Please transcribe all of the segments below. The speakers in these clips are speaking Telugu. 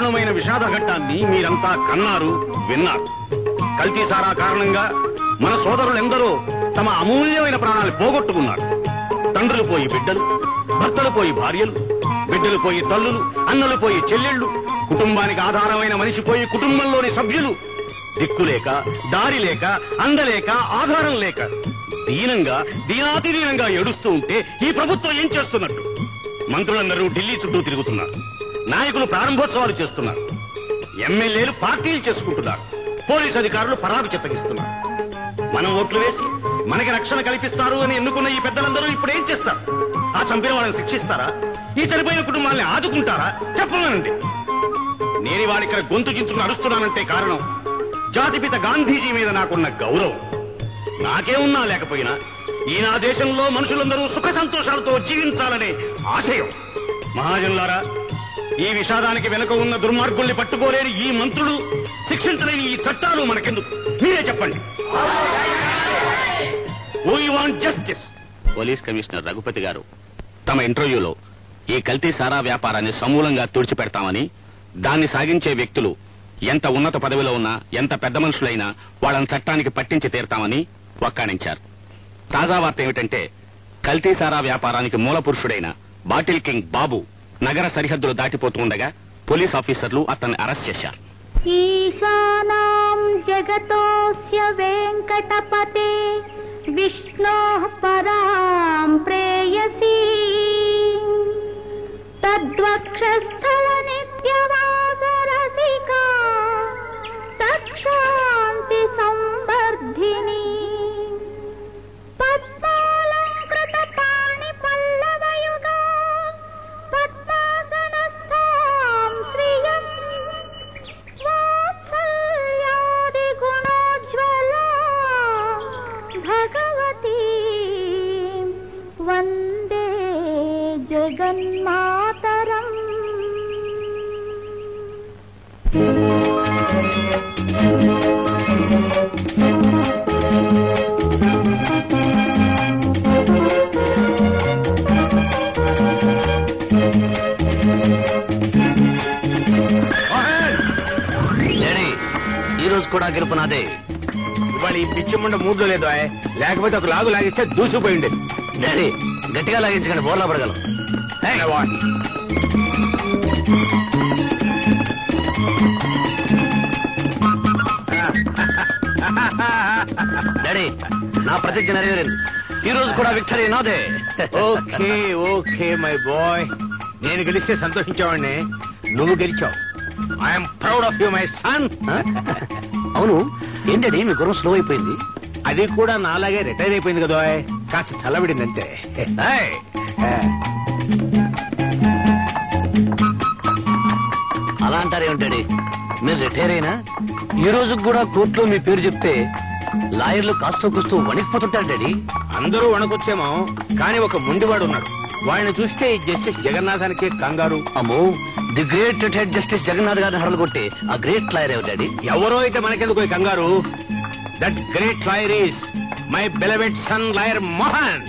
దారుణమైన విషాద ఘట్టాన్ని మీరంతా కన్నారు విన్నారు కల్తీ సారా కారణంగా మన సోదరులెందరో తమ అమూల్యమైన ప్రాణాలు పోగొట్టుకున్నారు తండ్రులు పోయి బిడ్డలు భర్తలు పోయి భార్యలు బిడ్డలు పోయి తల్లులు అన్నలు పోయి చెల్లెళ్ళు కుటుంబానికి ఆధారమైన మనిషి పోయి కుటుంబంలోని సభ్యులు దిక్కులేక దారి లేక అందలేక ఆధారం లేక దీనంగా దీనాతి దీనంగా ఏడుస్తూ ఉంటే ఈ ప్రభుత్వం ఏం చేస్తున్నట్టు మంత్రులందరూ ఢిల్లీ చుట్టూ తిరుగుతున్నారు నాయకులు ప్రారంభోత్సవాలు చేస్తున్నారు ఎమ్మెల్యేలు పార్టీలు చేసుకుంటున్నారు పోలీసు అధికారులు పరాకు చెప్పగిస్తున్నారు మనం ఓట్లు వేసి మనకి రక్షణ కల్పిస్తారు అని ఎన్నుకున్న ఈ పెద్దలందరూ ఇప్పుడు ఏం చేస్తారు ఆ చంపిన వాళ్ళని శిక్షిస్తారా ఈ చనిపోయిన కుటుంబాన్ని ఆదుకుంటారా చెప్పమనండి నేను వాడి ఇక్కడ గొంతు చించుకుని అరుస్తున్నానంటే కారణం జాతిపిత గాంధీజీ మీద నాకున్న గౌరవం నాకే ఉన్నా లేకపోయినా ఈ నా దేశంలో మనుషులందరూ సుఖ సంతోషాలతో జీవించాలనే ఆశయం మహాజనులారా ఈ విషాదానికి వెనుక ఉన్న దుర్మార్గుల్ని పట్టుకోలేని ఈ మంత్రులు శిక్షించలేని ఈ చట్టాలు మనకెందుకు మీరే చెప్పండి we want justice police commissioner Raghupathi garu తమ ఇంటర్వ్యూలో ఈ కల్తీ సారా వ్యాపారాన్ని సమూలంగా తుడిచిపెడతామని దాన్ని సాగించే వ్యక్తులు ఎంత ఉన్నత పదవిలో ఉన్నా ఎంత పెద్ద మనుషులైనా వాళ్ళని చట్టానికి పట్టించి తీరతామని వక్కాణించారు తాజా వార్త ఏమిటంటే కల్తీ సారా వ్యాపారానికి మూల పురుషుడైన బాటిల్ కింగ్ బాబు నగర సరిహద్దులు దాటిపోతూ ఉండగా పోలీస్ ఆఫీసర్లు అతన్ని అరెస్ట్ చేశారు ईशानां जगतोऽस्य वेङ्कटपते विष्णोः परां प्रेयसी तद्वक्षस्थलनित्यवासरसिका तक्षान्ति संवर्धिनी पद्मालङ्कृतपाणिपल्लवयुगा पद्मासनस्थां श्रियम् वात्सल्यादिगुणोज्ज्वला भगवती वन्दे जगन्मातरम् లేడీ ఈ రోజు కూడా గెలుపు నాదే ఇవాళ ఈ పిచ్చి ముండ మూడ్లో లేదు ఆయ్. లేకపోతే ఒక లాగు లాగిస్తే దూసిపోయి ఉండేది డాడీ గట్టిగా లాగించకండి బోర్లా పడగలం Hey, what? డాడీ నా ప్రతిజ్ఞ నెరవేరింది ఈ రోజు కూడా విక్టరీ నాదే ఓకే ఓకే మై బాయ్ నేను గెలిస్తే సంతోషించేవాడిని నువ్వు గెలిచావు I'm proud of you my son అవును ఏం డాడీ మీ గుర్రం స్లో అయిపోయింది అది కూడా నాలాగే రిటైర్ అయిపోయింది కదా కాస్త చల్లబడింది అంతే Hey. అలా అంటారేమిటాడి మీరు రిటైర్ అయినా ఈ రోజు కూడా కోర్టులో మీ పేరు చెప్తే లాయర్లు కాస్తో కూస్తూ వణికిపోతుంటారు డాడీ అందరూ వణకొచ్చేమో కానీ ఒక ముండివాడు ఉన్నాడు వాడిని చూస్తే ఈ జస్టిస్ జగన్నాథానికి కంగారు అమ్మో the great retired justice Jagannath గారిని హడలు కొట్టి ఆ గ్రేట్ లాయర్ ఎవరు డాడీ ఎవరో అయితే మనకెందుకు ఈ కంగారు that great lawyer is my beloved son lawyer Mohan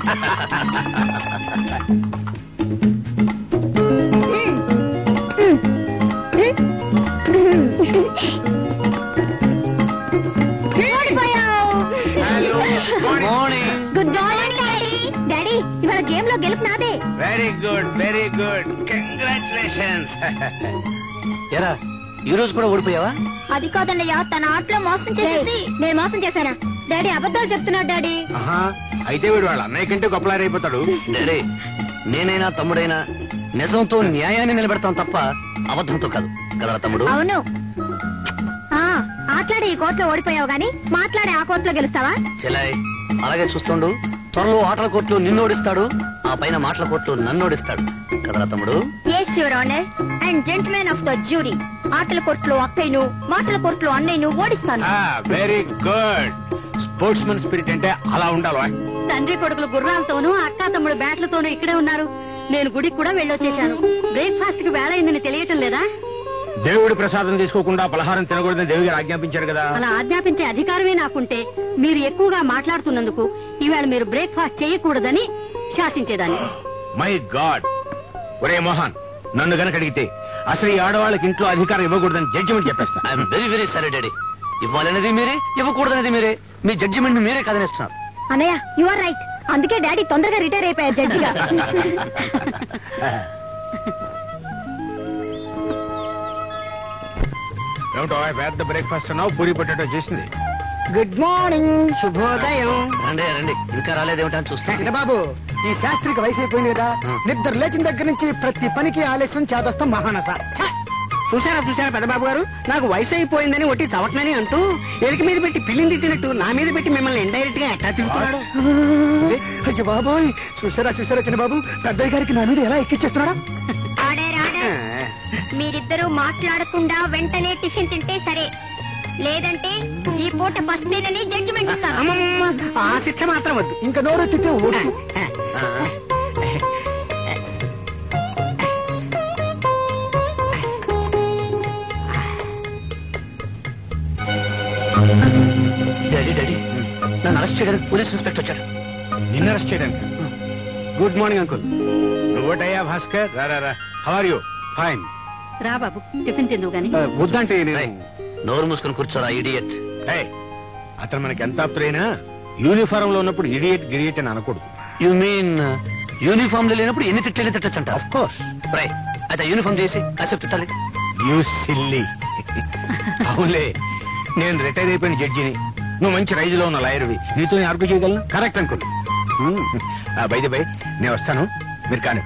morning good morning daddy daddy ఇవాళ గేమ్ లో గెలుపు నాదే very good very good congratulations ఎరా ఈ రోజు కూడా ఓడిపోయావా అది కాదన్నయ్య తన ఆటలో మోసం చేసేసి నేను మోసం చేశానా డాడీ అబద్ధాలు చెప్తున్నాడు డాడీ అయితే వీడు వాళ్ళ అన్నయ్య కంటే గొప్పలారు అయిపోతాడు డాడీ నేనైనా తమ్ముడైనా నిజంతో న్యాయాన్ని నిలబెడతాం తప్ప అబద్ధంతో కాదు కదా తమ్ముడు అవును ఆ ఆటలాడే ఈ కోర్టులో ఓడిపోయావు గాని మాట్లాడే ఆ కోర్టులో గెలుస్తావా చెలాయ్ అలాగే చూస్తుండు త్వరలో ఆటల కోర్టులో నిన్ను ఓడిస్తాడు ఆ పైన మాటల కోర్టులో నన్ను ఓడిస్తాడు కదరా తమ్ముడు yes your honour and gentlemen of the jury ఆటల కోర్టులో అక్కయ్యను మాటల కోర్టులో అన్నయ్యను ఓడిస్తాను very good sportsman spirit అంటే అలా ఉండాలి తండ్రి కొడుకులు గుర్రాలతోనూ అక్కా తమ్ముడు బ్యాట్లతోనూ ఇక్కడే ఉన్నారు నేను గుడికి కూడా వెళ్ళొచ్చేశాను బ్రేక్ఫాస్ట్ కి వేళ అయిందని తెలియటం లేదా దేవుడి ప్రసాదం తీసుకోకుండా పలహారం తినకూడదని దేవి గారు ఆజ్ఞాపించారు కదా అలా ఆజ్ఞాపించే అధికారమే నాకుంటే మీరు ఎక్కువగా మాట్లాడుతున్నందుకు ఈవేళ మీరు బ్రేక్ఫాస్ట్ చేయకూడదని శాసించేదాన్ని మై గాడ్ ఒరే మోహన్ నన్ను గనక అడిగితే అసలు ఈ ఆడవాళ్ళకి ఇంట్లో అధికారం ఇవ్వకూడదని జడ్జిమెంట్ చెప్పేస్తా I'm very very sorry daddy ఇవ్వాలనేది మీరే ఇవ్వకూడదనేది మీరే మీ జడ్జిమెంట్ మీరే కదనేస్తున్నారు అన్నయ్య యు ఆర్ రైట్ అందుకే డాడీ తొందరగా రిటైర్ అయిపోయారు జడ్జిగా ఏమిటో పెద్ద బ్రేక్ఫాస్ట్ అన్నావు పూరి పొటాటో చేసింది గుడ్ మార్నింగ్ శుభోదయం రండి రండి ఇంకా రాలేదేమిటని చూస్తా బాబు ఈ శాస్త్రికి వయసు అయిపోయింది కదా ఆ. నిద్ర లేచిన దగ్గర నుంచి ప్రతి పనికి ఆలస్యం చేదస్తాం మహానస ఛ! చూసారా చూసారా పెద్దబాబు గారు నాకు వయసు అయిపోయిందని ఒట్టి చవట్నని అంటూ ఎలికి మీద పెట్టి పిల్లిని తిట్టినట్టు నా మీద పెట్టి మిమ్మల్ని ఇండైరెక్ట్ గా ఎట్లా తిరుగుతున్నాడు అయ్యో బాబోయ్ చూసారా చూసారా చిన్నబాబు పెద్దయ్య గారికి నా మీద ఎలా ఎక్కిచ్చేస్తున్నాడా ఆర్డర్ ఆర్డర్ మీరిద్దరూ మాట్లాడకుండా వెంటనే టిఫిన్ తింటే సరే లేదంటే ఈ పూట పస్తేనని జడ్జిమెంట్ ఇస్తాను అమ్మమ్మ, ఆ శిక్ష మాత్రం వద్దు ఇంకా నోరు తిట్టే ఓటు డాడీ డాడీ నన్ను అరెస్ట్ చేయడానికి పోలీస్ ఇన్స్పెక్టర్ వచ్చాడు నిన్న అరెస్ట్ చేయడానికి గుడ్ మార్నింగ్ అంకుల్ నువ్వటయ్యా భాస్కర్ రా రా రా హవర్ యూ ఫైన్ రా బాబు టిఫిన్ తిందువు గాని వద్దంటే రేయ్, నోరు మూసుకొని కూర్చోరా ఇడియట్ అతను మనకి ఎంత ఆప్తురైనా యూనిఫారం లో ఉన్నప్పుడు ఇడియట్ గిడియట్ అని అనకూడదు యు మీన్ యూనిఫామ్ లో లేనప్పుడు ఎన్ని తిట్లైనా తిట్టచ్చు అంట ఆఫ్ కోర్స్ రై అయితే యూనిఫామ్ చేసి కాసేపు తిట్టాలి యూ సిల్లీ అవునులే నేను రిటైర్ అయిపోయిన జడ్జిని నువ్వు మంచి రైజులో ఉన్న లాయర్వి నీతో నేను ఆర్గ్యూ చేయగలను కరెక్ట్ అంకుల్ బైది బై నేను వస్తాను మీరు కానీ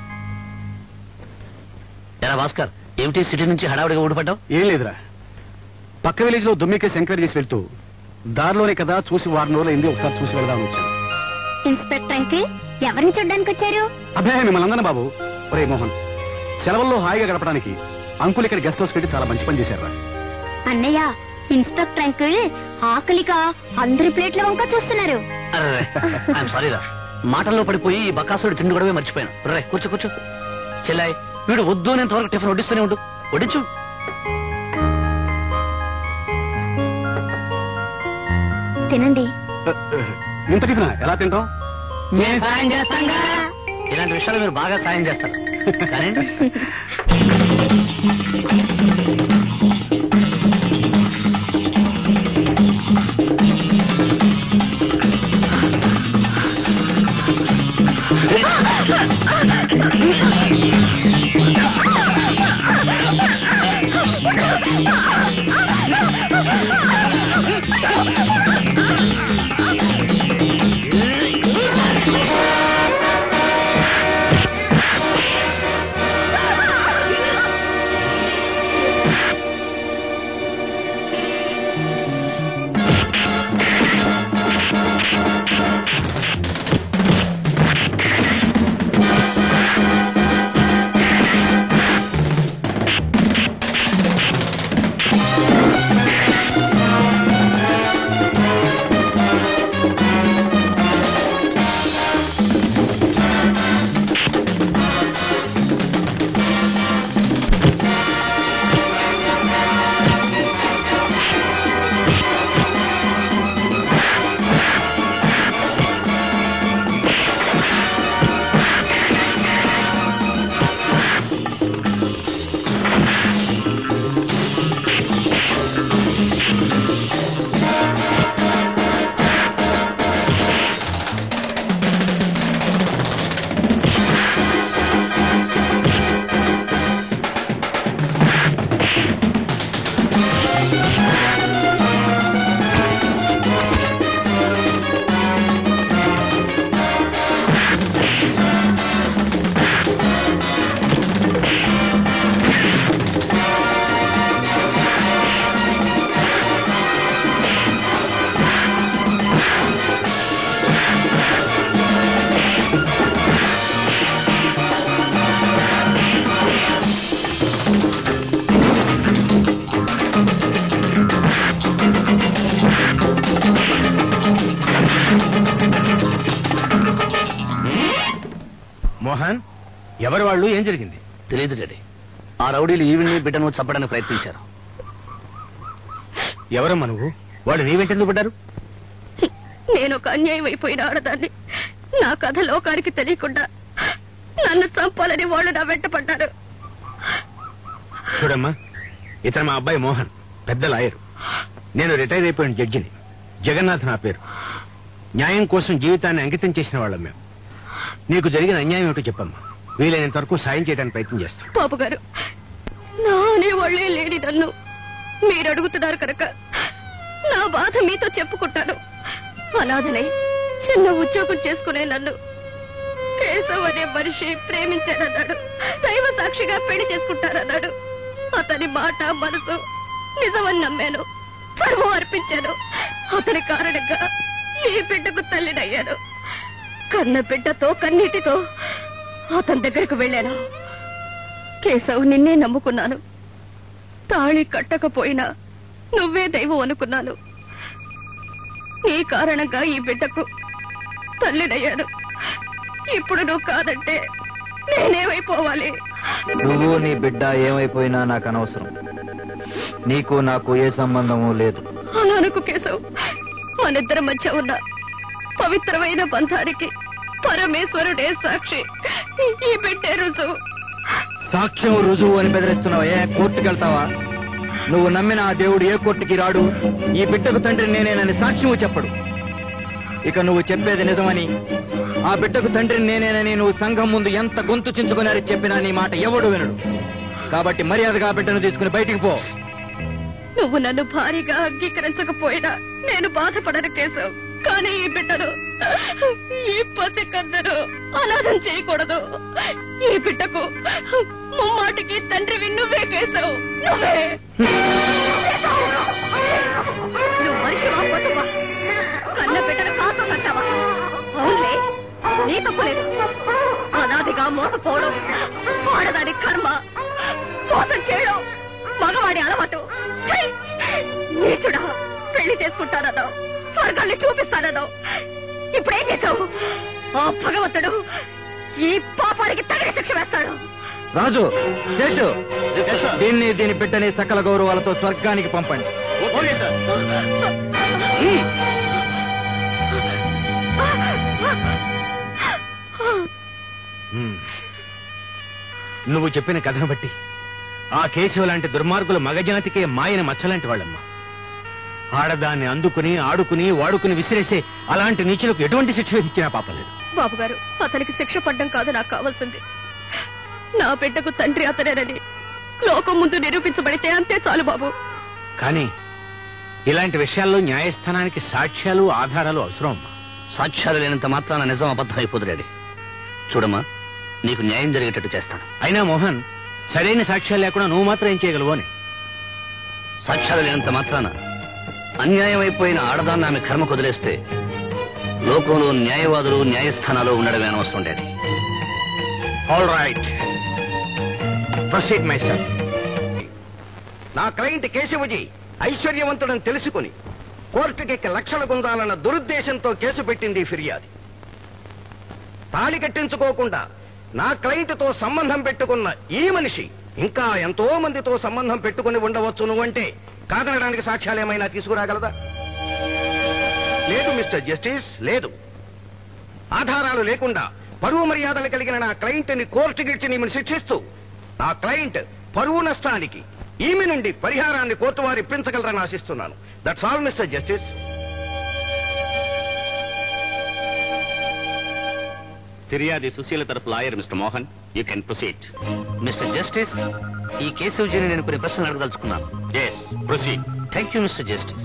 ఎరా భాస్కర్ ఏమిటి సిటీ నుంచి హడావుడిగా ఊడిపడ్డావు ఏం లేదురా పక్క విలేజ్ లో దుమ్మికేసి ఎంక్వైరీ చేసి వెళ్తూ దారిలోనే కదా చూసి వారం రోజులు అయింది ఒకసారి చూసి వెళ్దామని వచ్చాను ఇన్స్పెక్టర్ అంకిల్ ఎవరిని చూడడానికి వచ్చారు అభయ మిమ్మల్ని అందన బాబు ఒరే మోహన్ సెలవుల్లో హాయిగా గడపడానికి అంకుల్ ఇక్కడ గెస్ట్ హౌస్ పెట్టి చాలా మంచి పని చేశారా అన్నయ్య ఇన్స్పెక్టర్ అంకిల్ ఆకలిగా అందరి ప్లేట్ల వంక చూస్తున్నారు అరే ఐఎమ్ సారీ రా మాటల్లో పడిపోయి ఈ బకాసుడు తిండి కూడా మర్చిపోయాను రే కూర్చో కూర్చో చెల్లాయ్ వీడు వద్దు అనేంత వరకు టిఫిన్ వడ్డిస్తూనే ఉండు వడ్డించు తినండి ఇంత టిఫినా ఎలా తింటాం మేము సాయం చేస్తాం ఇలాంటి విషయాలు మీరు బాగా సాయం చేస్తారు కానీ మోహన్ ఎవరు వాళ్ళు ఏం జరిగింది తెలియదు డాడీ ఆ రౌడీలు ఈవిని బిడ్డను చంపడానికి ప్రయత్నించారు ఎవరమ్మా నువ్వు వాళ్ళు నీ వెంటెందుకు పడ్డారు నేను ఒక అన్యాయం అయిపోయిన ఆడదాన్ని నా కథ లోకానికి తెలియకుండా నన్ను చంపాలని వాళ్ళు నా వెంట పడ్డారు చూడమ్మా ఇతను మా అబ్బాయి మోహన్ పెద్ద లాయర్ నేను రిటైర్ అయిపోయిన జడ్జిని జగన్నాథ్ నా పేరు న్యాయం కోసం జీవితాన్ని అంకితం చేసిన వాళ్ళం మేము నీకు జరిగిన అన్యాయం ఏమిటో చెప్పమ్మా వీలైనంత వరకు సాయం చేయడానికి ప్రయత్నం చేస్తాం బాబు గారు నా అనేవాళ్లే లేని నన్ను మీరు అడుగుతున్నారు కనుక నా బాధ మీతో చెప్పుకుంటాను అనాథనై చిన్న ఉద్యోగం చేసుకునే నన్ను కేశవ్ అనే మనిషి ప్రేమించానన్నాడు దైవ సాక్షిగా పెళ్లి చేసుకుంటారన్నాడు అతని మాట మనసు నిజమని నమ్మాను సర్వం అర్పించాను అతని కారణంగా ఈ బిడ్డకు తల్లినయ్యాను కన్న బిడ్డతో కన్నీటితో అతని దగ్గరకు వెళ్ళాను కేశవ్ నిన్నే నమ్ముకున్నాను తాళి కట్టకపోయినా నువ్వే దైవం అనుకున్నాను నీ కారణంగా ఈ బిడ్డకు తల్లినయ్యాను ఇప్పుడు నువ్వు కాదంటే నేనేమైపోవాలి నువ్వు నీ బిడ్డ ఏమైపోయినా నాకు అనవసరం నీకు నాకు ఏ సంబంధము లేదు అలా అనుకు కేశవ్ మనిద్దరి మధ్య ఉన్న పవిత్రమైన బంధానికి పరమేశ్వరుడే సాక్షి ఈ బిడ్డే రుజువు సాక్ష్యం రుజువు అని బెదిరిస్తున్నావు ఏ కోర్టుకి వెళ్తావా నువ్వు నమ్మిన ఆ దేవుడు ఏ కోర్టుకి రాడు ఈ బిడ్డకు తండ్రి నేనేనని సాక్ష్యము చెప్పడు ఇక నువ్వు చెప్పేది నిజమని ఆ బిడ్డకు తండ్రిని నేనేనని నువ్వు సంఘం ముందు ఎంత గొంతు చించుకున్నారని చెప్పినా నీ మాట ఎవడు వినడు కాబట్టి మర్యాదగా ఆ బిడ్డను తీసుకుని బయటికి పో నువ్వు నన్ను భారీగా అంగీకరించకపోయినా నేను బాధపడను కేశవ్ కానీ ఈ బిడ్డను ఈ పతి కన్నను అనాథం చేయకూడదు ఈ బిడ్డకు ముమ్మాటికి తండ్రివి నువ్వే కేశవ్ నువ్వే నువ్వు మనిషివా పశువా కన్న బిడ్డను కాసు కట్టావా అవునులే నీ తప్పు లేదు అనాదిగా మోసపోవడం ఆడదాని కర్మ మోసం చేయడం మగవాడి అలవాటు ఛీ! నీచుడా పెళ్లి చేసుకుంటానన్నావు స్వర్గాన్ని చూపిస్తానన్నావు ఇప్పుడేం చేశావు ఆ భగవంతుడు ఈ పాపానికి తగిన శిక్ష వేస్తాడు రాజు శేషు దీన్ని దీని బిడ్డని సకల గౌరవాలతో స్వర్గానికి పంపండి ఓకే సార్ హ్మ్. నువ్వు చెప్పిన కథను బట్టి ఆ కేశవ లాంటి దుర్మార్గులు మగజాతికే మాయన మచ్చలాంటి వాళ్ళమ్మా ఆడదాన్ని అందుకుని ఆడుకుని వాడుకుని విసిరేసే అలాంటి నీచులకు ఎటువంటి శిక్ష విధించినా పాపలేదు బాబు గారు అతనికి శిక్ష పడ్డం కాదు నాకు కావాల్సింది నా బిడ్డకు తండ్రి అతనేనని లోకం ముందు నిరూపించబడితే అంతే చాలు బాబు కానీ ఇలాంటి విషయాల్లో న్యాయస్థానానికి సాక్ష్యాలు ఆధారాలు అవసరం అమ్మా సాక్ష్యాలు లేనంత మాత్రాన నిజం అబద్ధం అయిపోదు డాడీ చూడమ్మా నీకు న్యాయం జరిగేటట్టు చేస్తాను అయినా మోహన్ సరైన సాక్ష్యాలు లేకుండా నువ్వు మాత్రం ఏం చేయగలవు అని సాక్ష్యాలు లేనంత మాత్రాన అన్యాయం అయిపోయిన ఆడదాన్ని ఆమె కర్మ కుదిలేస్తే లోకంలో న్యాయవాదులు న్యాయస్థానాలు ఉండడమే అనవసరం daddy all right proceed my sir నా క్లయింట్ కేశవజీ ఐశ్వర్యవంతుడని తెలుసుకుని కోర్టుకెక్కి లక్షల గుందాలన్న దురుద్దేశంతో కేసు పెట్టింది ఈ ఫిర్యాది తాళి కట్టించుకోకుండా నా క్లయింట్తో సంబంధం పెట్టుకున్న ఈ మనిషి ఇంకా ఎంతో మందితో సంబంధం పెట్టుకుని ఉండవచ్చు నువ్వంటే కాదనడానికి సాక్ష్యాలు ఏమైనా తీసుకురాగలదా లేదు మిస్టర్ జస్టిస్ లేదు ఆధారాలు లేకుండా పరువు మర్యాదలు కలిగిన నా క్లయింట్ని కోర్టుకిచ్చి నీమని శిక్షిస్తూ నా క్లయింట్ పరువు నష్టానికి ఈమె నుండి పరిహారాన్ని కోర్టు వారు ఇప్పించగలరని ఆశిస్తున్నాను దట్స్ ఆల్ మిస్టర్ జస్టిస్ ఫిర్యాది సుశీల తరఫు lawyer mister Mohan you can proceed mister justice ఈ కేసు విజయని నేను కొన్ని ప్రశ్నలు అడగదలుచుకున్నాను yes proceed thank you mister justice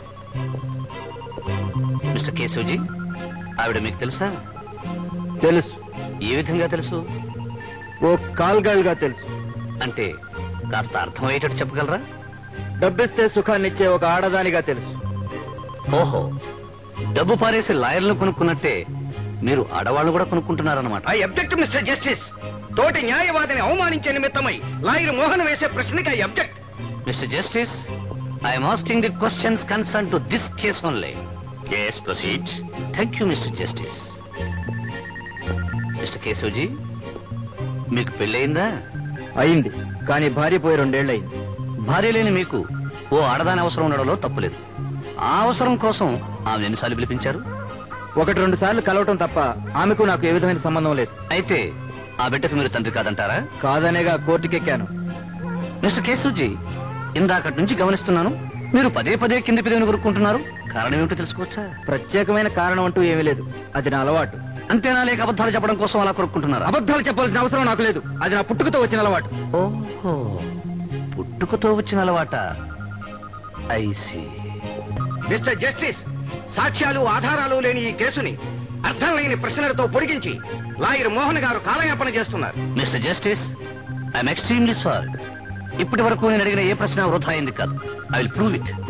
mister Keshavji ఆవిడ మీకు తెలుసా తెలుసు ఏ విధంగా తెలుసు ఓ కాల్గాళ్ళుగా తెలుసు అంటే కాస్త అర్థమయ్యేటట్టు చెప్పగలరా డబ్బిస్తే సుఖాన్నిచ్చే ఒక ఆడదానిగా తెలుసు ఓహో డబ్బు పారేసి లాయర్లను కొనుక్కున్నట్టే మీరు ఆడవాళ్ళు కూడా కొనుక్కుంటున్నారన్నమాట ఐ అబ్జెక్ట్ మిస్టర్ జస్టిస్ తోటి న్యాయవాదిని అవమానించే నిమిత్తమై లాయర్ మోహన్ వేసే ప్రశ్నకి I object mister justice I'm asking the questions concern to this case only yes proceed thank you mister justice mister Keshavji మీకు పెళ్ళయిందా అయింది కానీ భార్య పోయి రెండేళ్లయింది భార్య లేని మీకు ఓ ఆడదాని అవసరం ఉండడంలో తప్పులేదు ఆ అవసరం కోసం ఆమె ఎన్నిసార్లు పిలిపించారు ఒకటి రెండు సార్లు కలవటం తప్ప ఆమెకు నాకు ఏ విధమైన సంబంధం లేదు అయితే ఆ బిడ్డకు మీరు తండ్రి కాదంటారా కాదనేగా కోర్టుకెక్కాను మిస్టర్ కేశవ్జీ ఇందాకటి నుంచి గమనిస్తున్నాను మీరు పదే పదే కింది పెదవిని కొరుక్కుంటున్నారు కారణం ఏమిటో తెలుసుకోవచ్చా ప్రత్యేకమైన కారణం అంటూ ఏమీ లేదు అది నా అలవాటు అంతేనా లేక అబద్ధాలు చెప్పడం కోసం అలా కొరుక్కుంటున్నారా అబద్ధాలు చెప్పాల్సిన అవసరం నాకు లేదు అది నా పుట్టుకతో వచ్చిన అలవాటు ఓహో పుట్టుకతో వచ్చిన అలవాట ఐసి మిస్టర్ జస్టిస్ సాక్ష్యాలు ఆధారాలు లేని ఈ కేసుని అర్థం లేని ప్రశ్నలతో పొడిగించి లాయర్ మోహన్ గారు కాలయాపన చేస్తున్నారు mister justice I'm extremely sorry ఇప్పటి వరకు నేను అడిగిన ఏ ప్రశ్న వృధా అయింది కాదు ఐ విల్ ప్రూవ్ ఇట్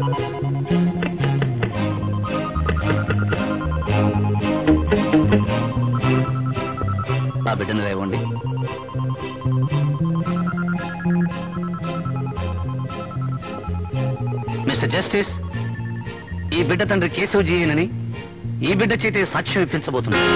ఆ బిడ్డను లేవండి మిస్టర్ జస్టిస్ ఈ బిడ్డ తండ్రి కేశవజీయనని ఈ బిడ్డ చేతే సాక్ష్యం ఇప్పించబోతున్నాడు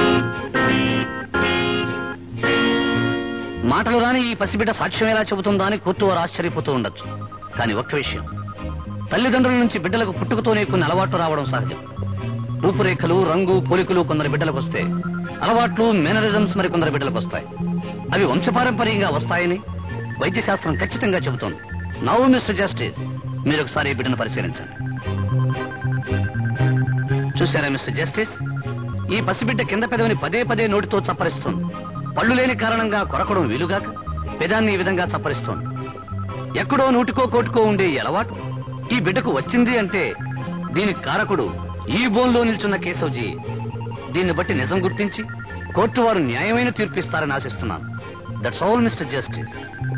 మాటలు రాని ఈ పసిబిడ్డ సాక్ష్యం ఎలా చెబుతుందా అని కోర్టు వారు ఆశ్చర్యపోతూ ఉండొచ్చు కానీ ఒక్క విషయం తల్లిదండ్రుల నుంచి బిడ్డలకు పుట్టుకతోనే కొన్ని అలవాట్లు రావడం సహజం రూపురేఖలు రంగు పోలికలు కొందరు బిడ్డలకు వస్తే అలవాట్లు మేనరిజమ్స్ మరి కొందరు బిడ్డలకు వస్తాయి అవి వంశపారంపర్యంగా వస్తాయని వైద్య శాస్త్రం ఖచ్చితంగా చెబుతోంది నవ్ మిస్టర్ జస్టిస్ మీరు ఒకసారి ఈ బిడ్డను పరిశీలించండి చూసారా మిస్టర్ జస్టిస్ ఈ పసిబిడ్డ కింద పెదవిని పదే పదే నోటితో చప్పరిస్తుంది పళ్ళు లేని కారణంగా కొరకడం వీలుగాక పెదాన్ని ఈ విధంగా చప్పరిస్తోంది ఎక్కడో నూటికో కోటికో ఉండే ఈ అలవాటు ఈ బిడ్డకు వచ్చింది అంటే దీనికి కారకుడు ఈ బోన్లో నిల్చున్న కేశవ్జీ దీన్ని బట్టి నిజం గుర్తించి కోర్టు వారు న్యాయమైన తీర్పిస్తారని ఆశిస్తున్నాను దట్స్ ఆల్ మిస్టర్ జస్టిస్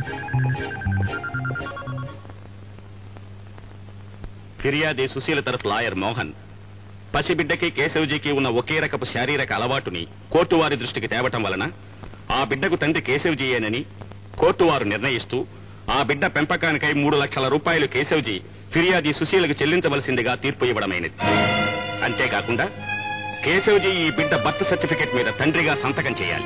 ఫిర్యాది సుశీల తరఫు లాయర్ మోహన్ పసిబిడ్డకి కేశవ్జీకి ఉన్న ఒకే రకపు శారీరక అలవాటుని కోర్టు వారి దృష్టికి తేవటం వలన ఆ బిడ్డకు తండ్రి కేశవ్జీయేనని కోర్టు వారు నిర్ణయిస్తూ ఆ బిడ్డ పెంపకానికై మూడు లక్షల రూపాయలు కేశవ్జీ ఫిర్యాది సుశీలకు చెల్లించవలసిందిగా తీర్పు ఇవ్వడమైనది అంతేకాకుండా కేశవ్జీ ఈ బిడ్డ బర్త్ సర్టిఫికెట్ మీద తండ్రిగా సంతకం చేయాలి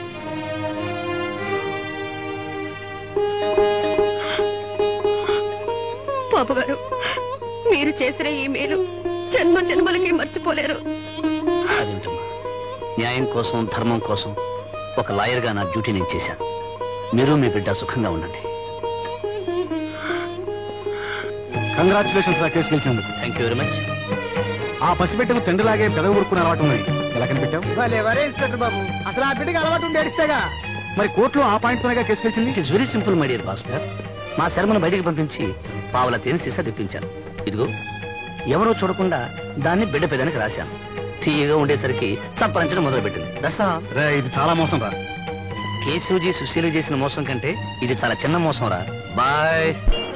బాబు గారు మీరు చేసిన ఈ మేలు జన్మ జన్మలకి మర్చిపోలేరు అదేంటమ్మా న్యాయం కోసం ధర్మం కోసం ఒక లాయర్గా నా డ్యూటీ నేను చేశాను మీరు మీ బిడ్డ సుఖంగా ఉండండి కంగ్రాచులేషన్స్ ఆ కేసు గెలిచినందుకు థ్యాంక్ యూ వెరీ మచ్ ఆ పసిబిడ్డకు తండ్రిలాగే పెదవి కొడుకునే అలవాటు ఉన్నది ఎలా కనిపెట్టావు ఎవరే ఇన్స్పెక్టర్ బాబు అసలు ఆ బిడ్డకి అలవాటు ఉండి ఏడిస్తేగా మరి కోర్టులో ఆ పాయింట్ తోనేగా కేసు గెలిచింది it is very simple my dear Bhaskar మా శర్మను బయటికి పంపించి పావుల తేనె సీసా తెప్పించాను ఇదిగో ఎవరో చూడకుండా దాన్ని బిడ్డ పెదానికి రాశాను తీయగా ఉండేసరికి చప్పరించడం మొదలుపెట్టింది దర్శా రే ఇది చాలా మోసం రా కేశవజీ సుశీల చేసిన మోసం కంటే ఇది చాలా చిన్న మోసం రా బాయ్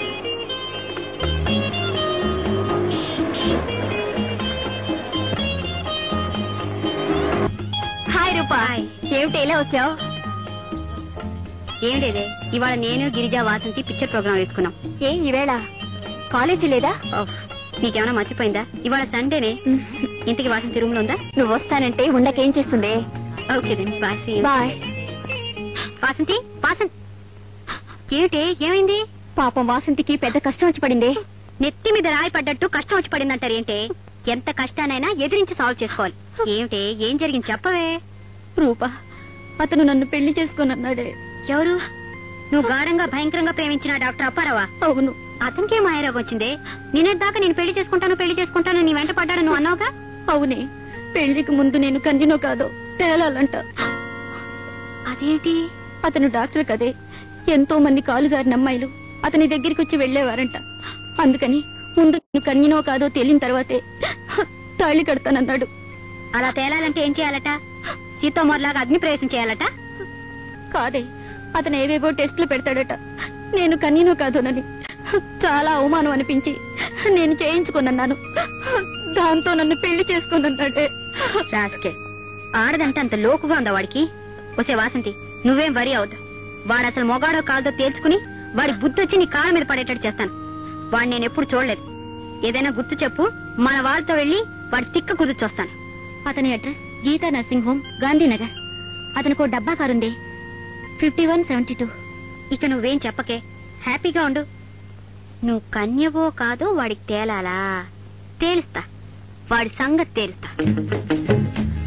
హాయ్ రూపా ఏమిటి ఇలా వచ్చావు ఏమిటిదే ఇవాళ నేను గిరిజ వాసంతి పిక్చర్ ప్రోగ్రామ్ వేసుకున్నాం ఏ ఈవేళ కాలేజీ లేదా నీకేమైనా మర్చిపోయిందా ఇవాళ సండేనే ఇంటికి వాసంతి రూమ్ లో ఉందా నువ్వు వస్తానంటే ఉండకేం చేస్తుంది okay bye bye Vasanthi Vasanthi ఏమిటి ఏమైంది పాపం వాసంతికి పెద్ద కష్టం వచ్చి పడింది నెత్తి మీద రాయి పడ్డట్టు కష్టం వచ్చి పడిందంటారు ఏంటి ఎంత కష్టానైనా ఎదిరించి సాల్వ్ చేసుకోవాలి ఏమిటి ఏం జరిగింది చెప్పవే రూపా అతను నన్ను పెళ్లి చేసుకోనన్నాడే ఎవరు నువ్వు గాఢంగా భయంకరంగా ప్రేమించిన డాక్టర్ అప్పారావా అవును అతనికే మాయరోగం వచ్చిందే నిన్నటిదాకా నేను పెళ్లి చేసుకుంటాను పెళ్లి చేసుకుంటాను నీ వెంట పడ్డాడు నువ్వు అన్నావుగా అవునే పెళ్లికి ముందు నేను కన్నినో కాదో తేలాలంట అదేంటి అతను డాక్టర్ కదే ఎంతో మంది కాలు జారిన అమ్మాయిలు అతని దగ్గరికి వచ్చి వెళ్లేవారంట అందుకని ముందు నేను కన్నినో కాదో తేలిన తర్వాతే తాళి కడతానన్నాడు అలా తేలాలంటే ఏం చేయాలట సీతమ్మలాగా అగ్ని ప్రవేశం చేయాలట కాదే అతను ఏవేవో టెస్టులు పెడతాడట నేను కన్నీను కాదోనని చాలా అవమానం అనిపించి నేను చేయించుకున్నాను దాంతో నన్ను పెళ్లి చేసుకున్నాడే రాస్కే ఆడదంటే అంత లోకుగా ఉందా వాడికి ఒసే వాసంతి నువ్వేం వరి అవద్దు వాడు అసలు మొగాడో కాదో తేల్చుకుని వాడి బుద్ధి వచ్చి నీ కాళ్ళ మీద పడేటట్టు చేస్తాను వాడిని నేను ఎప్పుడు చూడలేదు ఏదైనా గుర్తు చెప్పు మన వాళ్ళతో వెళ్ళి వాడి తిక్క కుదుర్చొస్తాను అతని address Geetha nursing home Gandhinagar అతనికి డబ్బా కారుంది ఫిఫ్టీ వన్ సెవెంటీ టూ ఇక నువ్వేం చెప్పకే హ్యాపీగా ఉండు నువ్వు కన్యవో కాదో వాడికి తేలాలా తేలుస్తా వాడి సంగతి తేలుస్తా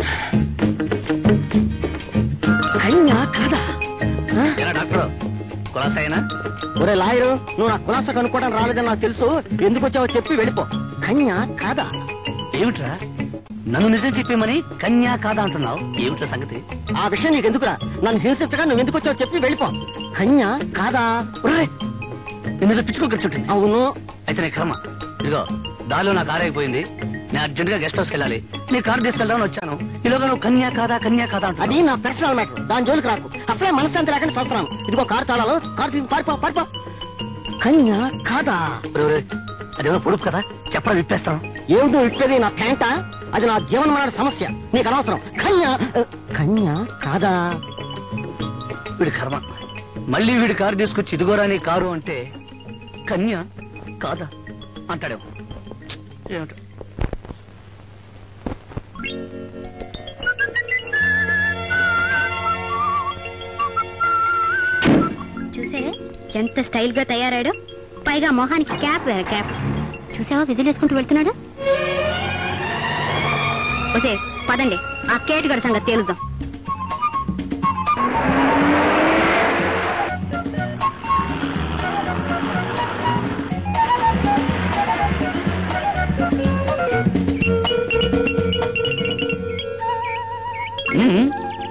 అయినా కాదా ఎలా డాక్టర్ కులాసైనా ఒరే లాయరు నువ్వు నా కులాస కనుక్కోవడం రాలేదని నాకు తెలుసు ఎందుకు వచ్చావో చెప్పి వెళ్ళిపో కన్యా కాదా ఏమిట్రా నన్ను నిజం చెప్పేమని కన్యా కాదా అంటున్నావు ఏమిట్రా సంగతి ఆ విషయం నీకు ఎందుకురా నన్ను హింసించగా నువ్వు ఎందుకు వచ్చావో చెప్పి వెళ్ళిపో కన్యా కాదా ఒరేయ్, నీ మీద పిచ్చుకో చుట్టింది అవును అయితే నీ కర్మ ఇదిగో దారిలో నా కారు అయిపోయింది నేను అర్జెంట్ గా గెస్ట్ హౌస్కి వెళ్ళాలి నీ కారు తీసుకెళ్దామని వచ్చాను ఈలోగా నువ్వు కన్యా కాదా కన్యా కాదా అది అంటున్నావు. నా పర్సనల్ మ్యాటర్ దాని జోలికి రాకు అసలే మనశ్శాంతి లేకుండా చేస్తున్నాను ఇదిగో కారు తాళాలు కారు తీసుకు పారిపో పారిపో కన్యా కాదా ఒరేయ్, ఒరేయ్, అదేమో పొడుపు కదా చెప్పరా విప్పేస్తాను ఏమిటో ఇప్పేది నా ప్యాంటా అది నా జీవనమనాడు సమస్య నీకు అనవసరం కన్యా కన్యా కాదా వీడి కర్మ మళ్ళీ వీడి కారు తీసుకొచ్చి ఇదిగోరా నీ కారు అంటే కన్య కాదా అంటాడేమో ఏమిటో చూసే ఎంత స్టైల్ గా తయారాడు పైగా మొహానికి క్యాప్ వేరే క్యాప్ చూసావా విజిల్ వేసుకుంటూ వెళ్తున్నాడు ఓకే పదండి ఆ కేటు గడి సంగతి తేలుద్దాం ఉమ్.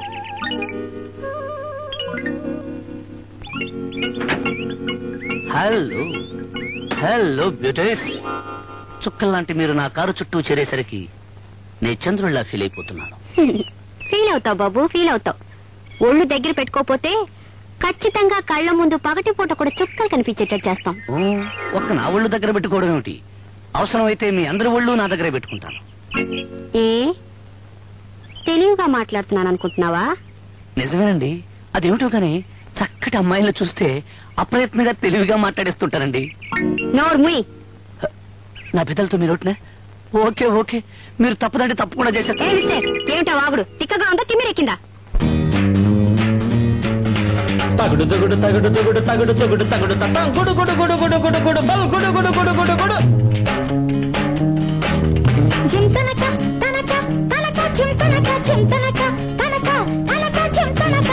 హలో హలో బ్యూటీస్ చుక్కల్లాంటి మీరు నా కారు చుట్టూ చేరేసరికి నేను చంద్రుల్లా ఫీల్ అయిపోతున్నాను ఫీల్ అవుతావు బాబు ఫీల్ అవుతావు ఒళ్ళు దగ్గర పెట్టుకోపోతే ఖచ్చితంగా కళ్ళ ముందు పగటి పూట కూడా చుక్కలు కనిపించేటట్టు చేస్తాం ఓ, ఒక్క నా ఒళ్ళు దగ్గర పెట్టుకోవడం ఏమిటి అవసరమైతే మీ అందరి ఒళ్ళు నా దగ్గరే పెట్టుకుంటాను ఏ తెలివిగా మాట్లాడుతున్నాను అనుకుంటున్నావా నిజమేనండి అదేమిటో కానీ చక్కటి అమ్మాయిలను చూస్తే అప్రయత్నంగా తెలివిగా మాట్లాడేస్తుంటానండి నోరు ముయ్ నా పెద్దలతో మీరు ఒకటినే? ఓకే ఓకే మీరు తప్పదంటే తప్పకుండా ఏ చేసేస్తారు మిస్టర్ ఏమిటా వాగుడు తిక్కగా ఉందా తిమ్మిరెక్కిందా తగుడు తగుడు తగుడు తగుడు తగుడు తగుడు తగుడు తట్టం గుడు గుడు గుడు గుడు గుడు గుడు బల్ గుడు గుడు గుడు గుడు గుడు జింతనక తనక తనక జింతనక జింతనక తనక తనక జింతనక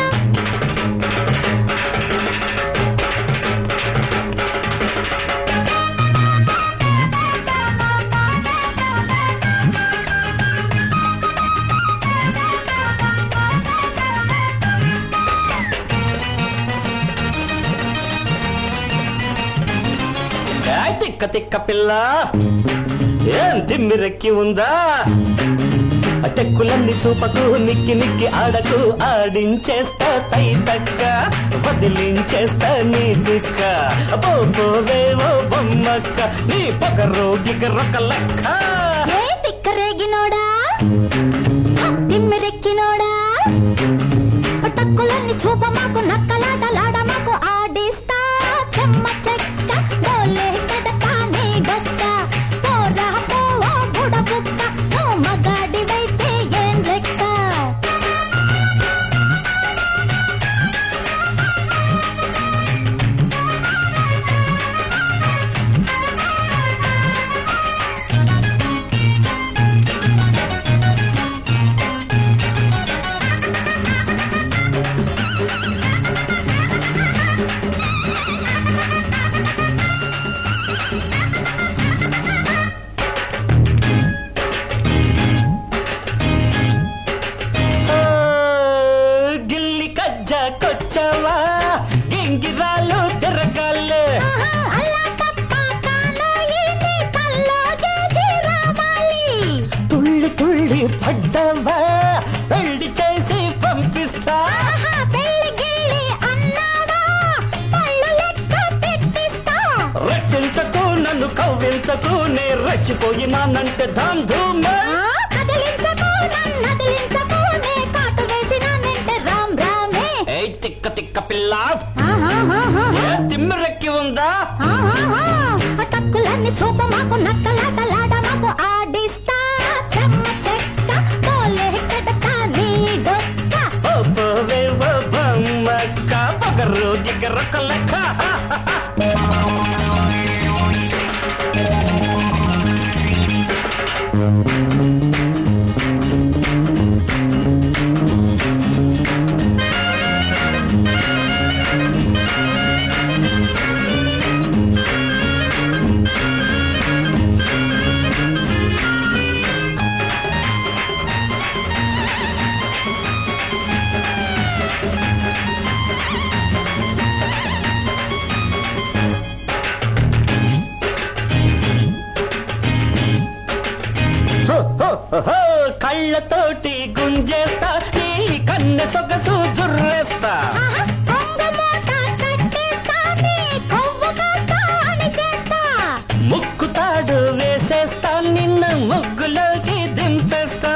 ఏయ్ తిక్క తిక్క పిల్ల ఏం తిమ్మిరెక్కి ఉందా టెక్కులన్నీ చూపకు నిక్కి నిక్కి ఆడకు ఆడించేస్తా తై తక్క వదిలించేస్తా నీ దిక్క పోవేవో బొమ్మక్క నీ పొగరు గిగరొక లెక్క ఏ తిక్కరేగినోడా తిమ్మిరెక్కినోడా టక్కులన్నీ చూప మాకు నక్కలాటలాడ మాకు ఆడిస్తా చెమ్మ చెక్క డోలే కడతా నీ డొక్క పోరా పోవో బుడబుక్క నువ్వు మగాడివైతే ఏం లెక్క ఆ, గిల్లి కజ్జా కొచ్చావా గింగిరాలు తిరగాలే అల్లా తప్ప కానోయి నీ కల్లో జేజీ రావాలి తుళ్ళి తుళ్ళి పడ్డావా పెళ్లి చేసి పంపిస్తా ఆహా పెళ్లి గిళ్ళి అన్నాడా పళ్ళు లెక్క పెట్టిస్తా రెట్టించకు నన్ను కవ్వించకు నే రెచ్చిపోయినానంటే ధామ్ ధూమ్ ఆ, కదిలించకు నన్నదిలించకు నే కాటు వేసినానంటే రామ్ రామే ఏయ్ తిక్క తిక్క పిల్ల ఆహాహాహా. ఏ తిమ్మిరెక్కి ఉందా ఆహాహా. ఆ టక్కులన్నీ చూపు మాకు నక్కలాటలాట మాకు ఆడిస్తా చెమ్మ చెక్క తోలే కడతా నీ డొక్క ఓ పోవే ఓ బొమ్మక్క పొగరు గిగరొక లెక్క ఓహో కళ్ళతోటి గుంజేస్తా నీ కన్నె సొగసు జుర్రేస్తా ముక్కుతాడు వేసేస్తా నిన్న ముగ్గులోకి దింపేస్తా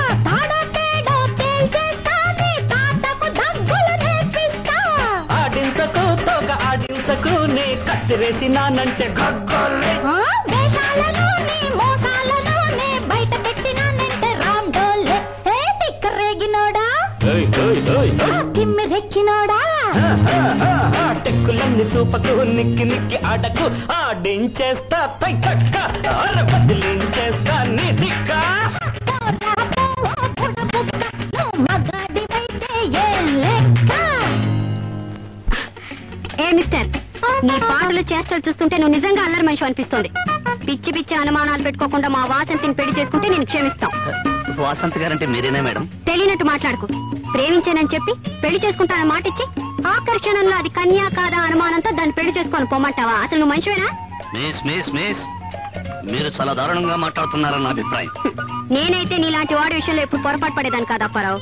ఆడించకు తోక ఆడించకు నే కత్తిరేసినానంటే గగ్గోలే ఓయ్, ఓయ్, ఓయ్, ఓయ్. తిమ్మిరెక్కినోడా టెక్కులన్నీ చూపకు నిక్కి నిక్కి ఆటకు ఆడించేస్తా తై కక్క అర బదిలించేస్తా నీ దిక్క ఏ మిస్టర్ నీ పాటలు చేష్టలు చూస్తుంటే నువ్వు నిజంగా అల్లరి మనిషి అనిపిస్తోంది పిచ్చి పిచ్చి అనుమానాలు పెట్టుకోకుండా మా వాసంతిని పెళ్లి చేసుకుంటే నేను క్షమిస్తాం వాసంత్ గారంటే మీరేనా మేడం తెలియనట్టు మాట్లాడుకు ప్రేమించానని చెప్పి పెళ్లి చేసుకుంటానని మాట ఇచ్చి ఆకర్షణలో అది కన్యా కాదా అనుమానంతో దాన్ని పెళ్లి చేసుకొని పొమ్మంటావా అసలు నువ్వు మనిషివేనా మిస్ మిస్ మిస్ మీరు చాలా దారుణంగా మాట్లాడుతున్నారని నా అభిప్రాయం నేనైతే నీలాంటి వాడి విషయంలో ఎప్పుడు పొరపాటు పడేదాన్ని కాదు అప్పారావు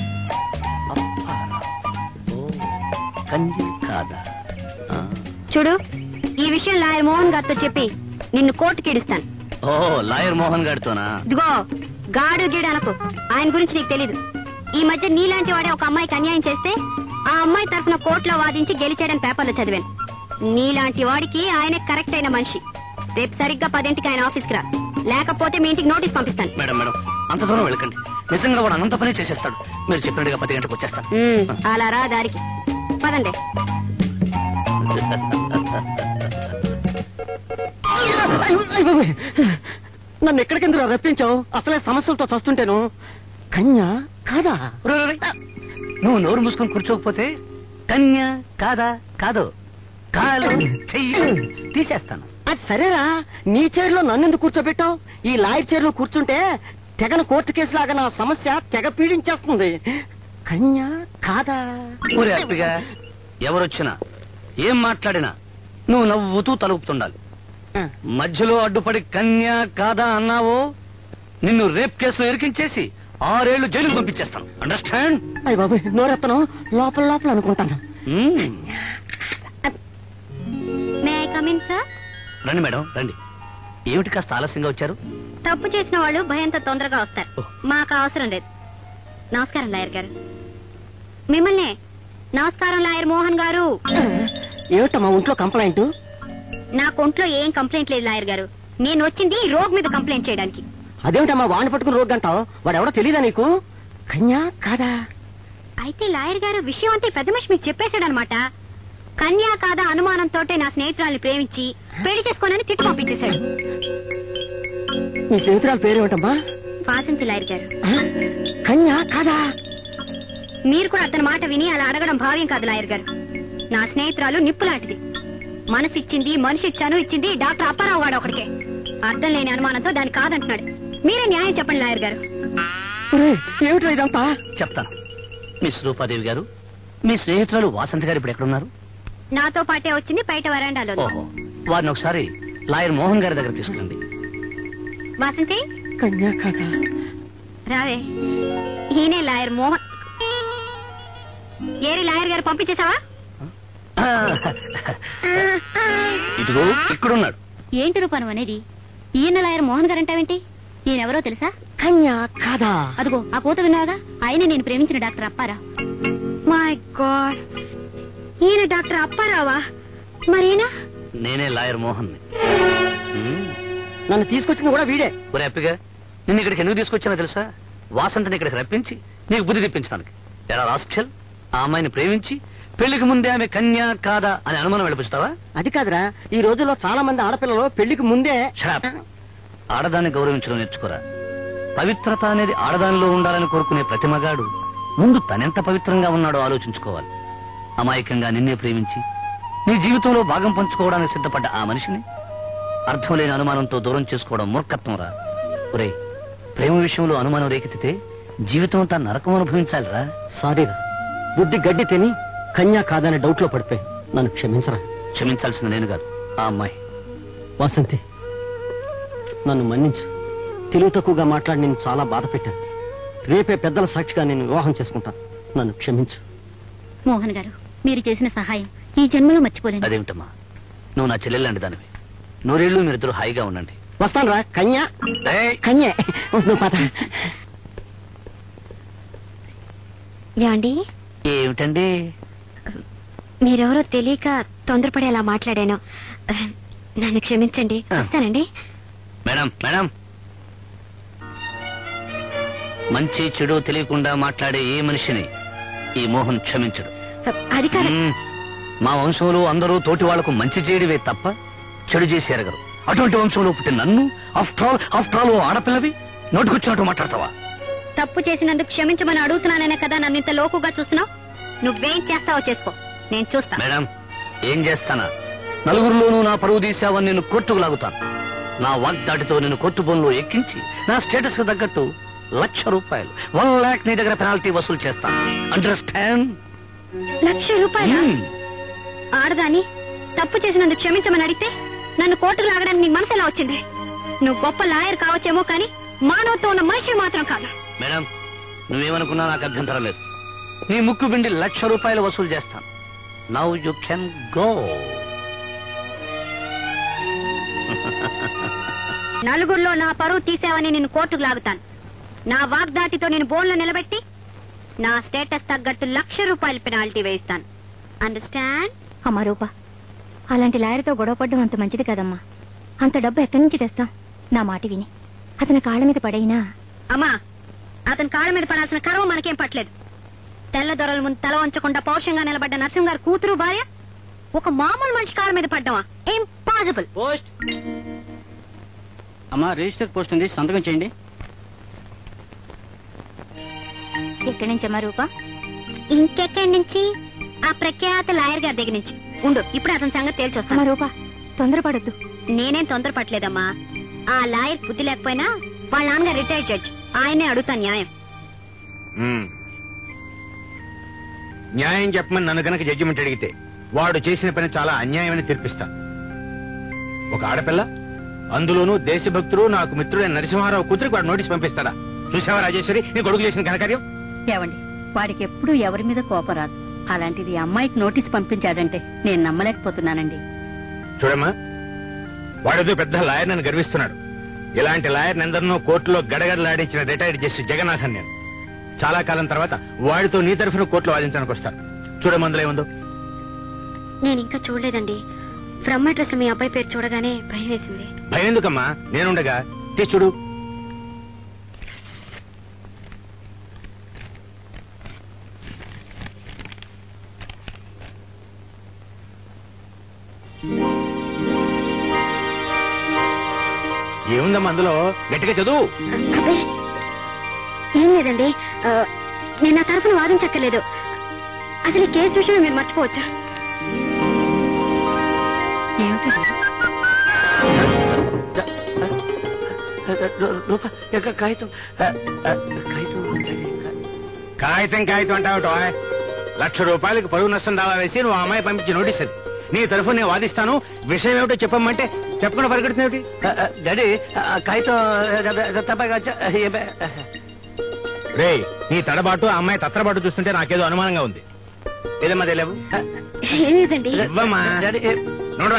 కన్య కాదా ఆ. చూడు ఈ విషయం లాయర్ మోహన్ గారితో చెప్పి నిన్ను కోర్టుకి ఇడుస్తాను ఓ లాయర్ మోహన్ గారితోనా ఇదిగో గాడు గీడు అనకు ఆయన గురించి నీకు తెలీదు ఈ మధ్య నీలాంటి వాడే ఒక అమ్మాయికి అన్యాయం చేస్తే ఆ అమ్మాయి తరఫున కోర్టులో వాదించి గెలిచాడని పేపర్లో చదివాను నీలాంటి వాడికి ఆయనే కరెక్ట్ అయిన మనిషి రేపు సరిగ్గా పదింటికి ఆయన ఆఫీస్కి రా లేకపోతే మీ ఇంటికి నోటీస్ పంపిస్తాను మేడం మేడం అంత దూరం వెళ్ళకండి నిజంగా వాడు అనంత పని చేసేస్తాడు మీరు చెప్పినట్టుగా పది గంటలకు వచ్చేస్తాను ఉమ్, అలా రా దారికి పదండి నన్ను ఎక్కడికెందుకు రప్పించావు అసలే సమస్యలతో చస్తుంటేను కన్యా కాదా ఒరేయ్, ఒరేయ్, నువ్వు నోరు మూసుకొని కూర్చోకపోతే కన్య కాదా కాదు కాలు చెయ్యి తీసేస్తాను అది సరేరా నీ చైర్లో నన్నెందుకు కూర్చోబెట్టావు ఈ లాయర్ చైర్లో కూర్చుంటే తెగన కోర్టు కేసు లాగా నా సమస్య తెగ పీడించేస్తుంది కన్యా కాదా ఊరే అప్పిగా ఎవరొచ్చినా ఏం మాట్లాడినా నువ్వు నవ్వుతూ తలుపుతుండాలి మధ్యలో అడ్డుపడి కన్య కాదా అన్నావో నిన్ను రేప్ కేసులో ఇరికించేసి ఆరేళ్లు జైలుకు పంపించేస్తాను అండర్స్టాండ్ అయ్య బాబు నోరెత్తను లోపల లోపల అనుకుంటాను మే ఐ కమిన్ సార్ రండి మేడం రండి ఏమిటి కాస్త ఆలస్యంగా వచ్చారు తప్పు చేసిన వాళ్ళు భయంతో తొందరగా వస్తారు మాకు అవసరం లేదు నమస్కారం లాయర్ గారు మిమ్మల్ని నమస్కారం లాయర్ మోహన్ గారు ఏమిటమ్మా ఒంట్లో కంప్లైంట్ నా కొంట్లో ఏం కంప్లైంట్ లేదు లాయర్ గారు నేను వచ్చింది ఈ రోగ్ మీద కంప్లైంట్ చేయడానికి అదేమిటమ్మా వాడిని పట్టుకుని రోగంటావు వాడు ఎవడో తెలీదా నీకు కన్యా కాదా అయితే లాయర్ గారు విషయం అంతా ఈ పెద్ద మనిషి మీకు చెప్పేశాడు అనమాట కన్యా కాదా అనుమానంతో నా స్నేహితురాల్ని ప్రేమించి పెళ్లి చేసుకోనని తిట్టు పంపించేశాడు నీ స్నేహితురాల పేరేమిటమ్మా వాసంతి లాయర్ గారు ఆ? కన్యా కాదా మీరు కూడా అతని మాట విని అలా అడగడం భావ్యం కాదు లాయర్ గారు నా స్నేహితురాలు నిప్పు లాంటిది మనసు ఇచ్చింది మనిషి ఇచ్చాను ఇచ్చింది డాక్టర్ అప్పారావు గాడు ఒకడికే అర్థం లేని అనుమానంతో దాన్ని కాదంటున్నాడు మీరే న్యాయం చెప్పండి లాయర్ గారు ఒరేయ్, ఏమిటో ఇదంతా చెప్తాను మిస్ రూపాదేవి గారు మీ స్నేహితురాలు వాసంత్ గారు ఇప్పుడు ఎక్కడున్నారు నాతో పాటే వచ్చింది బయట వరాండాలో ఓహో వారిని ఒకసారి లాయర్ మోహన్ గారి దగ్గర తీసుకురండి వాసంతి కన్యా కాదా రావే ఈయనే లాయర్ మోహన్ ఏరి లాయర్ గారు పంపించేశావా ఇదిగో ఇక్కడున్నాడు ఏంటి రూపాను అనేది ఈయన లాయర్ మోహన్ గారు అంటావేంటి ఈయనెవరో తెలుసా కన్యా కాదా అదిగో ఆ కోత విన్నాగా ఆయనే నేను ప్రేమించిన డాక్టర్ అప్పారా మై గాడ్ ఈయన డాక్టర్ అప్పారావా మరేనా నేనే లాయర్ మోహన్ నన్ను తీసుకొచ్చింది కూడా వీడే ఒరే అప్పిగా నిన్ను ఇక్కడికి ఎందుకు తీసుకొచ్చానో తెలుసా వాసంతని ఇక్కడికి రప్పించి నీకు బుద్ధి తెప్పించడానికి ఎలా రాస్కల్ ఆ అమ్మాయిని ప్రేమించి పెళ్లికి ముందే ఆమె కన్యా కాదా అని అనుమానం వెళ్ళిపిస్తావా అది కాదురా ఈ రోజుల్లో చాలా మంది ఆడపిల్లలు పెళ్లికి ముందే షడాప్ ఆడదాన్ని గౌరవించడం నేర్చుకోరా పవిత్రత అనేది ఆడదానిలో ఉండాలని కోరుకునే ప్రతి మగాడు ముందు తనెంత పవిత్రంగా ఉన్నాడో ఆలోచించుకోవాలి అమాయకంగా నిన్నే ప్రేమించి నీ జీవితంలో భాగం పంచుకోవడానికి సిద్ధపడ్డ ఆ మనిషిని అర్థం లేని అనుమానంతో దూరం చేసుకోవడం మూర్ఖత్వం రా ఒరే ప్రేమ విషయంలో అనుమానం రేకెత్తితే జీవితం అంతా నరకం అనుభవించాలిరా సారీరా బుద్ధి గడ్డి తిని కన్యా కాదనే డౌట్ లో పడిపోయి నన్ను క్షమించరా క్షమించాల్సింది నేను కాదు ఆ అమ్మాయి వాసంతి నన్ను మన్నించు తెలివి తక్కువగా మాట్లాడి నేను చాలా బాధ పెట్టాను రేపే పెద్దల సాక్షిగా నేను వివాహం చేసుకుంటాను నన్ను క్షమించు మోహన్ గారు మీరు చేసిన సహాయం ఈ జన్మలో మర్చిపోలేను అదేమిటమ్మా నువ్వు నా చెల్లెల్లాంటి దానివి నూరేళ్లు మీరిద్దరు హాయిగా ఉండండి వస్తాను రా కన్యా ఏయ్! కన్యే నువ్వు పద యాండి ఏమిటండి మీరెవరో తెలియక తొందరపడి అలా మాట్లాడాను నన్ను క్షమించండి ఆ. వస్తానండి మేడం మేడం మంచి చెడు తెలియకుండా మాట్లాడే ఏ మనిషిని ఈ మోహన్ క్షమించడు అది కాదు మ్మ్. మా వంశంలో అందరూ తోటి వాళ్లకు మంచి చేయడమే తప్ప చెడు చేసి ఎరగరు అటువంటి వంశంలో పుట్టిన నన్ను ఆఫ్టర్ ఆల్ ఆఫ్టర్ ఆల్ ఓ ఆడపిల్లవి నోటుకొచ్చినట్టు మాట్లాడతావా తప్పు చేసినందుకు క్షమించమని అడుగుతున్నాననే కదా నన్ను ఇంత లోకుగా చూస్తున్నావు నువ్వేం చేస్తావో చేసుకో నేను చూస్తా మేడం ఏం చేస్తానా నలుగురిలోనూ నా పరువు తీసావని నేను కోర్టుకు లాగుతాను నా వాగ్దాటితో నేను కోర్టు బోన్లో ఎక్కించి నా స్టేటస్ కు తగ్గట్టు లక్ష రూపాయలు వన్ లాక్ నీ దగ్గర పెనాల్టీ వసూలు చేస్తాను అండర్స్టాండ్ లక్ష రూపాయల ఆడదాని తప్పు చేసినందుకు క్షమించమని అడిగితే నన్ను కోర్టుకు లాగడానికి నీకు మనసు ఎలా వచ్చింది నువ్వు గొప్ప లాయర్ కావచ్చేమో కానీ మానవత్వం ఉన్న మనిషి మాత్రం కాదు మేడం నువ్వేమనుకున్నా నాకు అభ్యంతరం లేదు నీ ముక్కు బిండి లక్ష రూపాయలు వసూలు చేస్తాను నౌ యు కెన్ గో నలుగురిలో నా పరువు తీసావని నేను కోర్టుకు లాగుతాను నా వాగ్దాటితో నేను బోన్లో నిలబెట్టి నా స్టేటస్ తగ్గట్టు లక్ష రూపాయలు పెనాల్టీ వేయిస్తాను అండర్స్టాండ్ అమ్మా రూప అలాంటి లాయర్తో గొడవపడ్డం అంత మంచిది కదమ్మా అంత డబ్బు ఎక్కడి నుంచి తెస్తాం నా మాట విని అతని కాళ్ళ మీద పడైనా అమ్మా అతని కాళ్ళ మీద పడాల్సిన కర్మ మనకేం పట్టలేదు తెల్ల దొరల ముందు తల వంచకుండా పౌరుషంగా నిలబడ్డ నరసింహ గారు కూతురు భార్య ఒక మామూలు మనిషి కాళ్ళ మీద పడ్డావా ఇంపాసిబుల్ పోస్ట్ అమ్మా రిజిస్టర్ పోస్ట్ ఉంది సంతకం చేయండి ఎక్కడి నుంచమ్మా రూప ఇంకెక్కడి నుంచి ఆ ప్రఖ్యాత లాయర్ గారి దగ్గర నుంచి ఉండు ఇప్పుడు అతని సంగతి అమ్మా తేల్చొస్తాను రూప తొందరపడద్దు నేనేం తొందరపట్లేదమ్మా ఆ లాయర్ బుద్ధి లేకపోయినా వాళ్ళ నాన్నగారు రిటైర్డ్ జడ్జ్ ఆయనే అడుగుతాను న్యాయం మ్మ్. న్యాయం చెప్పమని నన్ను గనక జడ్జిమెంట్ అడిగితే వాడు చేసిన పని చాలా అన్యాయమని తీర్పిస్తాను ఒక ఆడపిల్ల అందులోనూ దేశభక్తుడు నాకు మిత్రుడైన నరసింహారావు కూతురికి వాడు నోటీస్ పంపిస్తాడా చూసావా రాజేశ్వరి నీ కొడుకు చేసిన ఘనకార్యం ఏవండి వాడికి ఎప్పుడు ఎవరి మీద కోపం రాదు అలాంటిది అమ్మాయికి నోటీస్ పంపించాడంటే నేను నమ్మలేకపోతున్నానండి చూడమ్మా వాడేదో పెద్ద లాయర్ నన్ను గర్విస్తున్నాడు ఇలాంటి లాయర్ ఎందరినో కోర్టులో గడగడలాడించిన రిటైర్డ్ జస్టిస్ జగన్నాథన్ నేను చాలా కాలం తర్వాత వాడితో నీ తరఫున కోర్టులో వాదించడానికి వస్తాను చూడమందులో ఏముందో నేను ఇంకా చూడలేదండి బ్రహ్మ డ్రెస్ మీ అబ్బాయి పేరు చూడగానే భయం వేసింది భయం ఎందుకమ్మా నేనుండగా తీసి చూడు ఏముందమ్మా అందులో గట్టిగా చదువు అబ్బే ఏం లేదండి ఆ, నేను నా తరఫున వాదించక్కర్లేదు అసలు ఈ కేసు విషయం మీరు మర్చిపోవచ్చు ఏమిటి రూప యొక్క కాగితం ఆ, ఆ, కాగితం కాగితం కాగితం అంటావుటో లక్ష రూపాయలకి పరువు నష్టం దావా వేసి నువ్వు ఆ అమ్మాయి పంపించి నోటీస్ అది నీ తరఫున నేను వాదిస్తాను విషయం ఏమిటో చెప్పమంటే చెప్పకుండా పరిగెడుతుంది ఆ, ఆ, డాడీ ఆ, కాగితం ఆ, తప్పగా చ- ఏ, బే- రే నీ తడబాటు ఆ అమ్మాయి తత్రబాటు చూస్తుంటే నాకేదో అనుమానంగా ఉంది ఏదమ్మా తెలియవు ఏం లేదండి ఇవ్వమ్మా డాడీ ఏ, నోడవా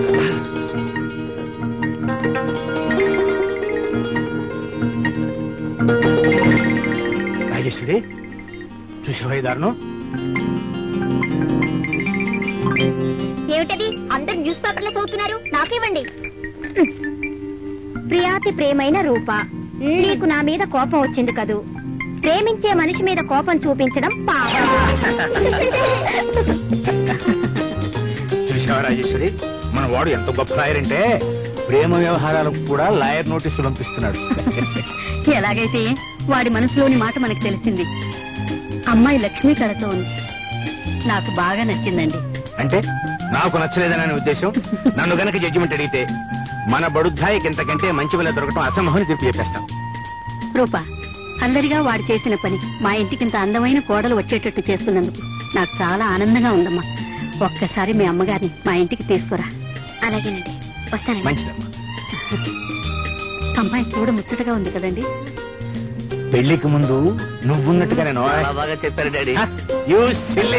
రాజేశ్వరి చూసావా ఈ దారుణం ఏమిటది అందరు న్యూస్ పేపర్లో చదువుతున్నారు నాకివ్వండి ప్రియాతి ప్రేమైన రూప నీకు నా మీద కోపం వచ్చింది కదూ ప్రేమించే మనిషి మీద కోపం చూపించడం పాపం చూసావా రాజేశ్వరి మన వాడు ఎంత గొప్ప లాయర్ అంటే ప్రేమ వ్యవహారాలకు కూడా లాయర్ నోటీసులు పంపిస్తున్నాడు ఎలాగైతే వాడి మనసులోని మాట మనకు తెలిసింది అమ్మాయి లక్ష్మీ కళతో ఉంది నాకు బాగా నచ్చిందండి అంటే నాకు నచ్చలేదనే ఉద్దేశం నన్ను గనక జడ్జిమెంట్ అడిగితే మన బడుద్దాయికి ఇంతకంటే మంచి పిల్ల దొరకటం అసంభవం తీర్పు చెప్పేస్తాం రూప అల్లరిగా వాడు చేసిన పని మా ఇంటికి ఇంత అందమైన కోడలు వచ్చేటట్టు చేస్తున్నందుకు నాకు చాలా ఆనందంగా ఉందమ్మా ఒక్కసారి మీ అమ్మగారిని మా ఇంటికి తీసుకురా అలాగేనండి వస్తానండి మంచిదమ్మా అమ్మాయి చూడ ముచ్చటగా ఉంది కదండి పెళ్లికి ముందు నువ్వున్నట్టుగా నేను చాలా బాగా చెప్పారు డాడీ యూ సిల్లీ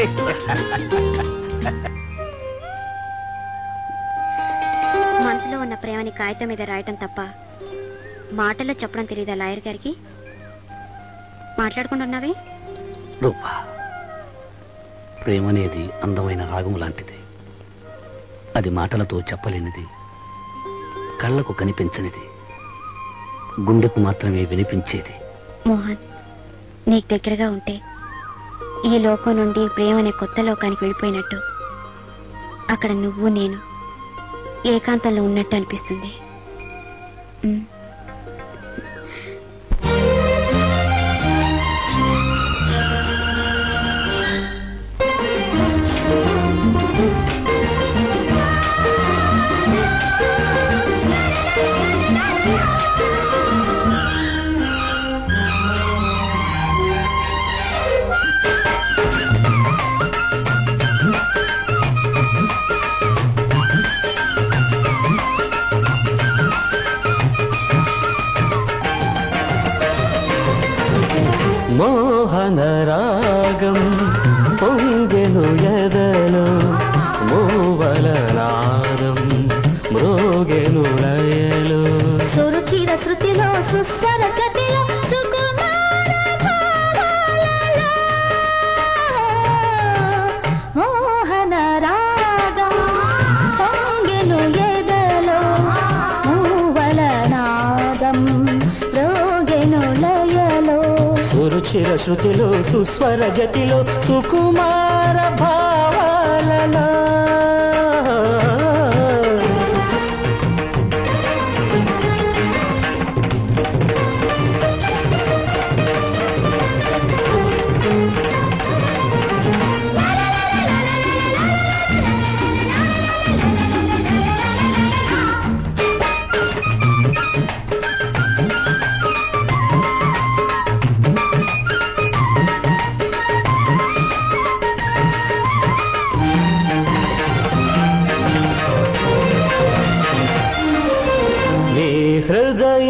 మనసులో ఉన్న ప్రేమని కాగితం మీద రాయటం తప్ప మాటల్లో చెప్పడం తెలియదా లాయర్ గారికి మాట్లాడకుండా ఉన్నావే రూపా ప్రేమ అనేది అందమైన రాగం లాంటిది అది మాటలతో చెప్పలేనిది కళ్ళకు కనిపించనిది గుండెకు మాత్రమే వినిపించేది మోహన్ నీకు దగ్గరగా ఉంటే ఈ లోకం నుండి ప్రేమ అనే కొత్త లోకానికి వెళ్ళిపోయినట్టు అక్కడ నువ్వు నేను ఏకాంతంలో ఉన్నట్టు అనిపిస్తుంది ఉమ్. మోహన రాగం పొంగెను ఎదలో మూవల నాదం మ్రోగెను లయలో సురుచిర శృతిలో సుస్వర గతిలో సుకుమార భావాలలో. మోహన రాగం పొంగెను ఎదలో మూవల నాదం రోగెను లయలో సురుచిర శృతిలో సుస్వర గతిలో సుకుమార భావాలలో నీ హృదయ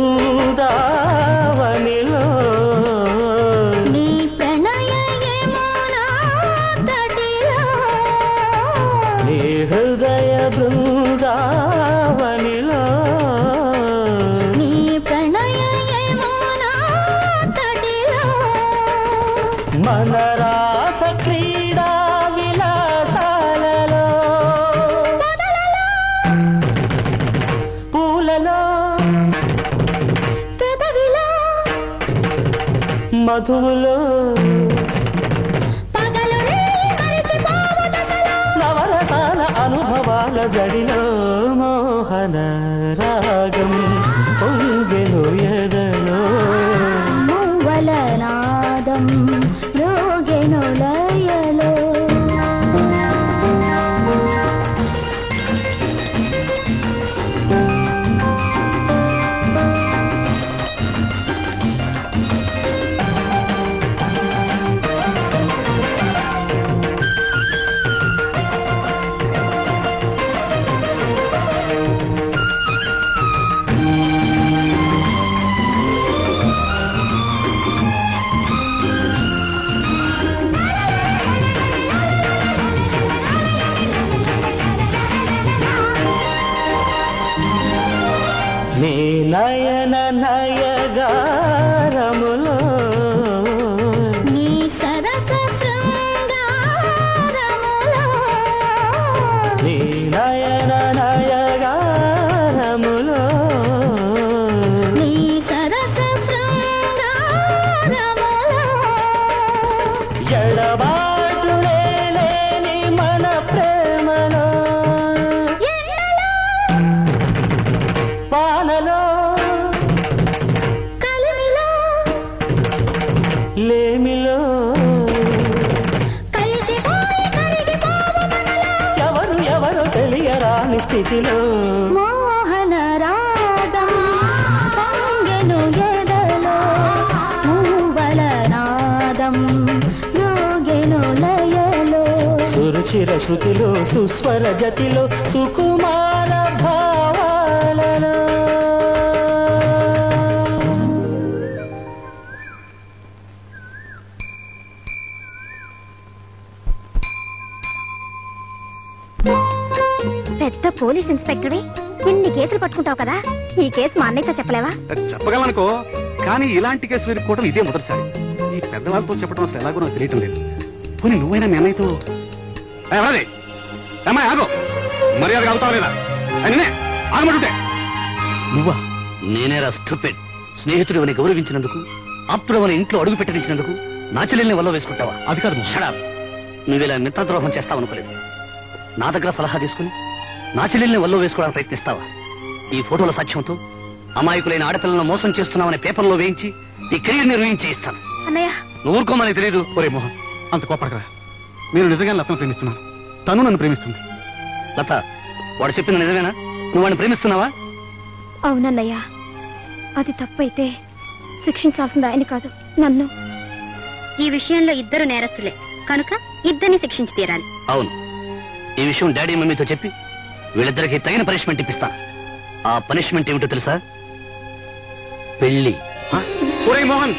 బృందావనిలో నీ ప్రణయ యమునా తటిలో నీ హృదయ బృందావనిలో నీ ప్రణయ యమునా తటిలో మన రాస క్రీడా విలాసాలలో పూలలో పెదవిలో మధువులో పగలు మరిచిపోవు దశలో నవరసాల అనుభవాల జడిలో మోహన రాగం పొంగెను ఎదలో మూవల నాదం రోగెను లయలో నీ నయన నయగారములో నీ సరస శృంగారములో నీ నయన నయగారములో నీ సరస శృంగారములో ఎడబాటు లేని మన ప్రేమలో పాలలో కలిమిలో లేమిలో కలిసిపోయి కరిగిపోవు మనలో ఎవరు ఎవరు తెలియరాని స్థితిలో మోహన రాగం పొంగెను ఎదలో మూవల నాదం రోగెను లయలో సురుచిర శృతిలో సుస్వర జతిలో సుకుమార భావాలలో పోలీస్ ఇన్స్పెక్టర్వి ఇన్ని కేసులు పట్టుకుంటావు కదా ఈ కేసు మా అన్నయ్యతో చెప్పలేవా చెప్పగలనుకో కానీ ఇలాంటి కేసు వెతుక్కోవడం ఇదే మొదటిసారి ఈ పెద్దవాళ్ళతో చెప్పడం అసలు ఎలాగో నాకు తెలియటం లేదు పోనీ నువ్వైనా మీ అన్నయ్యతో ఏ, ఎవరది అమ్మాయి ఆగో మర్యాద అవుతావా లేదా అన్నే ఆగమంటుంటే నువ్వా నేనేరా స్టూపిడ్ స్నేహితుడివని గౌరవించినందుకు ఆప్తుడవని ఇంట్లో అడుగు పెట్టించినందుకు నా చెల్లెల్ని వల్ల వేసుకుంటావా అది కాదు షడప్ నువ్విలా మిత్రద్రోహం చేస్తావనుకోలేదు నా దగ్గర సలహా తీసుకుని నా చెల్లెల్ని వల్ల వేసుకోవడానికి ప్రయత్నిస్తావా ఈ ఫోటోల సాక్ష్యంతో అమాయకులైన ఆడపిల్లలను మోసం చేస్తున్నావని పేపర్లో వేయించి నీ కెరీర్ నిర్వహించి ఇస్తాను అన్నయ్య నువ్వు ఊరుకోమని తెలియదు ఒరే మోహన్ అంత కోపడకరా నేను నిజంగా లతను ప్రేమిస్తున్నాను తను నన్ను ప్రేమిస్తుంది లత వాడు చెప్పింది నిజమేనా నువ్వు వాడిని ప్రేమిస్తున్నావా అవునన్నయ్య అది తప్పైతే శిక్షించాల్సింది ఆయన కాదు నన్ను ఈ విషయంలో ఇద్దరు నేరస్తులే కనుక ఇద్దరిని శిక్షించి తీరాలి అవును ఈ విషయం డాడీ మమ్మీతో చెప్పి వీళ్ళిద్దరికి తగిన పనిష్మెంట్ ఇప్పిస్తాను ఆ పనిష్మెంట్ ఏమిటో తెలుసా పెళ్లి ఒరే మోహన్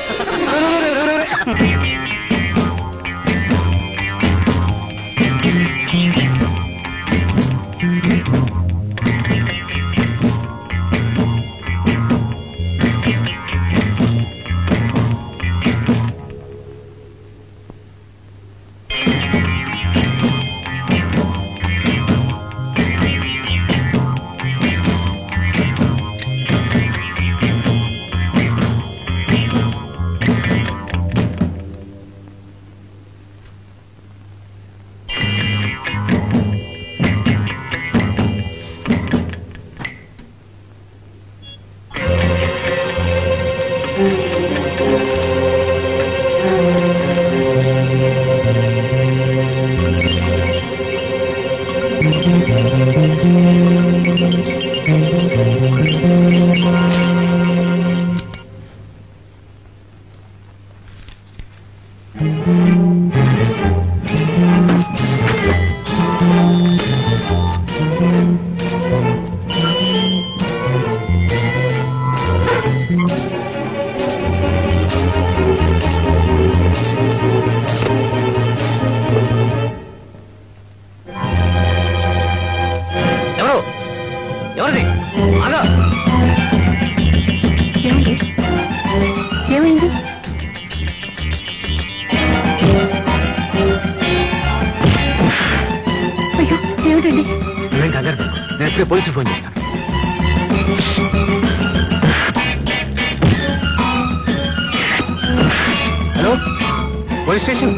ఎవరు ఎవరిది ఆగా ఏమైంది ఏమైంది అయ్యో ఏమిటండి నువ్వేం కంగారు పడకు. నేను ఇప్పుడే పోలీసులు ఫోన్ చేస్తాను hello police station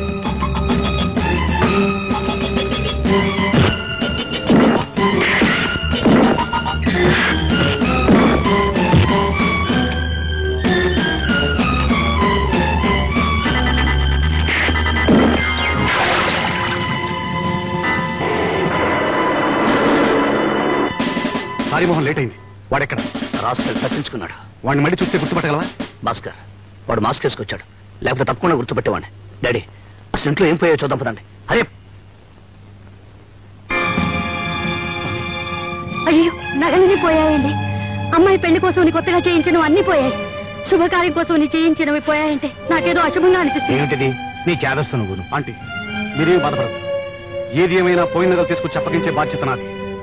sorry Mohan late అయింది వాడెక్కడ రాస్కల్ తప్పించుకున్నాడు వాడిని మళ్ళీ చూస్తే గుర్తుపట్టగలవా భాస్కర్ వాడు మాస్క్ వేసుకొచ్చాడు లేకపోతే తప్పకుండా గుర్తుపెట్టేవాడిని డాడీ అసలు ఇంట్లో ఏం పోయాయో చూద్దాం పదండి అరే అయ్యో నగలన్నీ పోయాయండి అమ్మాయి పెళ్లి కోసం నీ కొత్తగా చేయించినవి అన్ని పోయాయి శుభకార్యం కోసం నీ చేయించినవి పోయాయంటే నాకేదో అశుభంగా అనిపిస్తుంది ఏమిటిది నీ చేదస్తు నువ్వు ఆంటీ మీరేం బాధపడదు ఏది ఏమైనా పోయిన నగలు తీసుకొచ్చి అప్పగించే బాధ్యత నాది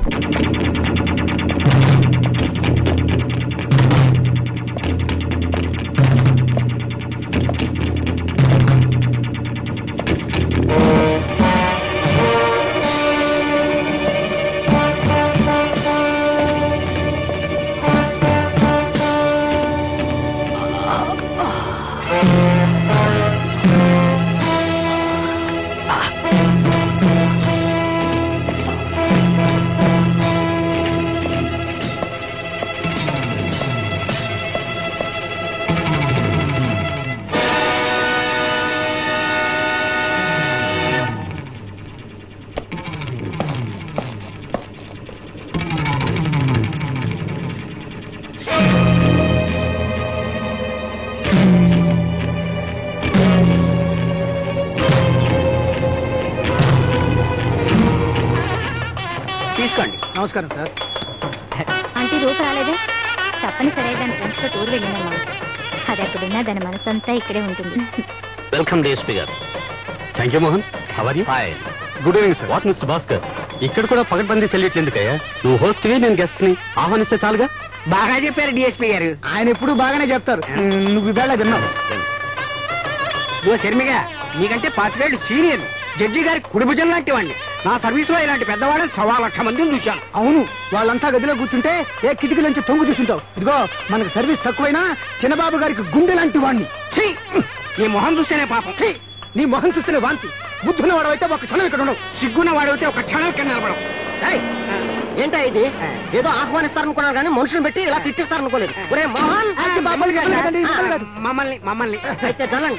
తీసుకోండి నమస్కారం సార్ ఆంటీ రూపు రాలేదే తప్పనిసరి దాని ఫ్రెండ్స్ తో టూర్ వెళ్ళిందమ్మా అది అక్కడున్నా దాని మనసంతా ఇక్కడే ఉంటుంది welcome DSP garu thank you Mohan how are you hi good evening sir what mister Bhaskar ఇక్కడ కూడా పగడ్బందీ సెల్యూట్లు ఎందుకయ్యా నువ్వు హోస్ట్వి నేను గెస్ట్ ని ఆహ్వానిస్తే చాలుగా బాగా చెప్పారు డిఎస్పీ గారు ఆయన ఎప్పుడు బాగానే చెప్తారు నువ్వు ఇవాళ విన్నావు ఇదిగో శర్మిగా నీకంటే పాతికేళ్ళు సీనియర్ జడ్జి గారి కుడిభుజం లాంటి వాడిని నా సర్వీస్ లో ఇలాంటి పెద్దవాళ్ళని సవా లక్ష మందిని చూశాను అవును వాళ్ళంతా గదిలో కూర్చుంటే ఏ కిటికీ నుంచి తొంగు చూసుంటావు ఇదిగో మనకు సర్వీస్ తక్కువైనా చిన్నబాబు గారికి గుండె లాంటి వాడిని ఛీ! నీ మొహం చూస్తేనే పాపం ఛీ! నీ మొహం చూస్తేనే వాంతి బుద్ధున్న వాడవైతే ఒక క్షణం ఇక్కడ ఉండవు సిగ్గున్న వాడవైతే ఒక క్షణం ఇక్కడ నిలబడవు ఏంటా ఇది ఏదో ఆహ్వానిస్తారనుకున్నారు కానీ మనుషులు పెట్టి ఇలా తిట్టిస్తారనుకోలేదు ఒరే మోహన్ మమ్మల్ని మమ్మల్ని అయితే చల్లండి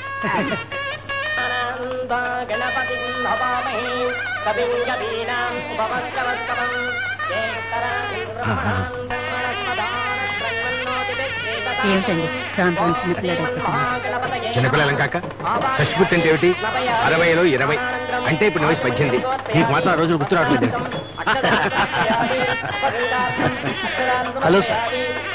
ఏమిటండి దాంట్లో చిన్నపిల్లడు ఒక్కటి. చిన్నపిల్లలం కాక కసిపుట్టి అంటే ఏమిటి అరవైలో ఇరవై అంటే ఇప్పుడు వయసు పద్దెనిమిది నీకు మాత్రం ఆ రోజులు గుర్తు రావట్లేదు హలో సార్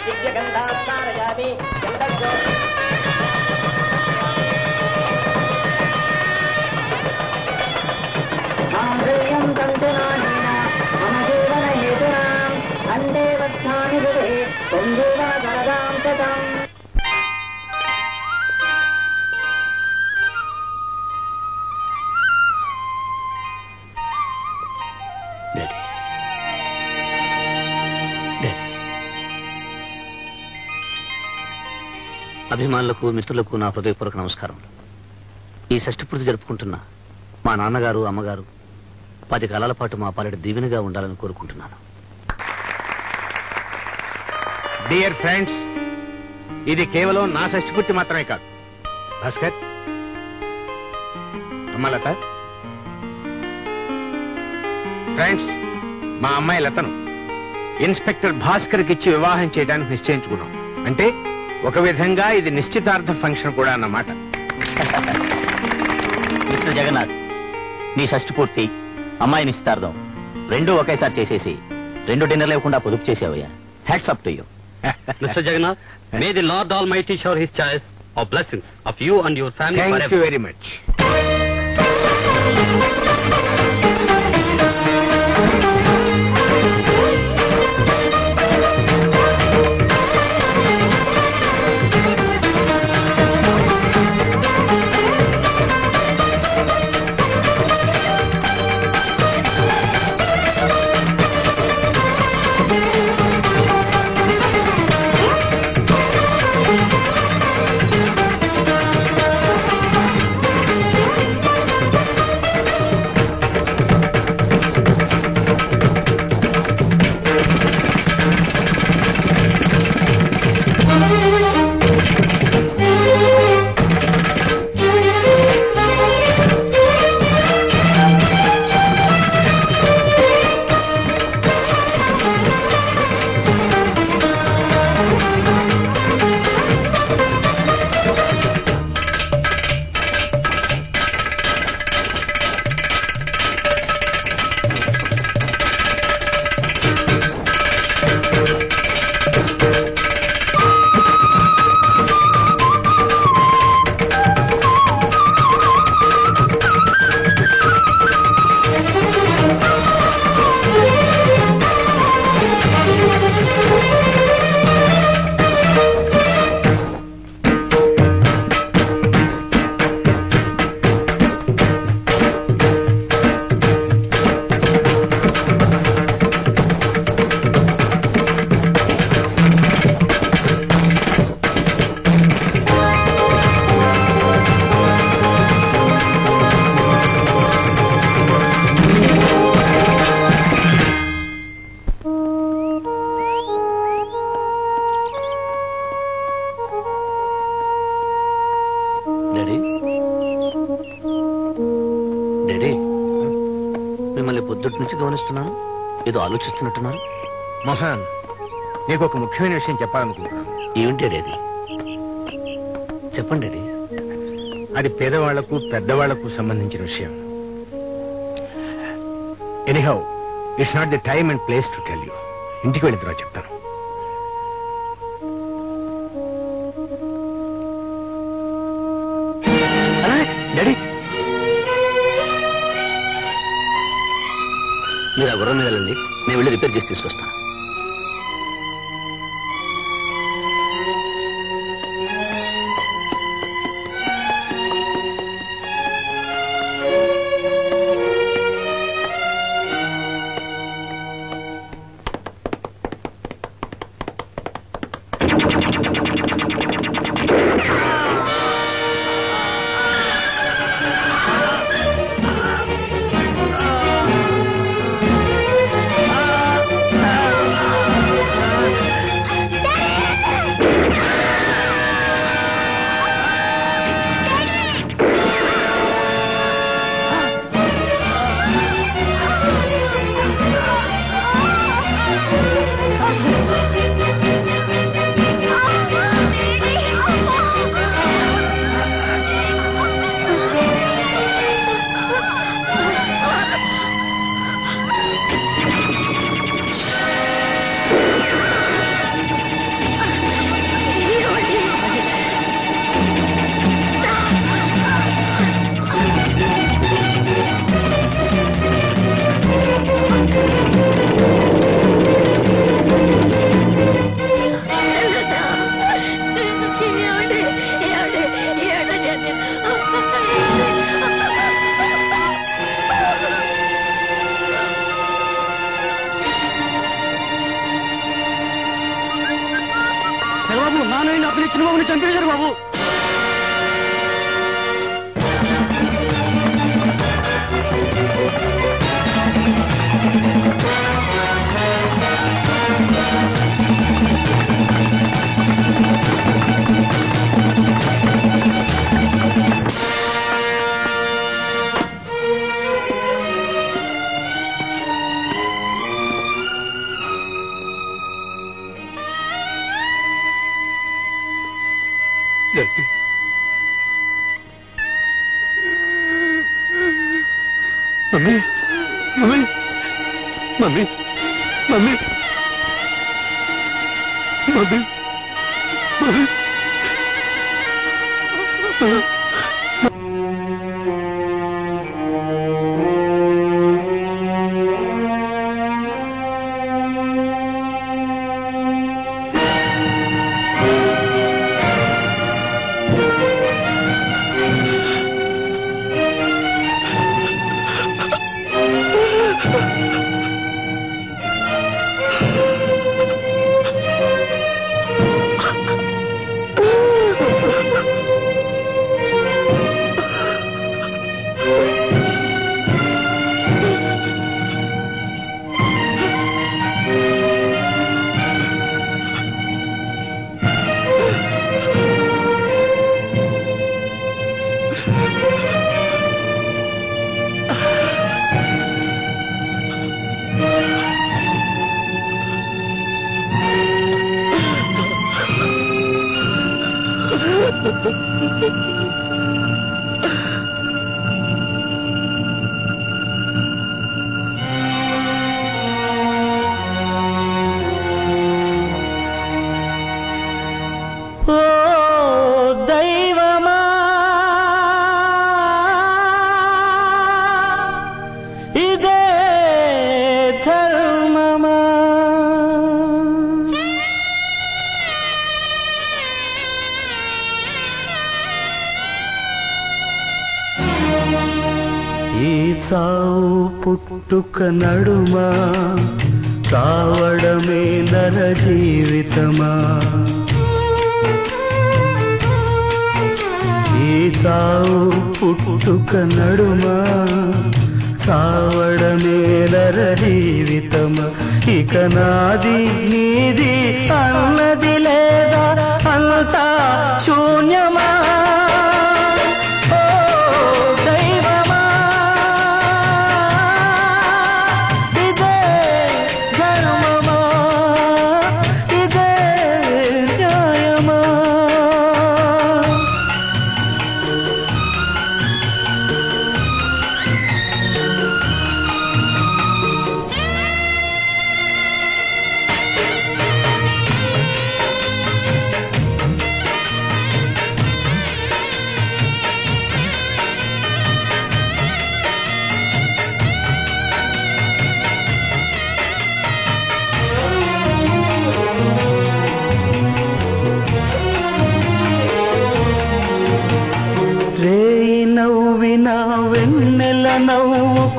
డాడీ డాడీ అభిమానులకు మిత్రులకు నా హృదయపూర్వక నమస్కారం ఈ షష్ఠపూర్తి జరుపుకుంటున్న మా నాన్నగారు అమ్మగారు పది కాలాల పాటు మా పాలెడు దీవెనగా ఉండాలని కోరుకుంటున్నాను డియర్ ఫ్రెండ్స్ ఇది కేవలం నా షష్టిపూర్తి మాత్రమే కాదు భాస్కర్ అమ్మ లత ఫ్రెండ్స్ మా అమ్మాయి లతను ఇన్స్పెక్టర్ భాస్కర్కి ఇచ్చి వివాహం చేయడానికి నిశ్చయించుకున్నాం అంటే ఒక విధంగా ఇది నిశ్చితార్థ ఫంక్షన్ కూడా అన్నమాట మిస్టర్ జగన్నాథ్ నీ షష్టి పూర్తి అమ్మాయి నిశ్చితార్థం రెండు ఒకేసారి చేసేసి రెండు డిన్నర్ లేకుండా పొదుపు చేసావయ్యా hats off to you mister Jagannath may the lord almighty shower his choice of blessings of you and your thank you family very much daddy daddy మిమ్మల్ని పొద్దుటి నుంచి గమనిస్తున్నాను ఏదో ఆలోచిస్తున్నట్టున్నారు మోహన్ నీకు ఒక ముఖ్యమైన విషయం చెప్పాలనుకుంటున్నాను ఏమిటి డాడీ చెప్పండి డాడీ అది పేదవాళ్లకు పెద్దవాళ్లకు సంబంధించిన విషయం anyhow it's not the time and place to tell you ఇంటికి వెళ్ళిన తర్వాత చెప్తాను డాడీ మీరు ఆ గుర్రం మీద వెళ్ళండి నేను వెళ్ళి రిపేర్ చేసి తీసుకొస్తాను బాబు నాన్న అతని చిన్న బాబుని చంపేశారు బాబు mummy mummy mummy mummy mummy mummy ఓ దైవమా ఇదే ధర్మమా ఈ చావు పుట్టుక నడుమా చావడమే నర జీవితమా ఈ చావు పుట్టుక నడుమా చావడమే నర జీవితమా ఇక నాది నీది అన్నది లేదా అంతా శూన్యమా ఓ దైవమా ఇదే ధర్మమా ఇదే న్యాయమా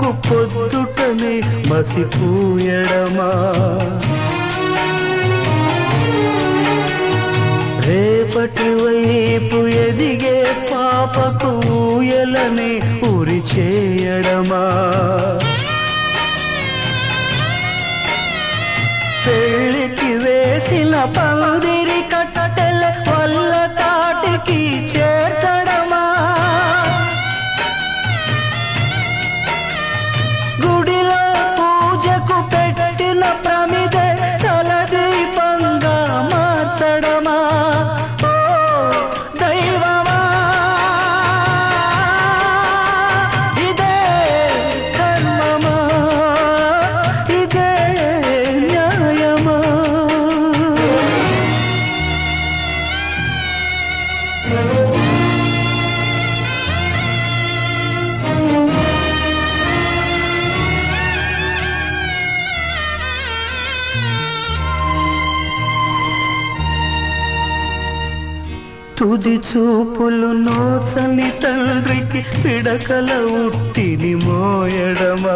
రేపు పొద్దుటనే మసిపూయడమా రేపటి వైపు ఎదిగే పాపకు ఊయలనే ఉరి చేయడమా పెళ్ళికి వేసిన పందిరి కట్టెల వల్ల తాటికి చేర్చడమా గుడిలో పూజకు పెట్టిన ప్రమిదే తలదీపంగా మార్చడమా ఓ దైవమా ఇదే కర్మమా ఇదే న్యాయమా తుది చూపులు నోచని తండ్రికి పిడకల ఉట్టిని మోయడమా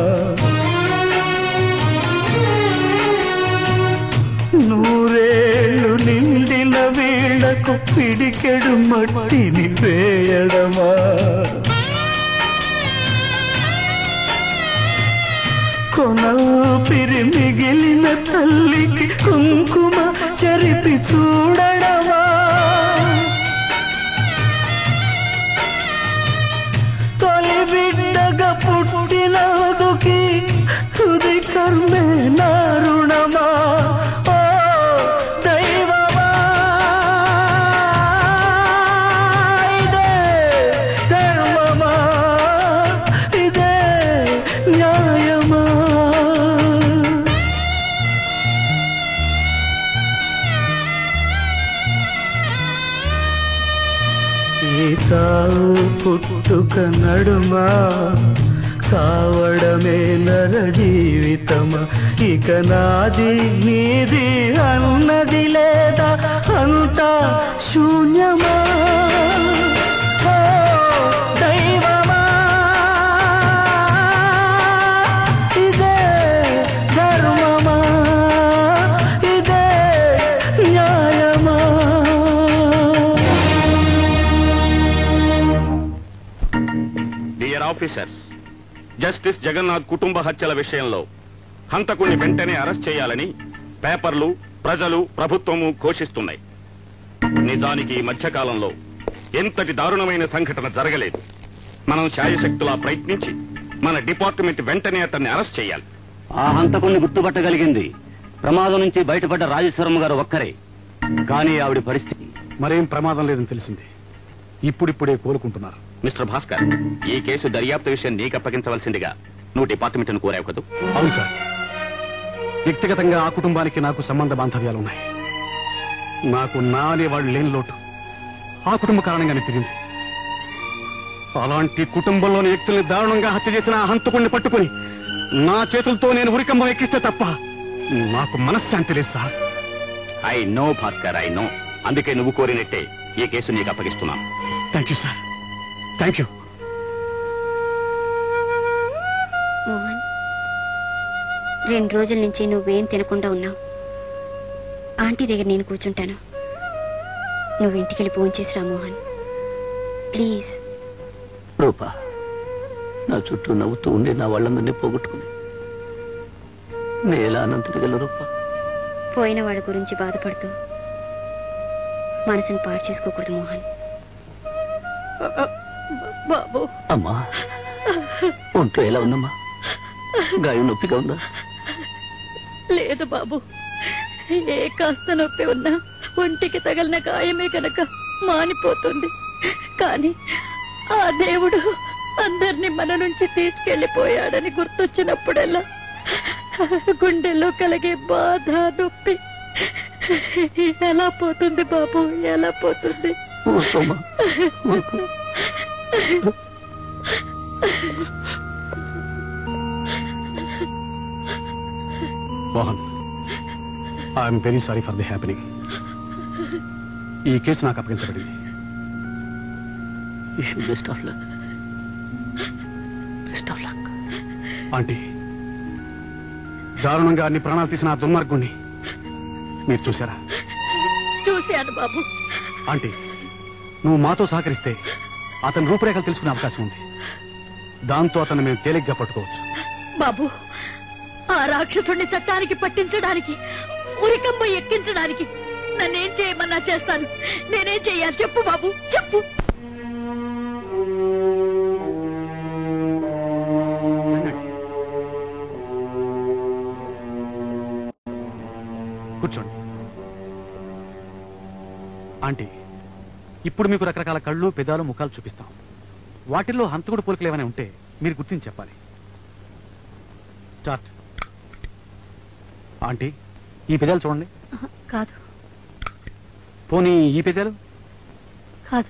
నూరేళ్ళు నిండిన వీళ్లకు పిడికెడు మట్టిని వేయడమా కొన ఊపిరి మిగిలిన తల్లికి కుంకుమ చెరిపి చూడడమా తొలి బిడ్డగా పుట్టినందుకి తుది కర్మే నారుణమా ఓ దైవమా ఇదే ధర్మమా ఇదే న్యాయమా ఈ చావు పుట్టుక నడుమా సావడమే నర జీవితమా ఇక నాది నీది అన్నది లేదా అంతా శూన్యమా ఓ దైవమా ఇదే ధర్మమా ఇదే న్యాయమా డియర్ ఆఫీసర్స్ జస్టిస్ జగన్నాథ్ కుటుంబ హత్యల విషయంలో హంతకుణ్ణి వెంటనే అరెస్ట్ చేయాలని పేపర్లు ప్రజలు ప్రభుత్వము ఘోషిస్తున్నాయి నిజానికి ఈ మధ్యకాలంలో ఎంతటి దారుణమైన సంఘటన జరగలేదు మనం శాయశక్తులా ప్రయత్నించి మన డిపార్ట్మెంట్ వెంటనే అతన్ని అరెస్ట్ చేయాలి ఆ హంతకుణ్ణి గుర్తుపట్టగలిగింది ప్రమాదం నుంచి బయటపడ్డ రాజేశ్వరమ్మ గారు ఒక్కరే కానీ ఆవిడ పరిస్థితి మరేం ప్రమాదం లేదని తెలిసింది ఇప్పుడిప్పుడే కోలుకుంటున్నారు మిస్టర్ భాస్కర్ ఈ కేసు దర్యాప్తు విషయం నీకు అప్పగించవలసిందిగా నువ్వు డిపార్ట్మెంట్ను కోరావు కదూ అవును సార్ వ్యక్తిగతంగా ఆ కుటుంబానికి నాకు సంబంధ బాంధవ్యాలు ఉన్నాయి నాకు నా అనేవాళ్ళు లేని లోటు ఆ కుటుంబ కారణంగానే తిరిగింది అలాంటి కుటుంబంలోని వ్యక్తుల్ని దారుణంగా హత్య చేసిన ఆ హంతకుణ్ణి పట్టుకుని నా చేతులతో నేను ఉరికంబం ఎక్కిస్తే తప్ప నాకు మనశ్శాంతి లేదు sir I know Bhaskar I know అందుకే నువ్వు కోరినట్టే ఈ కేసు నీకు అప్పగిస్తున్నాను thank you sir thank you Mohan రెండు రోజుల నుంచి నువ్వేం తినకుండా ఉన్నావు ఆంటీ దగ్గర నేను కూర్చుంటాను నువ్వు ఇంటికి వెళ్ళి ఫోన్ చేసిరా మోహన్ ప్లీజ్ రూపా నా చుట్టూ నవ్వుతూ ఉండే నా వాళ్ళందరినీ పోగొట్టుకుని నేను ఎలా అనంతగల రూపా పోయిన వాళ్ళ గురించి బాధపడుతూ మనసుని పాడు చేసుకోకూడదు మోహన్ బాబు అమ్మా ఒంట్లో ఎలా ఉందమ్మా గాయం నొప్పిగా ఉందా లేదు బాబు ఏ కాస్త నొప్పి ఉన్నా ఒంటికి తగిలిన గాయమే కనుక మానిపోతుంది కానీ ఆ దేవుడు అందరినీ మన నుంచి తీసుకెళ్లిపోయాడని గుర్తొచ్చినప్పుడల్లా గుండెల్లో కలిగే బాధ నొప్పి ఎలా పోతుంది బాబు ఎలా పోతుంది ఊరుకోమ్మా ఊరుకో Mohan I'm very sorry for the happening ఈ కేసు నాకు అప్పగించబడింది best of luck best of luck aunty దారుణంగా అన్ని ప్రాణాలు తీసిన ఆ దుర్మార్గుణ్ణి మీరు చూసారా చూశాను బాబు ఆంటీ నువ్వు మాతో సహకరిస్తే అతని రూపురేఖలు తెలుసుకునే అవకాశం ఉంది దాంతో అతన్ని మేము తేలిగ్గా పట్టుకోవచ్చు బాబు ఆ రాక్షసుడిని చట్టానికి పట్టించడానికి ఉరికంబ ఎక్కించడానికి నన్నేం చేయమన్నా చేస్తాను నేనేం చెయ్యాలి చెప్పు బాబు చెప్పు కూర్చోండి ఆంటీ ఇప్పుడు మీకు రకరకాల కళ్ళు పెదాలు ముఖాలు చూపిస్తాం వాటిల్లో హంతకుడు పోలికలు ఏమైనా ఉంటే మీరు గుర్తించి చెప్పాలి స్టార్ట్ ఆంటీ ఈ పెదాలు చూడండి కాదు పోనీ ఈ పెదాలు కాదు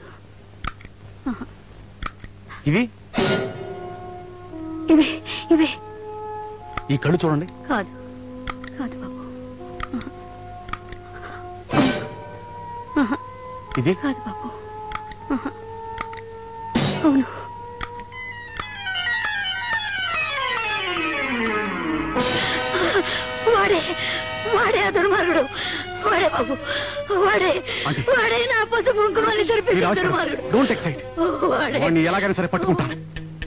ఇవి ఇవి ఇవి ఈ కళ్ళు చూడండి కాదు కాదు బాబు ఆహా. ఇది కాదు బాబు ఆహా. అవును వాడే వాడే ఆ దుర్మార్గుడు వాడే బాబు వాడే వాడే నా పసుపు కుంకుమని మీరు జరిపేసిన అవసరం దుర్మార్గుడు డోంట్ ఎక్సైట్ వాడే వాడిని ఎలాగైనా సరే పట్టుకుంటాను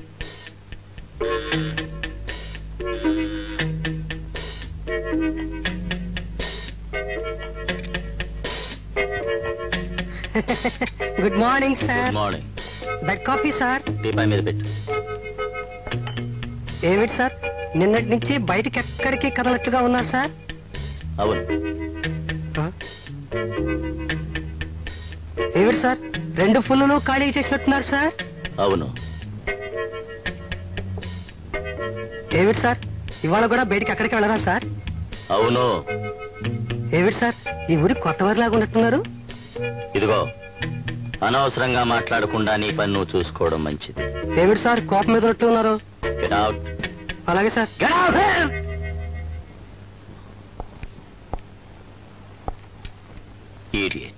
good morning sir good morning bed coffee sir టీపై మీద పెట్టు ఏమిటి సార్ నిన్నటి నుంచి బయటికి ఎక్కడికి కదలట్టుగా ఉన్నారు సార్ అవును ఏమిటి సార్ రెండు ఫుల్లులు ఖాళీ చేసినట్టున్నారు సార్ అవును ఏమిటి సార్ ఇవాళ కూడా బయటికి ఎక్కడికి వెళ్ళరా సార్ అవును ఏమిటి సార్ ఈ ఊరి కొత్త వారిలాగా ఉన్నట్టున్నారు ఇదిగో అనవసరంగా మాట్లాడకుండా నీ పని నువ్వు చూసుకోవడం మంచిది ఏమిటి సార్ కోపం మీద ఉన్నట్టు ఉన్నారు Get out. అలాగే సార్ Idiot.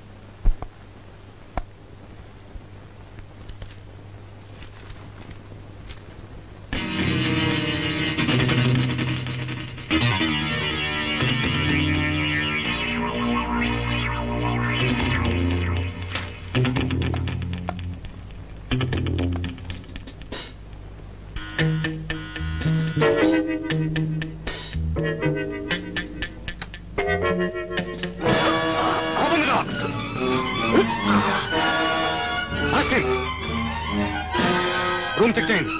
రూమ్ చెక్ చేయండి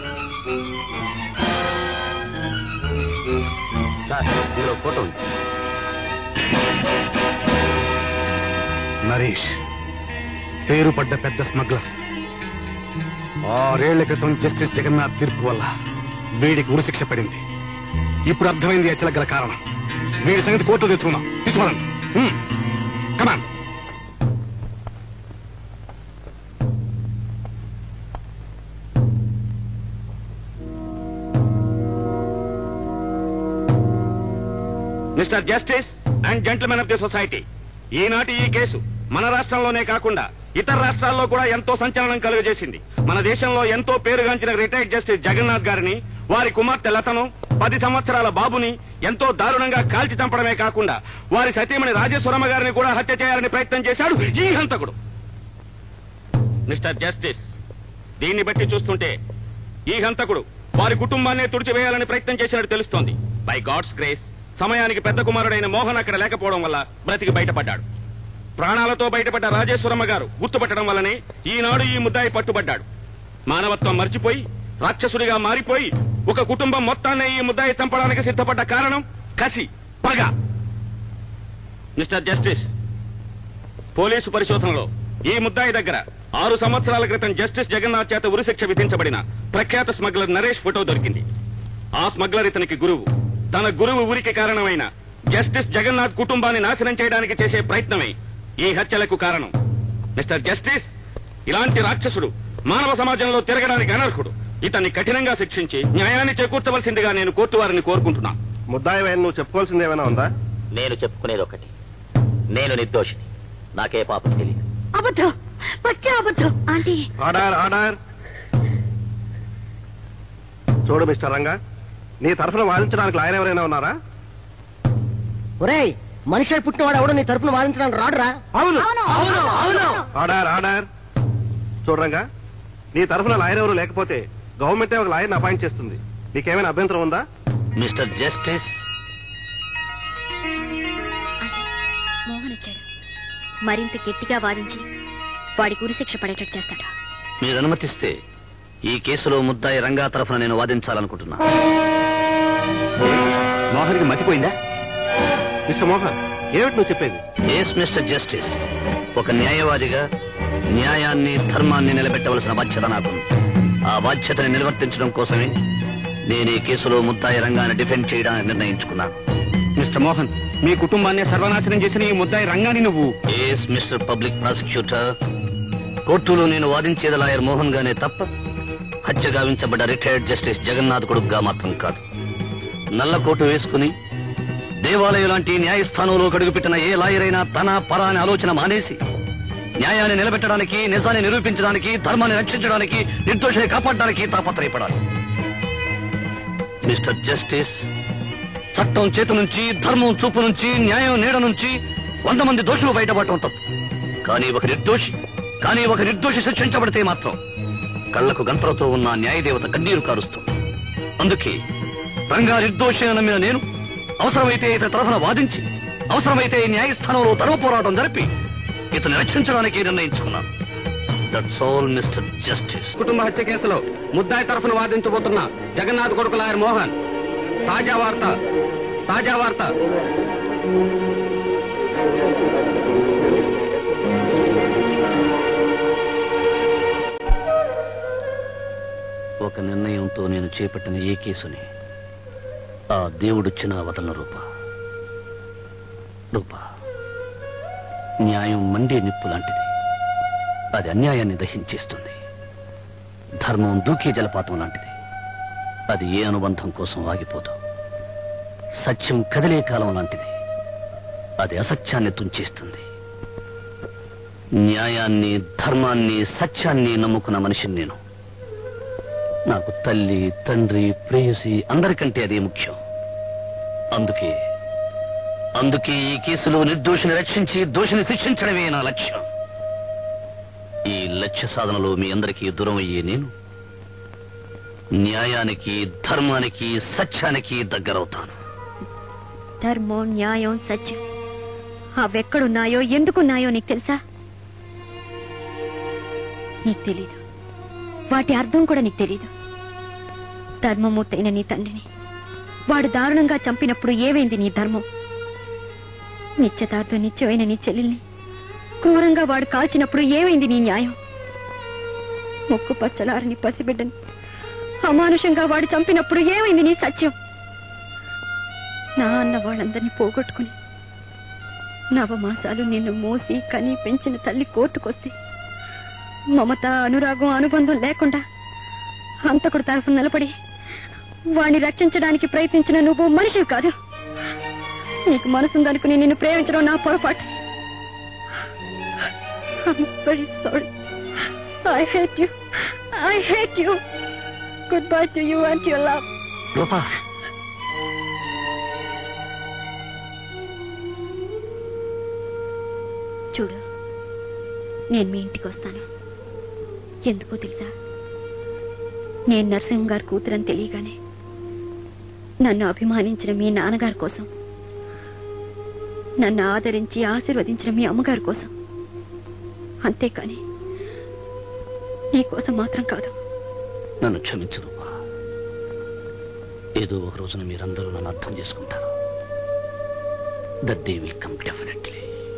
సార్ ఇందులో ఫోటో ఉంది నరేష్ పేరు పడ్డ పెద్ద స్మగ్లర్ ఆరేళ్ల క్రితం జస్టిస్ జగన్నాథ్ తీర్పు వల్ల వీడికి ఉరిశిక్ష పడింది ఇప్పుడు అర్థమైంది అచ్చల గల కారణం వీడి సంగతి కోర్టులో తెచ్చుకుందాం తీసుకోవాలండి come on mister justice and gentlemen of the society ఈనాటి ఈ కేసు మన రాష్ట్రంలోనే కాకుండా ఇతర రాష్ట్రాల్లో కూడా ఎంతో సంచలనం కలుగజేసింది మన దేశంలో ఎంతో పేరుగాంచిన రిటైర్డ్ జస్టిస్ జగన్నాథ్ గారిని వారి కుమార్తె లతను పది సంవత్సరాల బాబుని ఎంతో దారుణంగా కాల్చి చంపడమే కాకుండా వారి సతీమణి రాజేశ్వరమ్మ గారిని కూడా హత్య చేయాలని ప్రయత్నం చేశాడు ఈ హంతకుడు మిస్టర్ జస్టిస్ దీన్ని బట్టి చూస్తుంటే ఈ హంతకుడు వారి కుటుంబాన్నే తుడిచివేయాలని ప్రయత్నం చేసినట్టు తెలుస్తోంది బై గాడ్స్ గ్రేస్ సమయానికి పెద్ద కుమారుడైన మోహన్ అక్కడ లేకపోవడం వల్ల బ్రతికి బయటపడ్డాడు ప్రాణాలతో బయటపడ్డ రాజేశ్వరమ్మ గారు గుర్తుపట్టడం వల్లనే ఈనాడు ఈ ముద్దాయి పట్టుబడ్డాడు మానవత్వం మర్చిపోయి రాక్షసుడిగా మారిపోయి ఒక కుటుంబం మొత్తాన్ని ఈ ముద్దాయి చంపడానికి సిద్ధపడ్డ కారణం కసి పగ మిస్టర్ జస్టిస్ పోలీసు పరిశోధనలో ఈ ముద్దాయి దగ్గర ఆరు సంవత్సరాల క్రితం జస్టిస్ జగన్నాథ్ చేత ఉరిశిక్ష విధించబడిన ప్రఖ్యాత స్మగ్లర్ నరేష్ ఫోటో దొరికింది ఆ స్మగ్లర్ ఇతనికి గురువు తన గురువు ఉరికి కారణమైన జస్టిస్ జగన్నాథ్ కుటుంబాన్ని నాశనం చేయడానికి చేసే ప్రయత్నమే ఈ హత్యలకు కారణం మిస్టర్ జస్టిస్ ఇలాంటి రాక్షసుడు మానవ సమాజంలో తిరగడానికి అనర్హుడు ఇతన్ని కఠినంగా శిక్షించి న్యాయాన్ని చేకూర్చవలసిందిగా నేను కోర్టు వారిని కోరుకుంటున్నా ముద్దాయి నువ్వు చెప్పుకోవాల్సింది ఏమైనా ఉందా నేను చెప్పుకునేది ఒకటి నేను నిర్దోషిని నాకే పాపం తెలియదు అబద్ధం పచ్చ అబద్ధం ఆంటీ ఆర్డర్ ఆర్డర్ చూడు మిస్టర్ రంగా నీ తరఫున వాదించడానికి లాయర్ ఎవరైనా ఉన్నారా ఒరేయ్ మనిషి పుట్టినవాడు ఎవడు నీ తరపున వాదించడానికి రాడురా అవును ఆర్డర్ ఆర్డర్ చూడరంగా నీ తరఫున లాయర్ ఎవరు లేకపోతే గవర్నమెంటే ఒక లాయర్ని అపాయింట్ చేస్తుంది నీకేమైనా అభ్యంతరం ఉందా మిస్టర్ జస్టిస్ మోహన్ వచ్చాడు మరింత గట్టిగా వాదించి వాడికి ఉరిశిక్ష పడేటట్టు చేస్తాడు మీరు అనుమతిస్తే ఈ కేసులో ముద్దాయి రంగా తరఫున నేను వాదించాలనుకుంటున్నా మోహన్కి మతిపోయిందా మిస్టర్ మోహన్ ఏమిటి నువ్వు చెప్పేది ఎస్ మిస్టర్ జస్టిస్ ఒక న్యాయవాదిగా న్యాయాన్ని ధర్మాన్ని నిలబెట్టవలసిన బాధ్యత నాకు ఆ బాధ్యతని నిర్వర్తించడం కోసమే నేను ఈ కేసులో ముద్దాయి రంగాన్ని డిఫెండ్ చేయడానికి నిర్ణయించుకున్నాను మిస్టర్ మోహన్ మీ కుటుంబాన్ని సర్వనాశనం చేసిన ఈ ముద్దాయి రంగాన్ని నువ్వు ఎస్ మిస్టర్ పబ్లిక్ ప్రాసిక్యూటర్ కోర్టులో నేను వాదించేది లాయర్ మోహన్ గానే తప్ప హత్య గావించబడ్డ రిటైర్డ్ జస్టిస్ జగన్నాథ్ కొడుకుగా మాత్రం కాదు నల్ల కోటు వేసుకుని దేవాలయం లాంటి న్యాయస్థానంలో కడుగుపెట్టిన ఏ లాయర్ అయినా తన పర అనే ఆలోచన మానేసి న్యాయాన్ని నిలబెట్టడానికి నిజాన్ని నిరూపించడానికి ధర్మాన్ని రక్షించడానికి నిర్దోషిని కాపాడడానికి తాపత్రయపడాలి మిస్టర్ జస్టిస్ చట్టం చేతి నుంచి ధర్మం చూపు నుంచి న్యాయం నీడ నుంచి వంద మంది దోషులు బయటపడటం తప్పు కానీ ఒక నిర్దోషి కానీ ఒక నిర్దోషి శిక్షించబడితే మాత్రం కళ్లకు గంతలతో ఉన్న న్యాయదేవత కన్నీరు కారుస్తుంది అందుకే రంగా నిర్దోషి అని నమ్మిన నేను అవసరమైతే ఇతని తరఫున వాదించి అవసరమైతే న్యాయస్థానంలో ధర్మ పోరాటం జరిపి ఇతను రక్షించడానికి నిర్ణయించుకున్నాను దట్స్ ఆల్ మిస్టర్ జస్టిస్ కుటుంబ హత్య కేసులో ముద్దాయి తరఫున వాదించబోతున్న జగన్నాథ్ కొడుకు లాయర్ మోహన్ తాజా వార్త తాజా వార్త ఒక నిర్ణయంతో నేను చేపట్టిన ఏ కేసుని ఆ దేవుడిచ్చిన వదల రూప రూప న్యాయం మండే నిప్పు లాంటిది అది అన్యాయాన్ని దహించేస్తుంది ధర్మం దూకే జలపాతం లాంటిది అది ఏ అనుబంధం కోసం ఆగిపోదు సత్యం కదిలే కాలం లాంటిది అది అసత్యాన్ని తుంచేస్తుంది న్యాయాన్ని ధర్మాన్ని సత్యాన్ని నమ్ముకున్న మనిషిని నేను నాకు తల్లి తండ్రి ప్రేయసి అందరికంటే అదే ముఖ్యం అందుకే అందుకే ఈ కేసులో నిర్దోషిని రక్షించి దోషిని శిక్షించడమే నా లక్ష్యం ఈ లక్ష్య సాధనలో మీ అందరికీ దూరం అయ్యే నేను న్యాయానికి ధర్మానికి సత్యానికి దగ్గరవుతాను ధర్మం న్యాయం సత్యం అవెక్కడున్నాయో ఎందుకున్నాయో నీకు తెలుసా నీకు తెలీదు వాటి అర్థం కూడా నీకు తెలీదు ధర్మమూర్తైన నీ తండ్రిని వాడు దారుణంగా చంపినప్పుడు ఏమైంది నీ ధర్మం నిత్యతార్థం నిత్యమైన నీ చెల్లెల్ని క్రూరంగా వాడు కాల్చినప్పుడు ఏమైంది నీ న్యాయం ముక్కు పచ్చలారని పసిబిడ్డని అమానుషంగా వాడు చంపినప్పుడు ఏమైంది నీ సత్యం నా అన్న వాళ్ళందరినీ పోగొట్టుకుని నవమాసాలు నిన్ను మోసి కని పెంచిన తల్లి కోర్టుకొస్తే మమత అనురాగం అనుబంధం లేకుండా హంతకుడు తరఫున నిలబడి వాణ్ణి రక్షించడానికి ప్రయత్నించిన నువ్వు మనిషివి కాదు నీకు మనసుందనుకుని నిన్ను ప్రేమించడం నా పొరపాటు very sorry I hate you I hate you goodbye to you and your love Rupa చూడు నేను మీ ఇంటికి వస్తాను ఎందుకో తెలుసా నేను నరసింహం గారి కూతురని తెలియగానే నన్ను అభిమానించిన మీ నాన్నగారి కోసం నన్ను ఆదరించి ఆశీర్వదించిన మీ అమ్మగారి కోసం అంతేకాని నీ కోసం మాత్రం కాదు నన్ను క్షమించు రూపా ఏదో ఒక రోజున మీరందరూ నన్ను అర్థం చేసుకుంటారు that day will come definitely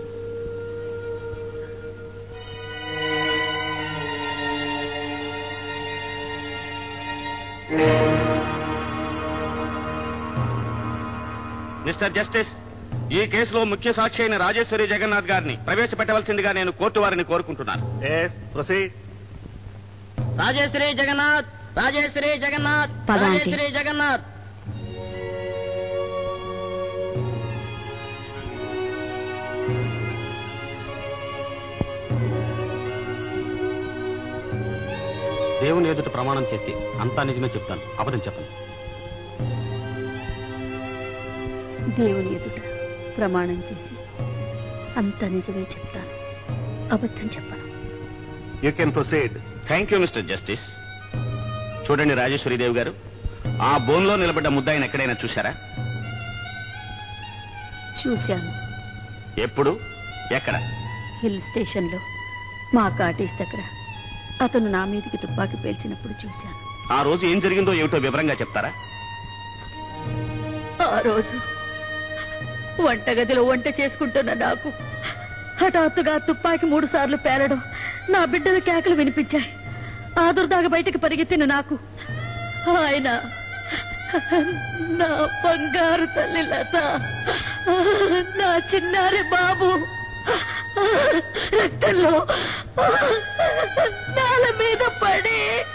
mister justice ఈ కేసులో ముఖ్య సాక్షి అయిన రాజేశ్వరి జగన్నాథ్ గారిని ప్రవేశపెట్టవలసిందిగా నేను కోర్టు వారిని కోరుకుంటున్నాను రాజేశ్వరి జగన్నాథ్ రాజేశ్వరి జగన్నాథ్ పద, ఆంటీ. రాజేశ్వరి జగన్నాథ్ దేవుని ఎదుట ప్రమాణం చేసి అంతా నిజమే చెప్తాను అబద్ధం చెప్పను దేవుని ఎదుట ప్రమాణం చేసి అంత నిజమే చెప్తాను అబద్ధం చెప్పను you can proceed thank you mister justice చూడండి రాజేశ్వరీదేవి గారు ఆ బోన్లో నిలబడ్డ ముద్దాయిని ఎక్కడైనా చూశారా చూశాను ఎప్పుడు ఎక్కడ హిల్ స్టేషన్లో మా కాటేజ్ దగ్గర అతను నా మీదకి తుపాకీ పేల్చినప్పుడు చూశాను ఆ రోజు ఏం జరిగిందో ఏమిటో వివరంగా చెప్తారా ఆ రోజు వంటగదిలో వంట చేసుకుంటున్న నాకు హఠాత్తుగా తుపాకీ మూడు సార్లు పేలడం నా బిడ్డల కేకలు వినిపించాయి ఆదుర్దాగా బయటకు పరిగెత్తిన నాకు ఆయన నా బంగారు తల్లి లత నా చిన్నారి బాబు రక్తంలో నేల మీద పడి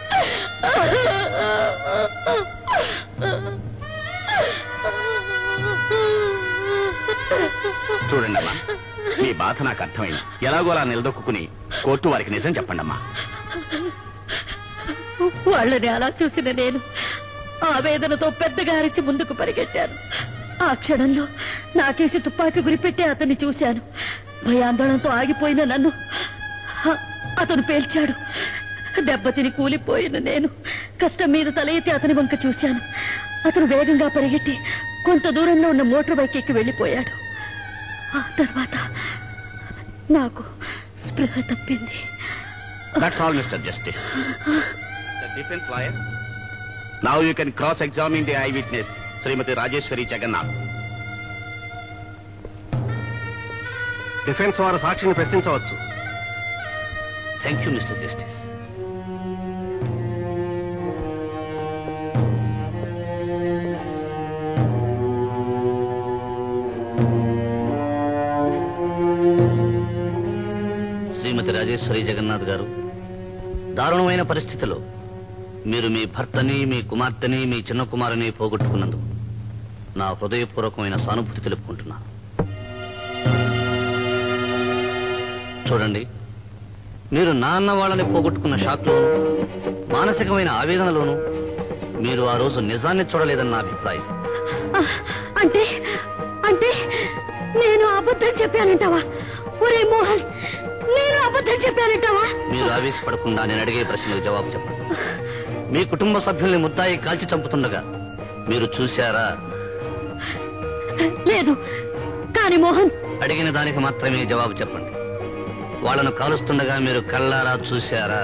చూడండి అమ్మా మీ బాధ నాకు అర్థమైంది ఎలాగో అలా నిలదొక్కుని కోర్టు వారికి నిజం చెప్పండి అమ్మా వాళ్ళని అలా చూసిన నేను ఆవేదనతో పెద్దగా అరిచి ముందుకు పరిగెట్టాను ఆ క్షణంలో నాకేసి తుపాకీ గురిపెట్టి అతన్ని చూశాను భయాందోళనతో ఆగిపోయిన నన్ను అ- అతను పేల్చాడు దెబ్బతిని కూలిపోయిన నేను కష్టం మీద తల ఎత్తి అతని వంక చూశాను అతను వేగంగా పరిగెట్టి కొంత దూరంలో ఉన్న మోటార్ బైక్ ఎక్కి వెళ్ళిపోయాడు ఆ తర్వాత నాకు స్పృహ తప్పింది that's all mister justice defence lawyer now you can cross examine the I witness Shrimati Rajeswari Jagannath defence వారు సాక్షిని ప్రశ్నించవచ్చు thank you mister justice Shrimati Rajeswari Jagannath గారు దారుణమైన పరిస్థితిలో మీరు మీ భర్తని మీ కుమార్తెని మీ చిన్న కుమారుని పోగొట్టుకున్నందుకు నా హృదయపూర్వకమైన సానుభూతి తెలుపుకుంటున్నా చూడండి మీరు నాన్న వాళ్ళని పోగొట్టుకున్న షాక్లోను మానసికమైన ఆవేదనలోను మీరు ఆ రోజు నిజాన్ని చూడలేదన్న నా అభిప్రాయం అంటే అంటే నేను అబద్ధం చెప్పానంటావా ఒరే మోహన్ నేను అబద్ధం చెప్పానంటావా మీరు ఆవేశపడకుండా నేను అడిగే ప్రశ్నలకు జవాబు చెప్పండి మీ కుటుంబ సభ్యుల్ని ముద్దాయి కాల్చి చంపుతుండగా మీరు చూశారా లేదు కాని మోహన్ అడిగిన దానికి మాత్రమే జవాబు చెప్పండి వాళ్ళను కాలుస్తుండగా మీరు కళ్ళారా చూశారా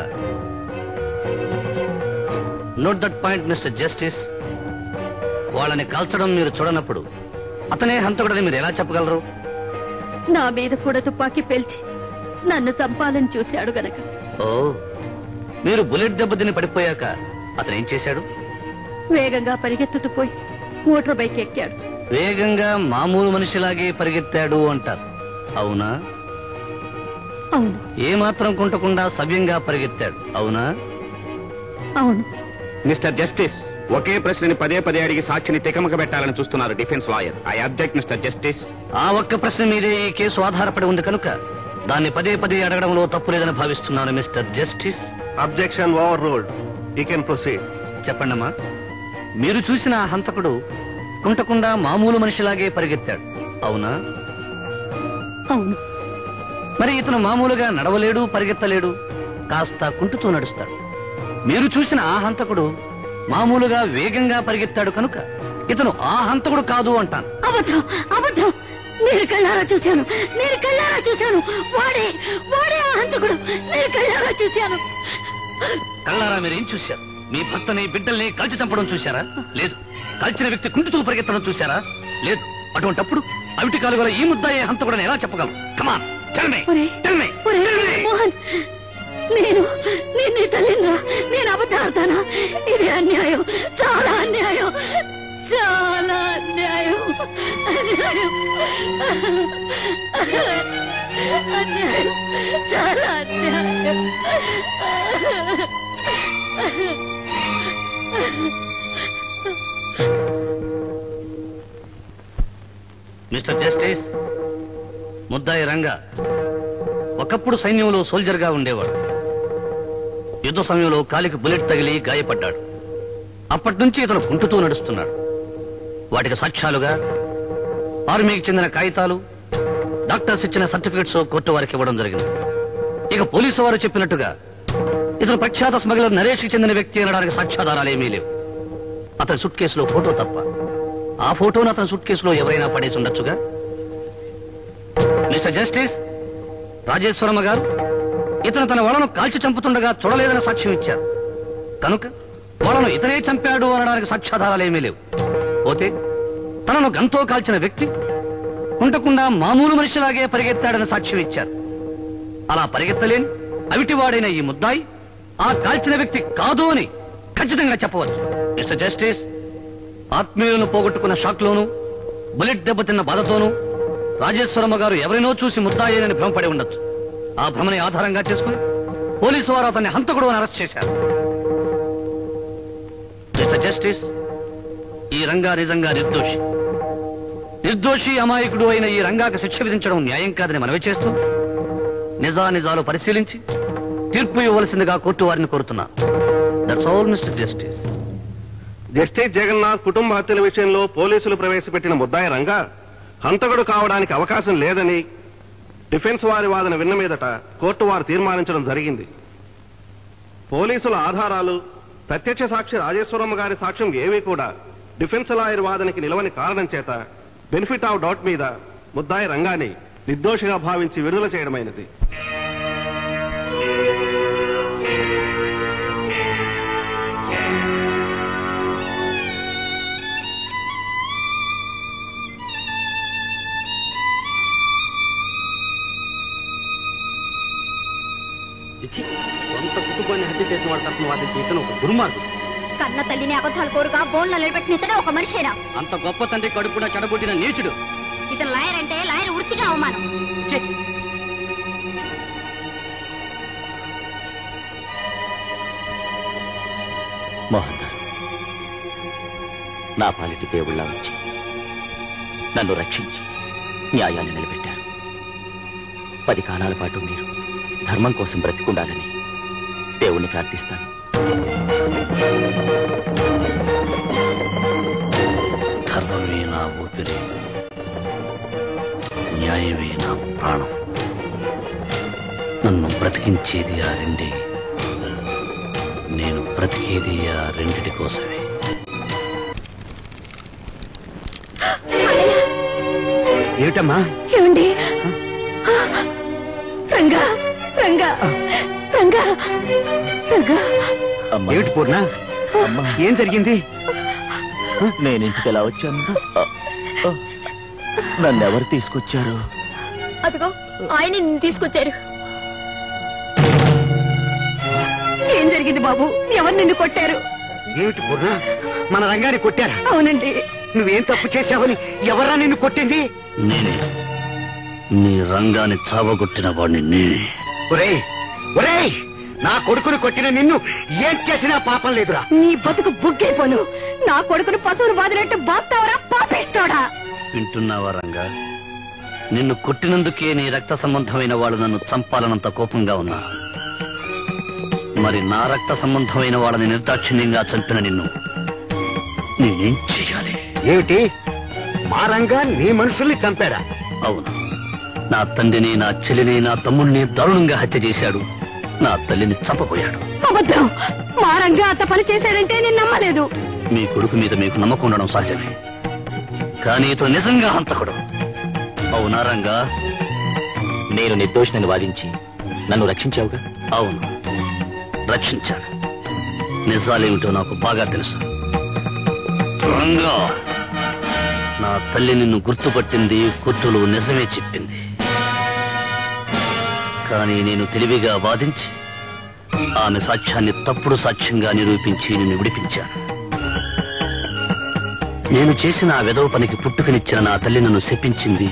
note that point mister justice వాళ్ళని కాల్చడం మీరు చూడనప్పుడు అతనే హంతకుడని మీరు ఎలా చెప్పగలరు నా మీద కూడా తుపాకీ పేల్చి నన్ను చంపాలని చూశాడు గనక ఓ మీరు బుల్లెట్ దెబ్బతిని పడిపోయాక అతను ఏం చేశాడు వేగంగా పరిగెత్తుతూ పోయి మోటార్ బైక్ ఎక్కాడు వేగంగా మామూలు మనిషిలాగే పరిగెత్తాడు అంటారు అవునా అవును ఏ మాత్రం కుంటకుండా సవ్యంగా పరిగెత్తాడు అవునా అవును మిస్టర్ జస్టిస్ ఒకే ప్రశ్నని పదే పదే అడిగి సాక్షిని తికమక పెట్టాలని చూస్తున్నారు defence lawyer I object mister justice ఆ ఒక్క ప్రశ్న మీదే ఈ కేసు ఆధారపడి ఉంది కనుక దాన్ని పదే పదే అడగడంలో తప్పు లేదని భావిస్తున్నాను mister justice objection overruled you can proceed చెప్పండమ్మా మీరు చూసిన ఆ హంతకుడు కుంటకుండా మామూలు మనిషిలాగే పరిగెత్తాడు అవునా అవును మరి ఇతను మామూలుగా నడవలేడు పరిగెత్తలేడు కాస్త కుంటుతూ నడుస్తాడు మీరు చూసిన ఆ హంతకుడు మామూలుగా వేగంగా పరిగెత్తాడు కనుక ఇతను ఆ హంతకుడు కాదు అంటాను అబద్ధం అబద్ధం నేను కళ్ళారా చూశాను నేను కళ్ళారా చూశాను వాడే వాడే ఆ హంతకుడు నేను కళ్ళారా చూశాను కళ్ళారా మీరేం చూశారు మీ భర్తని బిడ్డల్ని కలిసి చంపడం చూశారా లేదు కలిసిన వ్యక్తి కుంటుతూ పరిగెత్తడం చూశారా లేదు అటువంటప్పుడు అవిటి కాలుగల ఈ ముద్దాయే హంతకుడని ఎలా చెప్పగలం కమాన్ చల్మే ఒరే, చల్మే ఒరే, మోహన్ నేను నేను నీ తల్లిరా నేను అబద్ధం ఆడతానా ఇది అన్యాయం చాలా అన్యాయం చాలా అన్యాయం అన్యాయం అన్యాయం చాలా అన్యాయం మిస్టర్ జస్టిస్ ముద్దాయి రంగా ఒకప్పుడు సైన్యంలో సోల్జర్గా ఉండేవాడు యుద్ధ సమయంలో కాలికి బుల్లెట్ తగిలి గాయపడ్డాడు అప్పటి నుంచి ఇతను కుంటుతూ నడుస్తున్నాడు వాటికి సాక్ష్యాలుగా ఆర్మీకి చెందిన కాగితాలు డాక్టర్స్ ఇచ్చిన సర్టిఫికెట్స్ కోర్టు వారికి ఇవ్వడం జరిగింది ఇక పోలీసు వారు చెప్పినట్టుగా ఇతను ప్రఖ్యాత స్మగ్లర్ నరేష్కి చెందిన వ్యక్తి అనడానికి సాక్ష్యాధారాలు ఏమీ లేవు అతని సుట్ కేసులో ఫోటో తప్ప ఆ ఫోటోను అతని సుట్ కేసులో ఎవరైనా పడేసి ఉండొచ్చుగా మిస్టర్ జస్టిస్ రాజేశ్వరమ్మ గారు ఇతను తన వలను కాల్చి చంపుతుండగా చూడలేదని సాక్ష్యం ఇచ్చారు కనుక వలను ఇతనే చంపాడు అనడానికి సాక్ష్యాధారాలు ఏమీ లేవు పోతే తనను గంతో కాల్చిన వ్యక్తి ఉండకుండా మామూలు మనిషిలాగే పరిగెత్తాడని సాక్ష్యం ఇచ్చారు అలా పరిగెత్తలేని అవిటివాడైన ఈ ముద్దాయి ఆ కాల్చిన వ్యక్తి కాదు అని ఖచ్చితంగా చెప్పవచ్చు మిస్టర్ జస్టిస్ ఆత్మీయులను పోగొట్టుకున్న షాక్లోను బుల్లెట్ దెబ్బతిన్న బాధతోనూ రాజేశ్వరమ్మ గారు ఎవరినో చూసి ముద్దాయేనని భ్రమపడి ఉండొచ్చు ఆ భ్రమని ఆధారంగా చేసుకుని పోలీసు వారు అతన్ని హంతకుడు అని అరెస్ట్ చేశారు మిస్టర్ జస్టిస్ ఈ రంగా నిజంగా నిర్దోషి నిర్దోషి అమాయకుడు అయిన ఈ రంగాకు శిక్ష విధించడం న్యాయం కాదని మనవి చేస్తూ నిజానిజాలు పరిశీలించి తీర్పు ఇవ్వవలసిందిగా కోర్టు వారిని కోరుతున్నా that's all mister justice justice Jagannath కుటుంబ హత్యల విషయంలో పోలీసులు ప్రవేశపెట్టిన ముద్దాయి రంగా హంతకుడు కావడానికి అవకాశం లేదని డిఫెన్స్ వారి వాదన విన్న మీదట కోర్టు వారు తీర్మానించడం జరిగింది పోలీసుల ఆధారాలు ప్రత్యక్ష సాక్షి రాజేశ్వరమ్మ గారి సాక్ష్యం ఏమీ కూడా డిఫెన్స్ లాయర్ వాదనకి నిలవని కారణం చేత బెనిఫిట్ ఆఫ్ డౌట్ మీద ముద్దాయి రంగాన్ని నిర్దోషిగా భావించి విడుదల చేయడమైనది సొంత కుటుంబాన్ని హత్య చేసిన వాడు తరఫున వాదించి ఇతను ఒక దుర్మార్గుడు కన్న తల్లిని అబద్ధాలు కోరుగా బోన్లో నిలబెట్టిన ఇతడే ఒక మనిషేనా అంత గొప్ప తండ్రి కడుపు కూడా చెడగొట్టిన నీచుడు ఇతను లాయర్ అంటే లాయర్ వృత్తిగా అవమానం మోహన్ గారు నా పాలిటి దేవుళ్ళ వచ్చి నన్ను రక్షించి న్యాయాన్ని నిలబెట్టారు పది కాలాల పాటు మీరు ధర్మం కోసం బ్రతికుండాలని దేవుణ్ణి ప్రార్థిస్తాను ధర్మమే నా ఊపిరి న్యాయమే నా ప్రాణం నన్ను బ్రతికించేది ఆ రెండే నేను బ్రతికేది ఆ రెండిటి కోసమే ఏమిటమ్మా ఏమండి రంగా రంగా రంగా రంగా ఏమిటి పూర్ణ ఏం జరిగింది నేను ఇంటికి ఎలా వచ్చాను నన్ను ఎవరు తీసుకొచ్చారు అదిగో ఆయన నిన్ను తీసుకొచ్చారు ఏం జరిగింది బాబు ఎవరు నిన్ను కొట్టారు ఏమిటి పూర్ణ మన రంగాన్ని కొట్టారా అవునండి నువ్వేం తప్పు చేశావని ఎవరా నిన్ను కొట్టింది నేనే నీ రంగాన్ని చావగొట్టిన వాడిని నేనే ఒరేయ్ ఒరేయ్ నా కొడుకుని కొట్టిన నిన్ను ఏం చేసినా పాపం లేదురా నీ బతుకు బుగ్గైపోను నా కొడుకును పశువులు బాదినట్టు బాస్తావరా పాపిస్తోడా వింటున్నావా రంగా నిన్ను కొట్టినందుకే నీ రక్త సంబంధమైన వాళ్ళు నన్ను చంపాలన్నంత కోపంగా ఉన్నా మరి నా రక్త సంబంధమైన వాళ్ళని నిర్దాక్షిణ్యంగా చంపిన నిన్ను నేనేం చెయ్యాలి ఏమిటి మా రంగా నీ మనుషుల్ని చంపారా అవును నా తండ్రిని నా చెల్లిని నా తమ్ముడిని దారుణంగా హత్య చేశాడు నా తల్లిని చంపబోయాడు అబద్ధం మా రంగా అంత పని చేశాడంటే నేను నమ్మలేదు మీ కొడుకు మీద మీకు నమ్మకం ఉండడం సహజమే కానీ ఇతను నిజంగా హంతకుడు అవునా రంగా నేను నిర్దోషిని వాదించి నన్ను రక్షించావుగా అవును రక్షించాను నిజాలేమిటో నాకు బాగా తెలుసు రంగా నా తల్లి నిన్ను గుర్తుపట్టింది కుట్టులు నిజమే చెప్పింది కానీ నేను తెలివిగా వాదించి ఆమె సాక్ష్యాన్ని తప్పుడు సాక్ష్యంగా నిరూపించి నిన్ను విడిపించాను నేను చేసిన ఆ వెదవ పనికి పుట్టుకనిచ్చిన నా తల్లి నన్ను శపించింది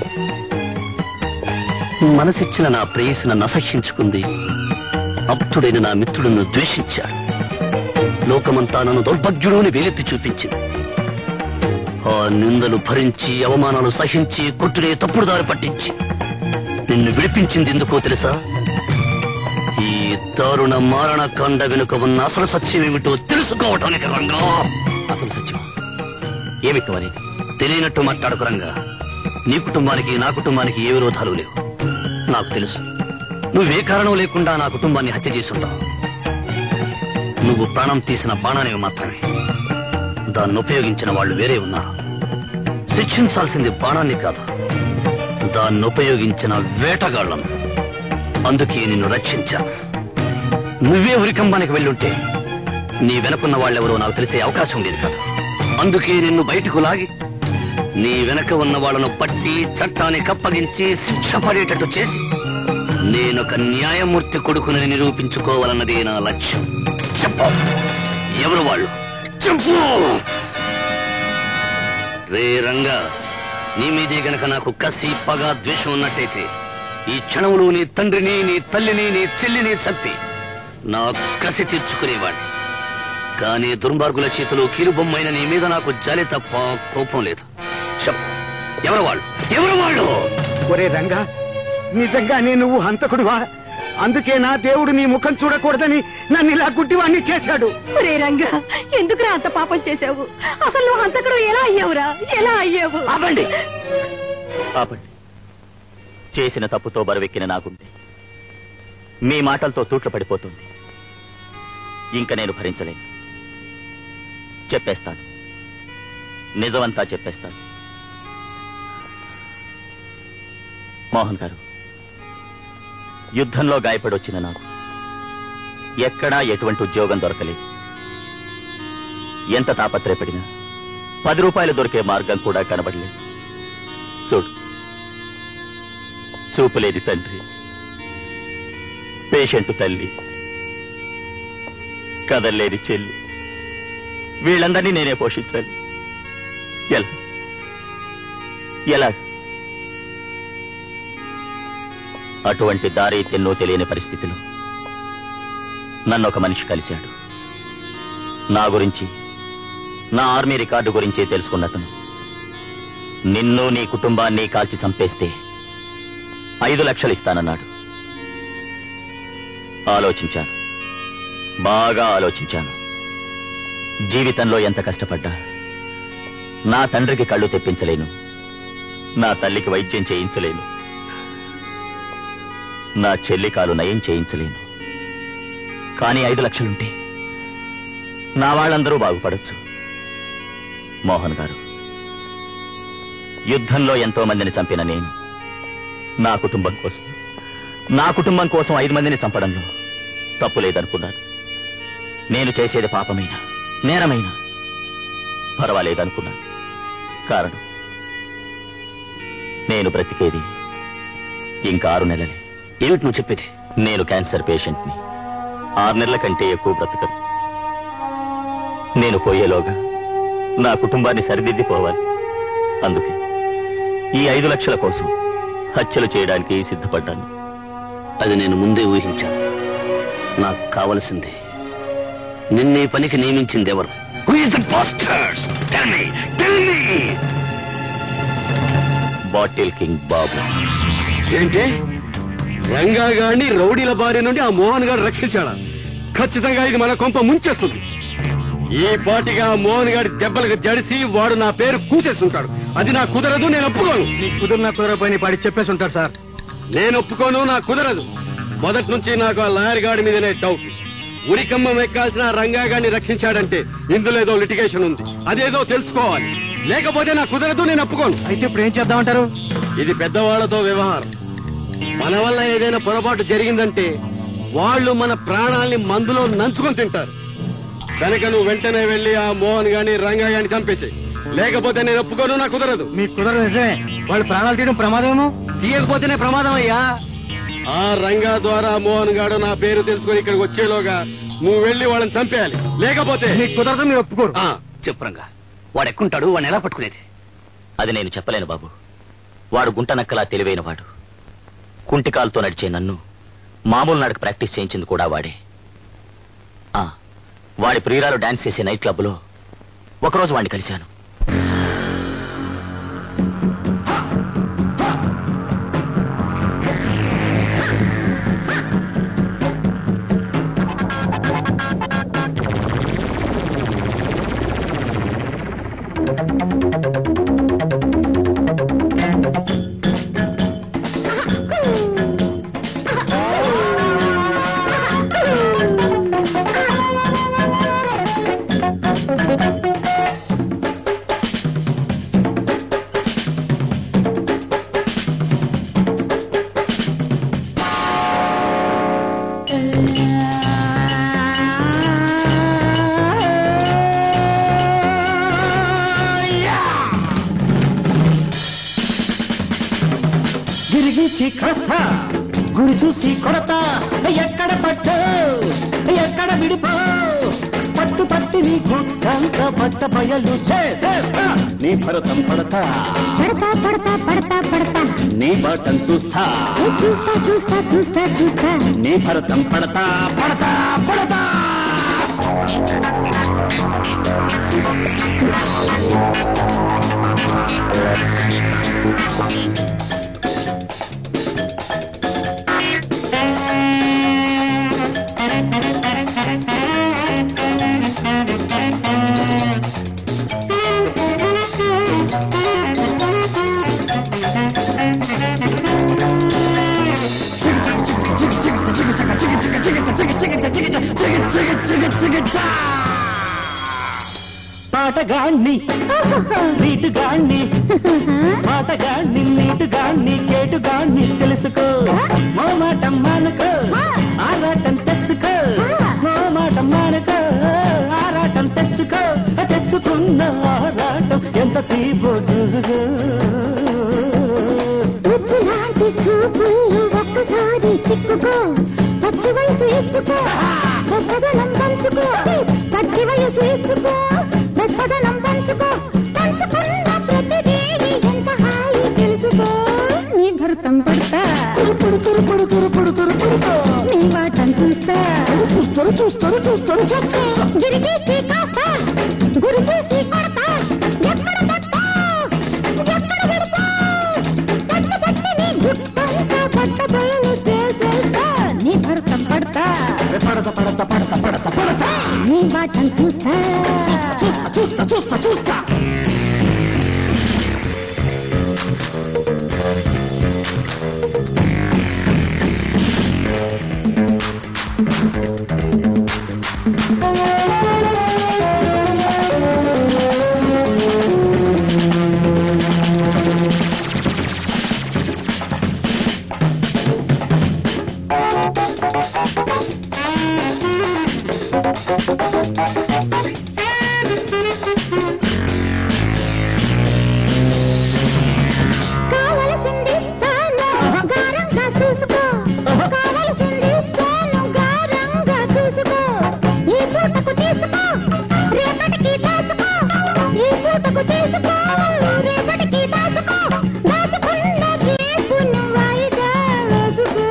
మనసిచ్చిన నా ప్రేయసి నన్ను అసహ్యించుకుంది అప్తుడైన నా మిత్రుడును ద్వేషించాడు లోకమంతా నన్ను దౌర్భాగ్యుడు అని వేలెత్తి చూపించింది ఆ నిందలు భరించి అవమానాలు సహించి కొట్టుడే తప్పుడు దారి పట్టించి నిన్ను విడిపించింది ఎందుకో తెలుసా ఈ దారుణ మారణ కాండ వెనుక ఉన్న అసలు సత్యం ఏమిటో తెలుసుకోవటానికి రంగా అసలు సత్యం ఏమిటి అనేది తెలియనట్టు మాట్లాడుకు రంగా నీ కుటుంబానికి నా కుటుంబానికి ఏ విరోధాలు లేవు నాకు తెలుసు నువ్వే కారణం లేకుండా నా కుటుంబాన్ని హత్య చేసుంటావు నువ్వు ప్రాణం తీసిన బాణానికి మాత్రమే దాన్ని ఉపయోగించిన వాళ్ళు వేరే ఉన్నారు శిక్షించాల్సింది బాణాన్ని కాదు దాన్ని ఉపయోగించిన వేటగాళ్లను అందుకే నిన్ను రక్షించాను నువ్వే ఉరికంబానికి వెళ్ళుంటే నీ వెనకున్న వాళ్ళెవరో నాకు తెలిసే అవకాశం ఉండేది కాదు అందుకే నిన్ను బయటకు లాగి నీ వెనక ఉన్న వాళ్ళను పట్టి చట్టానికి అప్పగించి శిక్ష పడేటట్టు చేసి నేనొక న్యాయమూర్తి కొడుకునని నిరూపించుకోవాలన్నదే నా లక్ష్యం చెప్పు ఎవరు వాళ్ళు చెప్పు రే రంగా నీ మీదే గనక నాకు కసి పగ ద్వేషం ఉన్నట్టయితే ఈ క్షణంలో నీ తండ్రిని నీ తల్లిని నీ చెల్లిని చంపి నా కసి తీర్చుకునేవాడిని కానీ దుర్మార్గుల చేతిలో కీలుబొమ్మైన నీ మీద నాకు జాలి తప్ప కోపం లేదు చెప్పు ఎవరు వాళ్ళు ఎవరు వాళ్ళు ఒరే రంగా నిజంగానే నువ్వు హంతకుడువా అందుకే నా దేవుడు నీ ముఖం చూడకూడదని నన్ను ఇలా గుడ్డివాణ్ణి చేశాడు రే రంగా ఎందుకురా అంత పాపం చేశావు అసలు నువ్వు హంతకుడు ఎలా అయ్యావురా ఎలా అయ్యావు ఆపండి ఆపండి చేసిన తప్పుతో బరువెక్కిన నాకుంది మీ మాటలతో తూట్లు పడిపోతుంది ఇంక నేను భరించలేను చెప్పేస్తాను నిజమంతా చెప్పేస్తాను మోహన్ గారు యుద్ధంలో గాయపడొచ్చిన నాకు ఎక్కడా ఎటువంటి ఉద్యోగం దొరకలేదు ఎంత తాపత్రయపడినా పది రూపాయలు దొరికే మార్గం కూడా కనబడలేదు చూడు చూపులేని తండ్రి పేషెంట్ తల్లి కదల్లేని చెల్లి వీళ్ళందరినీ నేనే పోషించాలి ఎలా ఎలా అటువంటి దారి తెన్నో తెలియని పరిస్థితిలో నన్ను ఒక మనిషి కలిశాడు నా గురించి నా ఆర్మీ రికార్డు గురించి తెలుసుకున్న అతను నిన్ను నీ కుటుంబాన్ని కాల్చి చంపేస్తే ఐదు లక్షలు ఇస్తానన్నాడు ఆలోచించాను బాగా ఆలోచించాను జీవితంలో ఎంత కష్టపడ్డా నా తండ్రికి కళ్ళు తెప్పించలేను నా తల్లికి వైద్యం చేయించలేను నా చెల్లి కాలు నయం చేయించలేను కానీ ఐదు లక్షలుంటే నా వాళ్ళందరూ బాగుపడొచ్చు మోహన్ గారు యుద్ధంలో ఎంతో మందిని చంపిన నేను నా కుటుంబం కోసం నా కుటుంబం కోసం ఐదు మందిని చంపడంలో తప్పు లేదనుకున్నాను నేను చేసేది పాపమైన నేరమైన పర్వాలేదనుకున్నాను కారణం నేను బ్రతికేది ఇంకా ఆరు నెలలే ఏమిటి నువ్వు చెప్పేది నేను క్యాన్సర్ పేషెంట్ని ఆరు నెలల కంటే ఎక్కువ బ్రతకను నేను పోయేలోగా నా కుటుంబాన్ని సరిదిద్దిపోవాలి అందుకే ఈ ఐదు లక్షల కోసం హత్యలు చేయడానికి సిద్ధపడ్డాను అది నేను ముందే ఊహించాను నాకు కావలసింది నిన్నే పనికి నియమించింది ఎవరు Who is the bastards? Tell me, tell me! Bottle king Babu ఏంటి రంగా గారిని రౌడీల బారి నుండి ఆ మోహన్ గారు రక్షించాడా ఖచ్చితంగా ఇది మన కొంప ముంచేస్తుంది ఈ పాటిగా ఆ మోహన్ గారి దెబ్బలకు జడిసి వాడు నా పేరు కూసేస్తుంటాడు అది నా కుదరదు నేను ఒప్పుకోను నీ కుదిరిన కుదరపోయిన పాడి చెప్పేసి ఉంటాడు సార్ నేను ఒప్పుకోను నా కుదరదు మొదటి నుంచి నాకు ఆ లాయర్ గాడి మీదనే డౌట్ ఉరికమ్మం ఎక్కాల్సిన రంగా గారిని రక్షించాడంటే ఇందులో ఏదో లిటిగేషన్ ఉంది అదేదో తెలుసుకోవాలి లేకపోతే నా కుదరదు నేను ఒప్పుకోను అయితే ఇప్పుడు ఏం చేద్దామంటారు ఇది పెద్దవాళ్లతో వ్యవహారం మన వల్ల ఏదైనా పొరపాటు జరిగిందంటే వాళ్ళు మన ప్రాణాల్ని మందులో నంచుకొని తింటారు కనుక నువ్వు వెంటనే వెళ్ళి ఆ మోహన్ గాని రంగా గాని చంపేసి లేకపోతే నేను ఒప్పుకోను నాకు కుదరదు మీకు కుదరదు నిజమే వాళ్ళు ప్రాణాలు తీయడం ప్రమాదమేమో తీయకపోతేనే ప్రమాదం అయ్యా ఆ రంగా ద్వారా మోహన్ గాడు నా పేరు తెలుసుకొని ఇక్కడికి వచ్చేలోగా నువ్వు వెళ్ళి వాళ్ళని చంపేయాలి లేకపోతే నీకు కుదరదు మీరు ఒప్పుకోరు చెప్పు రంగా వాడు ఎక్కుంటాడు వాడిని ఎలా పట్టుకునేది అది నేను చెప్పలేను బాబు వాడు గుంట నక్కలా తెలివైన వాడు కుంటికాలతో నడిచే నన్ను మామూలు నడక ప్రాక్టీస్ చేయించింది కూడా వాడే ఆ వాడి ప్రియురాలు డాన్స్ చేసే నైట్ క్లబ్లో ఒకరోజు వాడిని కలిశాను ఖస్తా గురి చూసి కొడతా ఎక్కడ పట్టు ఎక్కడ విడిపో పట్టు పట్టి నీ గుట్టంత పట్ట బయలు చేసేస్తా నీ భరతం పడతా పడతా పడతా పడతా పడతా నీ బాటం చూస్తా ఏ చూస్తా చూస్తా చూస్తా చూస్తా నీ భరతం పడతా పడతా పడతా పాటగాణ్ణి నీటుగాణ్ణి పాటగాణ్ణి నీటుగాణ్ణి కేటుగాణ్ణి తెలుసుకో మోమాటం మానుకో ఆరాటం తెచ్చుకో మోమాటం మానుకో ఆరాటం తెచ్చుకో తెచ్చుకున్న ఆరాటం ఎంత తీపో చూసుకో ఉచ్చులాంటి చూపులు ఒక్కసారి చిక్కుకో పచ్చి వయసు ఇచ్చుకో వెచ్చదనం పంచుకో పచ్చి వయసు ఇచ్చుకో వెచ్చదనం పంచుకో పంచుకున్న ప్రతిదీ ఎంత హాయి తెలుసుకో నీ భర్తం పడతా పుడు పుడు పుడు పుడు పుడు పుడు పుడుకో నీ వాటం చూస్తా చూస్తారు చూస్తారు చూస్తారు చూస్తా గిరిగీసి కాస్తా గురి చేసి కొడతా ఎక్కడ పట్టా ఎక్కడ పెడతా పట్టు పట్టి నీ గుట్టంతా పట్ట బయలు చేసేస్తా నీ భరతం పడతా పడత పడత పడత పడత పడతా నీ వాటం చూస్తా చూస్తా చూస్తా చూస్తా చూస్తా కావలసింది ఇస్తాను గారంగా చూసుకో కావలసింది ఇస్తాను గారంగా చూసుకో ఈ పూటకు తీసుకో రేపటికి దాచుకో ఈ పూటకు తీసుకో రేపటికి దాచుకో దాచుకున్న రేపును వాయిదా వేసుకో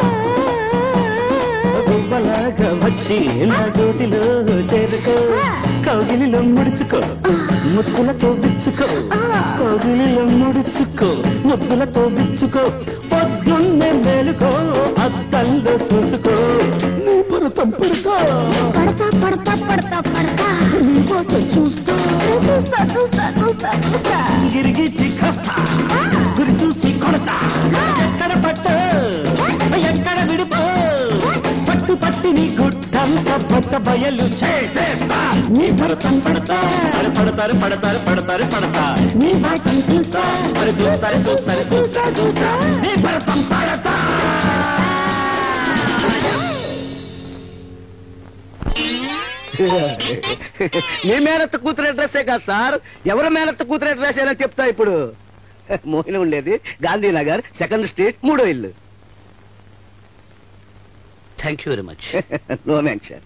గువ్వలాగా వచ్చి నా గోటిలో చేరుకో కౌగిలిలో ముడుచుకో ముద్దులతో విచ్చుకో కౌగిలిలో ముడుచుకో ముద్దులతో విచ్చుకో పొద్దున్నే మేలుకో అద్దంలో చూసుకో నీ పడతం పడతా పడతా పడతా పడతా పడతా నీ పాట చూస్తా చూస్తా చూస్తా చూస్తా చూస్తా గిరిగిచ్చి కస్తా గురి చూసి కొడతా ఎక్కడ పట్టు ఎక్కడ విడిపో పట్టు పట్టి నీ గుట్టంత పట్ట బయలు చేసేస్తా నీ భరతం పడతా అరే పడతారు పడతారు పడతారు పడతా నీ వాటం చూస్తా మరి చూస్తారు చూస్తారు చూస్తారు చూస్తా నీ భరతం పడతా మీ మేనత్త కూతురు అడ్రస్సే కాదు సార్ ఎవరి మేనత్త కూతురు అడ్రస్ అయినా చెప్తా ఇప్పుడు మోహిని ఉండేది గాంధీనగర్ సెకండ్ స్ట్రీట్ మూడో ఇల్లు thank you very much no mention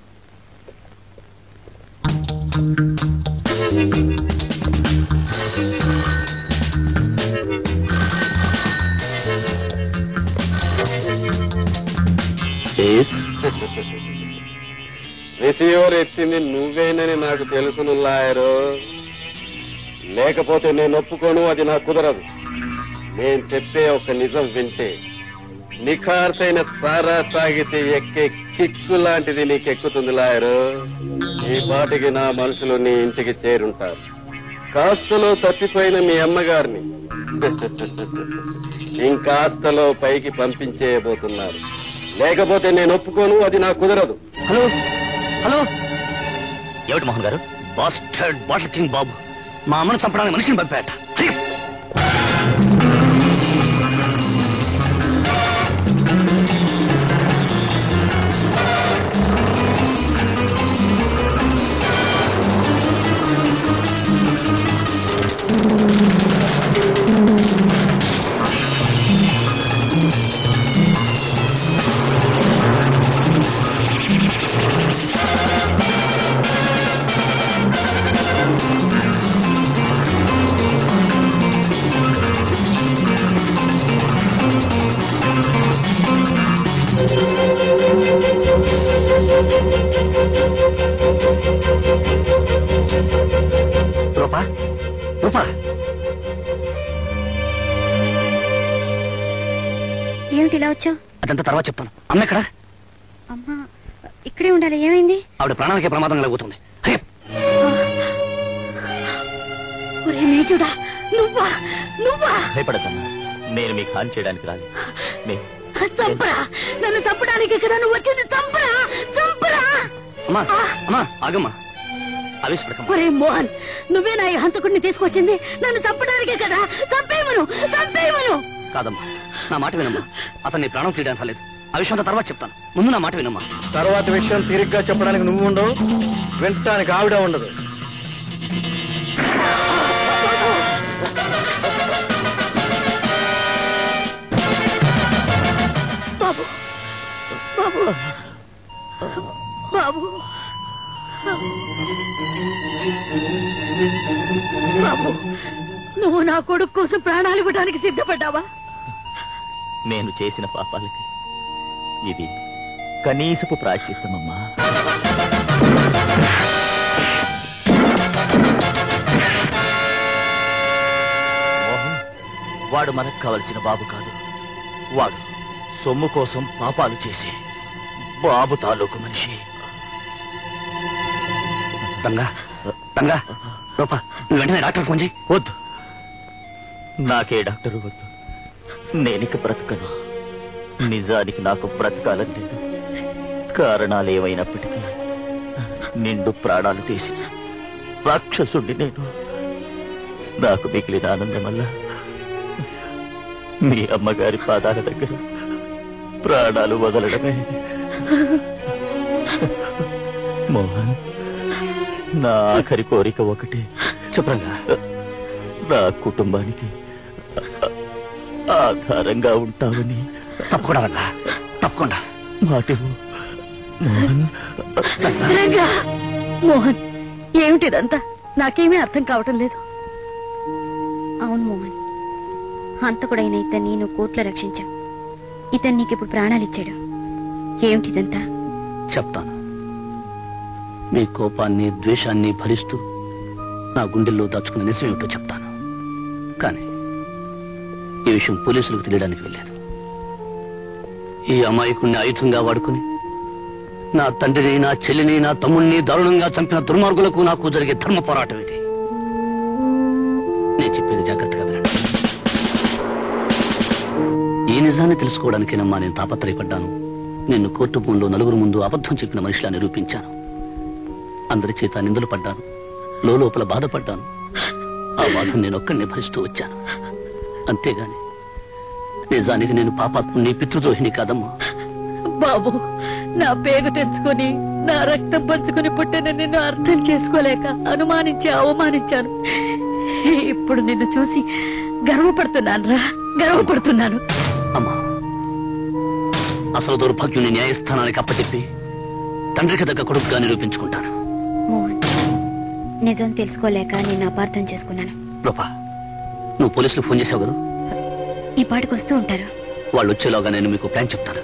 receiver ఎత్తింది నువ్వేనని నాకు తెలుసును లాయరు లేకపోతే నేను ఒప్పుకోను అది నాకు కుదరదు నేను చెప్పే ఒక నిజం వింటే నిఖార్సైన సారా తాగితే ఎక్కే కిక్కు లాంటిది నీకెక్కుతుంది లాయరు ఈ పాటికి నా మనుషులు నీ ఇంటికి చేరుంటారు కాస్తలో తప్పిపోయిన మీ అమ్మగారిని ఇంకాస్తలో పైకి పంపించేయబోతున్నారు లేకపోతే నేను ఒప్పుకోను అది నాకు కుదరదు హలో హలో ఏమిటి మోహన్ గారు బాస్టర్డ్ బాటిల్ కింగ్ బాబు మా అమ్మను చంపడానికి మనిషిని పంపాట హరి! అదంతా తర్వాత చెప్తాను అమ్మ ఎక్కడ అమ్మా ఇక్కడే ఉండాలి ఏమైంది ఆవిడ ప్రాణానికి ప్రమాదం కలుగుతుంది ఒరే నీచుడా నువ్వా నువ్వా భయపడద్దమ్మా నేను మీకు హాని చేయడానికి రాదు నే- చంపరా నన్ను చంపడానికి కదా నువ్వు వచ్చింది చంపరా చంపరా అమ్మా అమ్మా ఆగమ్మా ఆవేశపడకమ్మా ఒరే మోహన్ నువ్వే నా ఈ హంతకుడిని తీసుకొచ్చింది నన్ను చంపడానికే కదా చంపేయమను చంపేయమను కాదమ్మా నా మాట వినమ్మా అతన్ని ప్రాణం తీయడానికి రాలేదు ఆ విషయం అంతా తర్వాత చెప్తాను ముందు నా మాట వినమ్మా తర్వాత విషయం తిరిగ్గా చెప్పడానికి నువ్వు ఉండవు వినటానికి ఆవిడ ఉండదు బాబు బాబు బాబు బాబు నువ్వు నా కొడుకు కోసం ప్రాణాలు ఇవ్వడానికి సిద్ధపడ్డావా నేను చేసిన పాపాలకి ఇది కనీసపు ప్రాయశ్చిత్తమమ్మా మోహన్ వాడు మనకు కావలసిన బాబు కాదు వాడు సొమ్ము కోసం పాపాలు చేసే బాబు తాలూకు మనిషి రంగా రంగా రూపా నువ్వు వెంటనే డాక్టర్ ఫోన్ చేయి వద్దు నాకే డాక్టరు వద్దు నేనిక బ్రతకను నిజానికి నాకు బ్రతకాలని లేదు కారణాలు ఏమైనప్పటికీ నిండు ప్రాణాలు తీసి రాక్షసుండి నేను నాకు మిగిలిన ఆనందం వల్ల మీ అమ్మగారి పాదాల దగ్గర ప్రాణాలు వదలడమే మోహన్ నా ఆఖరి కోరిక ఒకటి చెప్పరంగా నా కుటుంబానికి ఆధారంగా ఉంటావని తప్పకుండా రంగా తప్పకుండా మాటివు మోహన్ రంగా మోహన్ ఏమిటిదంతా నాకేమీ అర్థం కావటం లేదు అవును మోహన్ హంతకుడైన ఇతన్ని నువ్వు కోర్టులో రక్షించావు ఇతను నీకు ఇప్పుడు ప్రాణాలు ఇచ్చాడు ఏమిటిదంతా చెప్తాను మీ కోపాన్ని ద్వేషాన్ని భరిస్తూ నా గుండెల్లో దాచుకున్న నిజం ఏమిటో చెప్తాను కానీ ఈ విషయం పోలీసులకు తెలియడానికి వెళ్ళలేదు ఈ అమాయకుణ్ణి ఆయుధంగా వాడుకుని నా తండ్రిని నా చెల్లిని నా తమ్ముణ్ణి దారుణంగా చంపిన దుర్మార్గులకు నాకు జరిగే ధర్మ పోరాటం ఇది నేను చెప్పేది జాగ్రత్తగా వినండి ఈ నిజాన్ని తెలుసుకోవడానికేనమ్మా నేను తాపత్రయపడ్డాను నిన్ను కోర్టు భూమిలో నలుగురు ముందు అబద్ధం చెప్పిన మనిషిలా నిరూపించాను అందరి చేత నిందలు పడ్డాను లోపల బాధపడ్డాను ఆ బాధను నేను ఒక్కడిని భరిస్తూ వచ్చాను అంతేగాని నిజానికి నేను పాపాత్ముని పితృద్రోహిణి కాదమ్మా బాబు నా పేగు తెంచుకొని నా రక్తం పంచుకొని పుట్టిన నిన్ను అర్థం చేసుకోలేక అనుమానించి అవమానించాను ఇప్పుడు నిన్ను చూసి గర్వపడుతున్నాను రా గర్వపడుతున్నాను అమ్మా అసలు దౌర్భాగ్యుని న్యాయస్థానానికి అప్పచెప్పి తండ్రికి దగ్గర కొడుకుగా నిరూపించుకుంటాను మోహన్ నిజం తెలుసుకోలేక నేను అపార్థం చేసుకున్నాను రూపా నువ్వు పోలీసులు ఫోన్ చేసావు కదా ఈ పాటికి వస్తూ ఉంటారు వాళ్ళు వచ్చేలోగా నేను మీకు ప్లాన్ చెప్తాను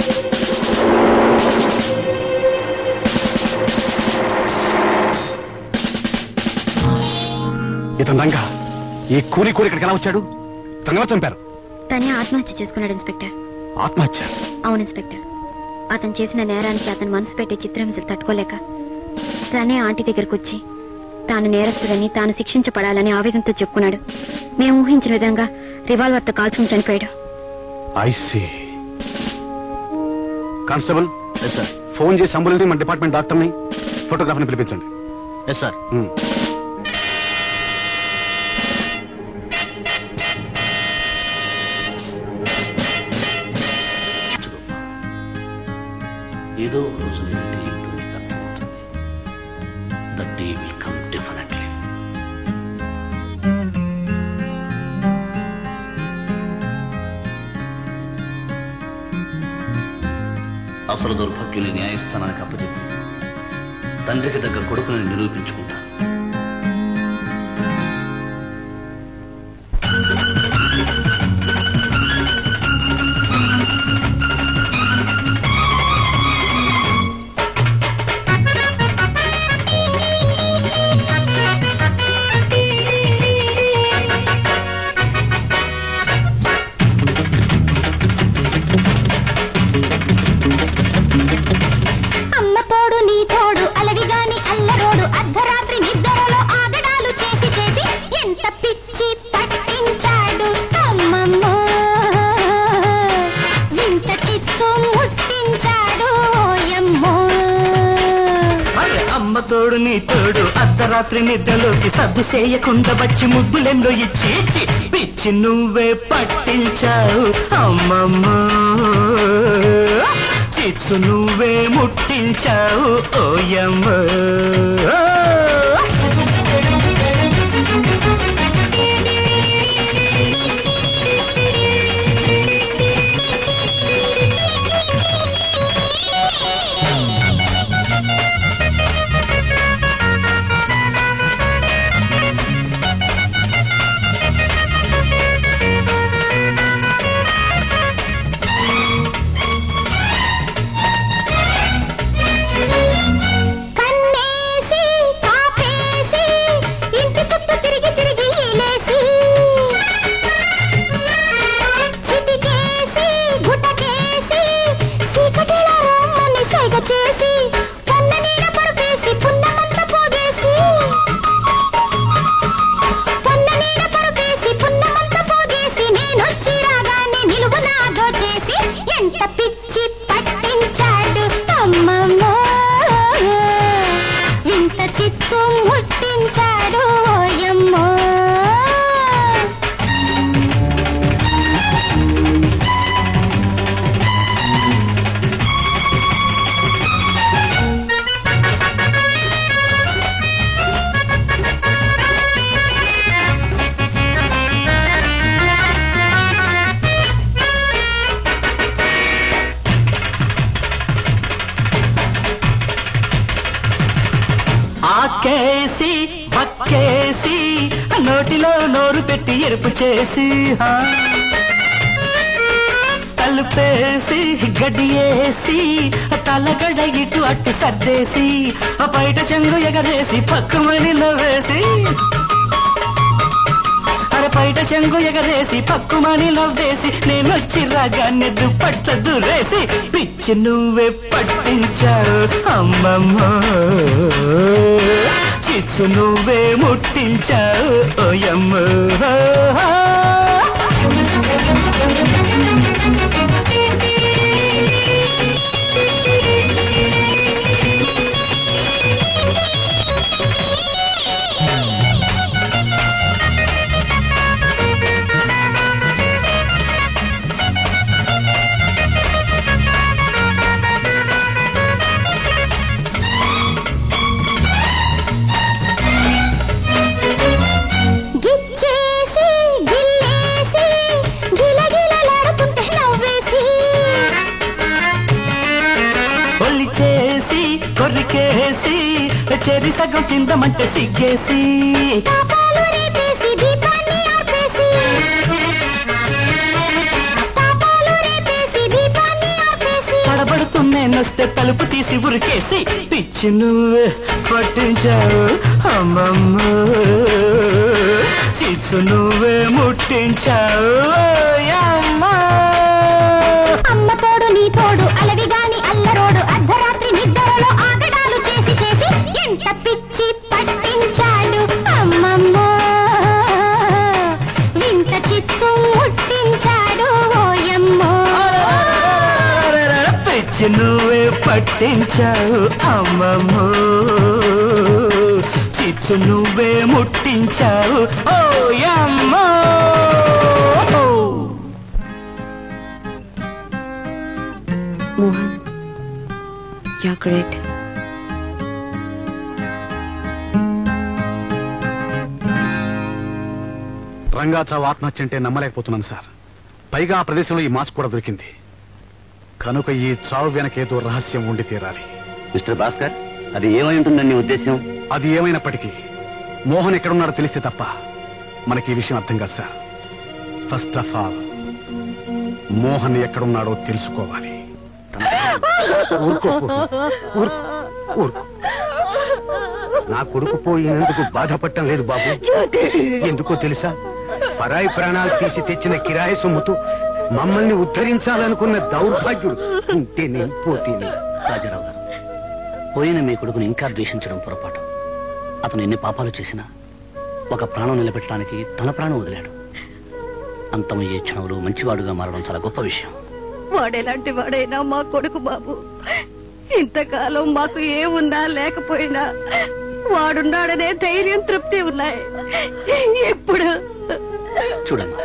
ఇతను రంగా ఈ కూలి కూలి ఇక్కడికి ఎలా వచ్చాడు తనగా చంపారు తనే ఆత్మహత్య చేసుకున్నాడు ఇన్స్పెక్టర్ ఆత్మహత్య అవును ఇన్స్పెక్టర్ అతను చేసిన నేరానికి అతను మనసు పెట్టే చిత్రహింసలు తట్టుకోలేక తనే ఆంటీ దగ్గరకు వచ్చి తాను నేరస్తుడని తాను శిక్షించబడాలని ఆవేదనతో చెప్పుకున్నాడు మేము ఊహించిన విధంగా రివాల్వర్తో కాల్చుకుని చనిపోయాడు ఐసి కానిస్టేబుల్ ఫోన్ చేసి అంబులెన్స్ మన డిపార్ట్మెంట్ డాక్టర్ని ఫోటోగ్రాఫర్ని పిలిపించండి ఎస్ సార్ ఏదో ఒక రోజు నేనంటే ఏమిటో నీకు అర్థమవుతుంది that day will come definitely అసలు దౌర్భాగ్యుని న్యాయస్థానానికి అప్పచెప్పి తండ్రికి దగ్గర కొడుకుని నిరూపించుకుంటా అమ్మ తోడు నీ తోడు అలవి గాని అల్లరోడు అర్ధరాత్రి నిద్రలో ఆగడాలు చేసి చేసి ఎంత పిచ్చి పట్టించాడు అమ్మమ్మో ఇంత చిత్తు ముట్టించాడు ఓయమ్మో అరే అమ్మ తోడు నీ తోడు అర్ధరాత్రి నిద్రలోకి సద్దు చేయకుండా వచ్చి ముద్దులెన్నో ఇచ్చి ఇచ్చి పిచ్చి నువ్వే పట్టించావు అమ్మమ్మ చిచ్చు నువ్వే ముట్టించావు ఓయమ్మ కన్నేసి కాపేసి ఇంటి చుట్టూ తిరిగి తిరిగి ఈలేసి చిటికేసి గుటకేసి చీకటిలో రమ్మని సైగ చేసి కన్న నీడ పరుపేసి పున్నమంత పోగేసి కన్న నీడ పరుపేసి పున్నమంత పోగేసి నేనొచ్చి రాగానే నిలువు నాగో చేసి ఎంత పిచ్చి పట్టించాడు అమ్మమ్మో ఇంత చిత్తు ముట్టించాడు ఓయమ్మో ఆకేసి వక్కేసి నోటిలో నోరు పెట్టి ఎరుపు చేసి హా. తలుపేసి గడియేసి తలగడ ఇటు అట్టు సర్దేసి ఆ బయట చెంగు ఎగరేసి పక్కుమని నవ్వేసి అర బయట చెంగు ఎగరేసి పక్కుమని నవ్వేసి నేనొచ్చి రాగానే దుప్పట్ల దురేసి పిచ్చి నువ్వే పట్టించావు అమ్మమ్మ చిచ్చు నువ్వే ముట్టించావు ఓయమ్మ గిచ్చేసి గిల్లేసి గిలగిలలాడుతుంటే నవ్వేసి ఒల్లి చేసి కొరికేసి చెరి సగం తిందమంటే సిగ్గేసి పాపాలు రేపేసి దీపాన్ని ఆర్పేసి పాపాలు రేపేసి దీపాన్ని ఆర్పేసి పడబడుతున్నేనొస్తే తలుపు తీసి ఉరికేసి పిచ్చి నువ్వే పట్టించావు అమ్మమ్మ చిచ్చు నువ్వే ముట్టించావు ఓయమ్మ. అమ్మ తోడు నీ తోడు అలవి గాని అల్లరోడు అర్ధరాత్రి నిద్రలో ఆగడాలు చేసి చేసి ఎంత పిచ్చి పట్టించాడు అమ్మమ్మో వింత చిత్తు ముట్టించాడు ఓయమ్మో పిచ్చి నువ్వే పట్టించావు అమ్మమ్మ చిచ్చు నువ్వే ముట్టించావు ఓయమ్మ మోహన్ యా గ్రేట్ రంగా చావు ఆత్మహత్య అంటే నమ్మలేకపోతున్నాను సార్ పైగా ఆ ప్రదేశంలో ఈ మాస్క్ కూడా దొరికింది కనుక ఈ చావు వెనకేదో రహస్యం ఉండి తీరాలి మిస్టర్ భాస్కర్ అది ఏమై ఉంటుందని నీ ఉద్దేశం అది ఏమైనప్పటికీ మోహన్ ఎక్కడున్నాడో తెలిస్తే తప్ప మనకి ఈ విషయం అర్థం కాదు sir first of all Mohan ఎక్కడున్నాడో తెలుసుకోవాలి ఊరుకో ఊరుకో ఊరుకో నా కొడుకు పోయినందుకు బాధపడటం లేదు బాబు ఎందుకో తెలుసా పరాయి ప్రాణాలు తీసి తెచ్చిన కిరాయి సొమ్ముతో మమ్మల్ని ఉద్ధరించాలనుకున్న దౌర్భాగ్యుడు ఉంటేనే పోతేనే రాజారావు గారు పోయిన మీ కొడుకుని ఇంకా ద్వేషించడం పొరపాటు అతను ఎన్ని పాపాలు చేసినా ఒక ప్రాణం నిలబెట్టడానికి తన ప్రాణం వదిలాడు అంతమయ్యే క్షణంలో మంచివాడుగా మారడం చాలా గొప్ప విషయం వాడెలాంటి వాడైనా మా కొడుకు బాబు ఇంతకాలం మాకు ఏమున్నా లేకపోయినా వాడున్నాడనే ధైర్యం తృప్తి ఉన్నాయి ఇప్పుడు చూడమ్మా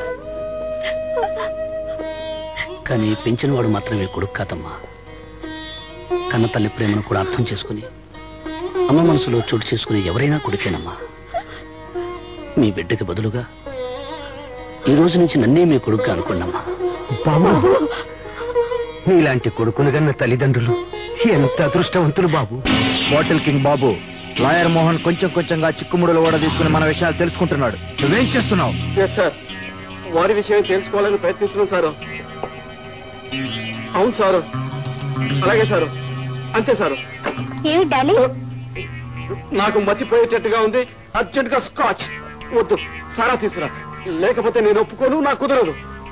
కానీ పెంచిన వాడు మాత్రమే కొడుకు కాదమ్మా కన్న తల్లి ప్రేమను కూడా అర్థం చేసుకుని అమ్మ మనసులో చోటు చేసుకుని ఎవరైనా కొడుకేనమ్మా మీ బిడ్డకి బదులుగా ఈ రోజు నుంచి నన్నే మీ కొడుకుగా అనుకోండమ్మా బాబు నీలాంటి కొడుకును గన్న తల్లిదండ్రులు ఎంత అదృష్టవంతులు బాబు bottle king Babu lawyer Mohan కొంచెం కొంచెంగా చిక్కుముడులు కూడా తీసుకుని మన విషయాలు తెలుసుకుంటున్నాడు నువ్వేం చేస్తున్నావు ఎస్ సార్ వారి విషయం తెలుసుకోవాలని ప్రయత్నిస్తున్నాం సారు అవును సారు అలాగే సారు అంతే సారు ఏమి డాలీ నాకు మతిపోయేటట్టుగా ఉంది అర్జెంట్ గా స్కాచ్ వద్దు సారా తీసుకురా లేకపోతే నేను ఒప్పుకోను నాకు కుదరదు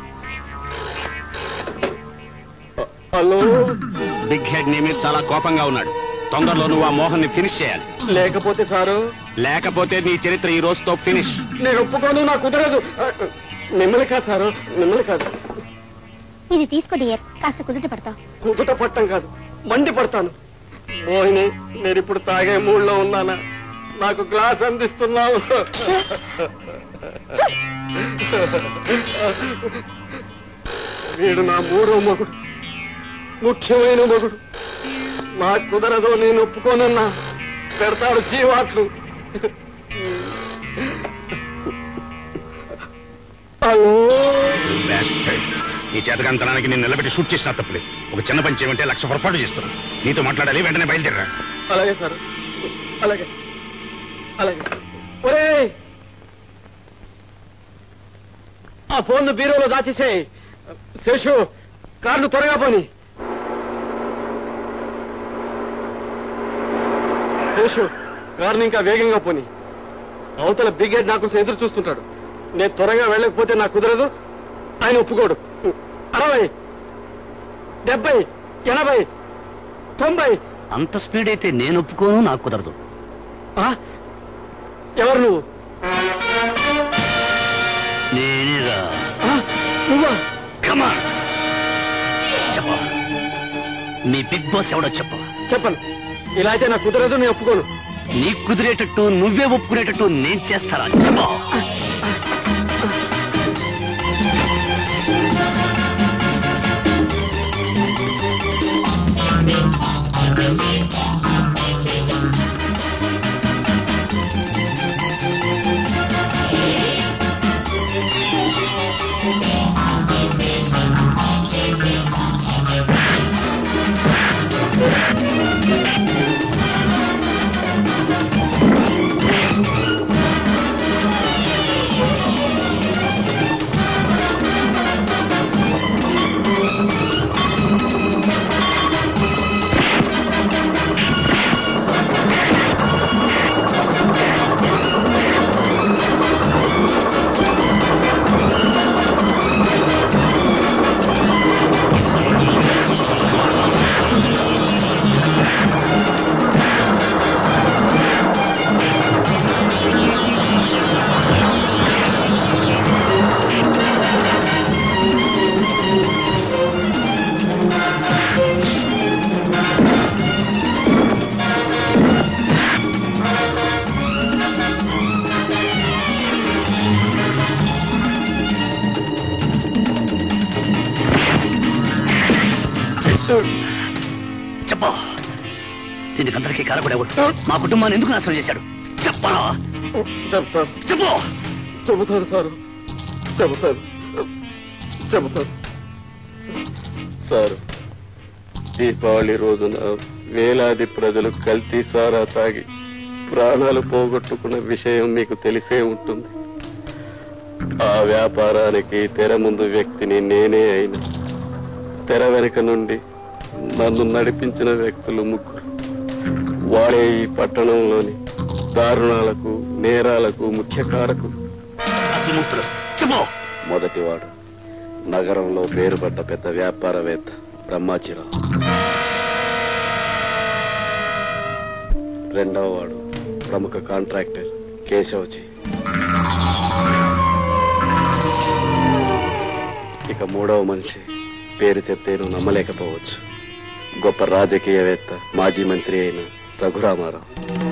హలో బిగ్ హెడ్ నీ మీద చాలా కోపంగా ఉన్నాడు తొందరలో నువ్వు ఆ మోహన్ ని ఫినిష్ చేయాలి లేకపోతే సారు లేకపోతే నీ చరిత్ర ఈ రోజుతో ఫినిష్ నేను ఒప్పుకోను నాకు కుదరదు మిమ్మల్ని కాదు సారు మిమ్మల్ని కాదు ఇది తీసుకో డియర్ కాస్త కుదుట పడతావు కుదుట పట్టం కాదు మండి పడతాను మోహిని నేను ఇప్పుడు తాగే మూడ్లో ఉన్నానా నాకు గ్లాస్ అందిస్తున్నావు వీడు నా మూడో మొగుడు ముఖ్యమైన మొగుడు నాకు కుదరదు నేను ఒప్పుకోనన్నా పెడతాడు జీవాట్లు హలో Bastard. నీ చేతకంతనానికి నేను నిలబెట్టి షూట్ చేసిన తప్పులేదు ఒక చిన్న పని చేయమంటే లక్ష పొరపాటు చేస్తున్నా నీతో మాట్లాడాలి వెంటనే బయలుదేరా అలాగే సార్ అలాగే అలాగే ఒరే ఆ ఫోన్ బీరోలో దాచేసేయ్ శేషు కార్లు త్వరగా పోని శేషు కారుని ఇంకా వేగంగా పోని అవతల బిగ్ హెడ్ నా కోసం ఎదురు చూస్తుంటాడు నేను త్వరగా వెళ్ళకపోతే నాకు కుదరదు ఆయన ఒప్పుకోడు అరవై డెబ్బై ఎనభై తొంభై అంత స్పీడ్ అయితే నేను ఒప్పుకోను నాకు కుదరదు ఆ? ఎవరు నువ్వు నేనేరా నువ్వా కమాన్ చెప్ప మీ బిగ్ బాస్ ఎవడో చెప్ప చెప్పను ఇలా అయితే నాకు కుదరదు నేను ఒప్పుకోను నీ కుదిరేటట్టు నువ్వే ఒప్పుకునేటట్టు నేను చేస్తారా చెప్ప చెప్ప దీనికి అందరికీ కారకుడేవాడు మా కుటుంబాన్ని ఎందుకు నాశనం చేశాడు చెప్పరా చెప్తాను చెప్పు చెబుతాను సారు చెబుతాను చెబుతాను సారు దీపావళి రోజున వేలాది ప్రజలు కల్తీ సారా తాగి ప్రాణాలు పోగొట్టుకున్న విషయం మీకు తెలిసే ఉంటుంది ఆ వ్యాపారానికి తెర ముందు వ్యక్తిని నేనే అయిన తెర వెనుక నుండి నన్ను నడిపించిన వ్యక్తులు ముగ్గురు వాడే ఈ పట్టణంలోని దారుణాలకు నేరాలకు ముఖ్య కారకులు అసలు చెప్పు మొదటివాడు నగరంలో పేరుపడ్డ పెద్ద వ్యాపారవేత్త బ్రహ్మాచిరావు రెండవ వాడు ప్రముఖ కాంట్రాక్టర్ కేశవజీ ఇక మూడవ మనిషి పేరు చెప్తేను నమ్మలేకపోవచ్చు గొప్ప రాజకీయవేత్త మాజీ మంత్రి అయిన రఘురామారావు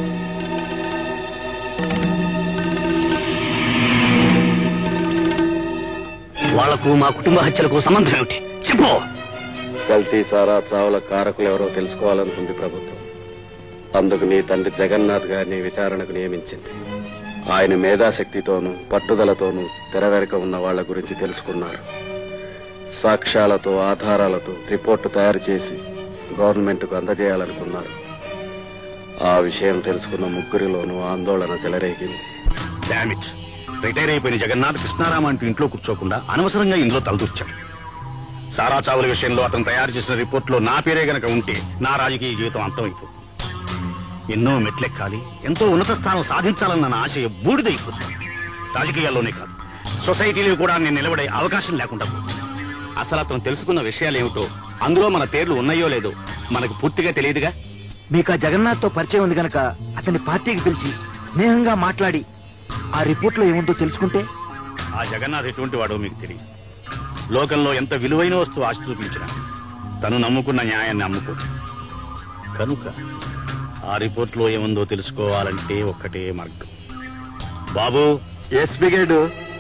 వాళ్లకు మా కుటుంబ హత్యలకు సంబంధం ఏమిటి చెప్పు కల్తీ సారా చావుల కారకులు ఎవరో తెలుసుకోవాలనుకుంది ప్రభుత్వం అందుకు నీ తండ్రి జగన్నాథ్ గారిని విచారణకు నియమించింది ఆయన మేధాశక్తితోనూ పట్టుదలతోనూ తెర వెనుక ఉన్న వాళ్ళ గురించి తెలుసుకున్నారు సాక్ష్యాలతో ఆధారాలతో రిపోర్టు తయారు చేసి గవర్నమెంట్కు అందజేయాలనుకున్నారు ఆ విషయం తెలుసుకున్న ముగ్గురిలోనూ ఆందోళన చెలరేగింది డామిట్ రిటైర్ అయిపోయిన జగన్నాథ్ కృష్ణారామ అంటూ ఇంట్లో కూర్చోకుండా అనవసరంగా ఇందులో తలదూర్చాడు సారా చావుల విషయంలో అతను తయారు చేసిన రిపోర్ట్లో నా పేరే గనక ఉంటే నా రాజకీయ జీవితం అంతమైపోతుంది ఎన్నో మెట్లెక్కాలి ఎంతో ఉన్నత స్థానం సాధించాలన్న నా ఆశయ బూడిదైపోతుంది రాజకీయాల్లోనే కాదు సొసైటీలో కూడా నేను నిలబడే అవకాశం లేకుండా పోతుంది. అసలు అతను తెలుసుకున్న విషయాలేమిటో అందులో మన పేర్లు ఉన్నాయో లేదో మనకు పూర్తిగా తెలియదుగా మీకు ఆ జగన్నాథ్ తో పరిచయం ఉంది గనక అతని పార్టీకి పిలిచి స్నేహంగా మాట్లాడి ఆ రిపోర్ట్ లో ఏముందో తెలుసుకుంటే ఆ జగన్నాథ్ ఎటువంటి వాడో మీకు తెలియదు లోకంలో ఎంత విలువైన వస్తువు ఆశ చూపించిన తను నమ్ముకున్న న్యాయాన్ని అమ్ముకో కనుక ఆ రిపోర్ట్లో ఏముందో తెలుసుకోవాలంటే ఒక్కటే మార్గం బాబు ఎస్ బ్రిగేడ్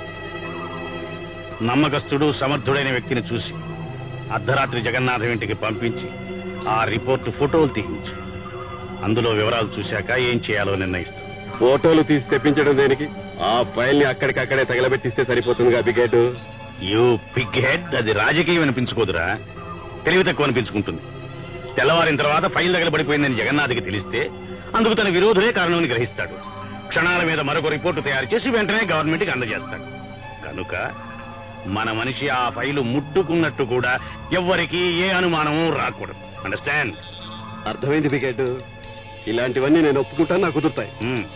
నమ్మకస్తుడు సమర్థుడైన వ్యక్తిని చూసి అర్ధరాత్రి జగన్నాథం ఇంటికి పంపించి ఆ రిపోర్టు ఫోటోలు తీయించు అందులో వివరాలు చూశాక ఏం చేయాలో నిర్ణయిస్తాం ఫోటోలు తీసి తెప్పించడం దేనికి ఆ ఫైల్ ని అక్కడికక్కడే తగలబెట్టిస్తే సరిపోతుందిగా బ్రిగేడ్ యూ పిగ్ హెడ్ అది రాజకీయం అనిపించుకోదురా తెలివి తక్కువ అనిపించుకుంటుంది తెల్లవారిన తర్వాత ఫైల్ తగలబడిపోయిందని జగన్నాథ్కి తెలిస్తే అందుకు తన విరోధులే కారణమని గ్రహిస్తాడు క్షణాల మీద మరొక రిపోర్టు తయారు చేసి వెంటనే గవర్నమెంట్కి అందజేస్తాడు కనుక మన మనిషి ఆ ఫైలు ముట్టుకున్నట్టు కూడా ఎవ్వరికీ ఏ అనుమానము రాకూడదు అండర్స్టాండ్ అర్థమైంది బ్రిగేడ్ ఇలాంటివన్నీ నేను ఒప్పుకుంటాను నాకు కుదురుతాయి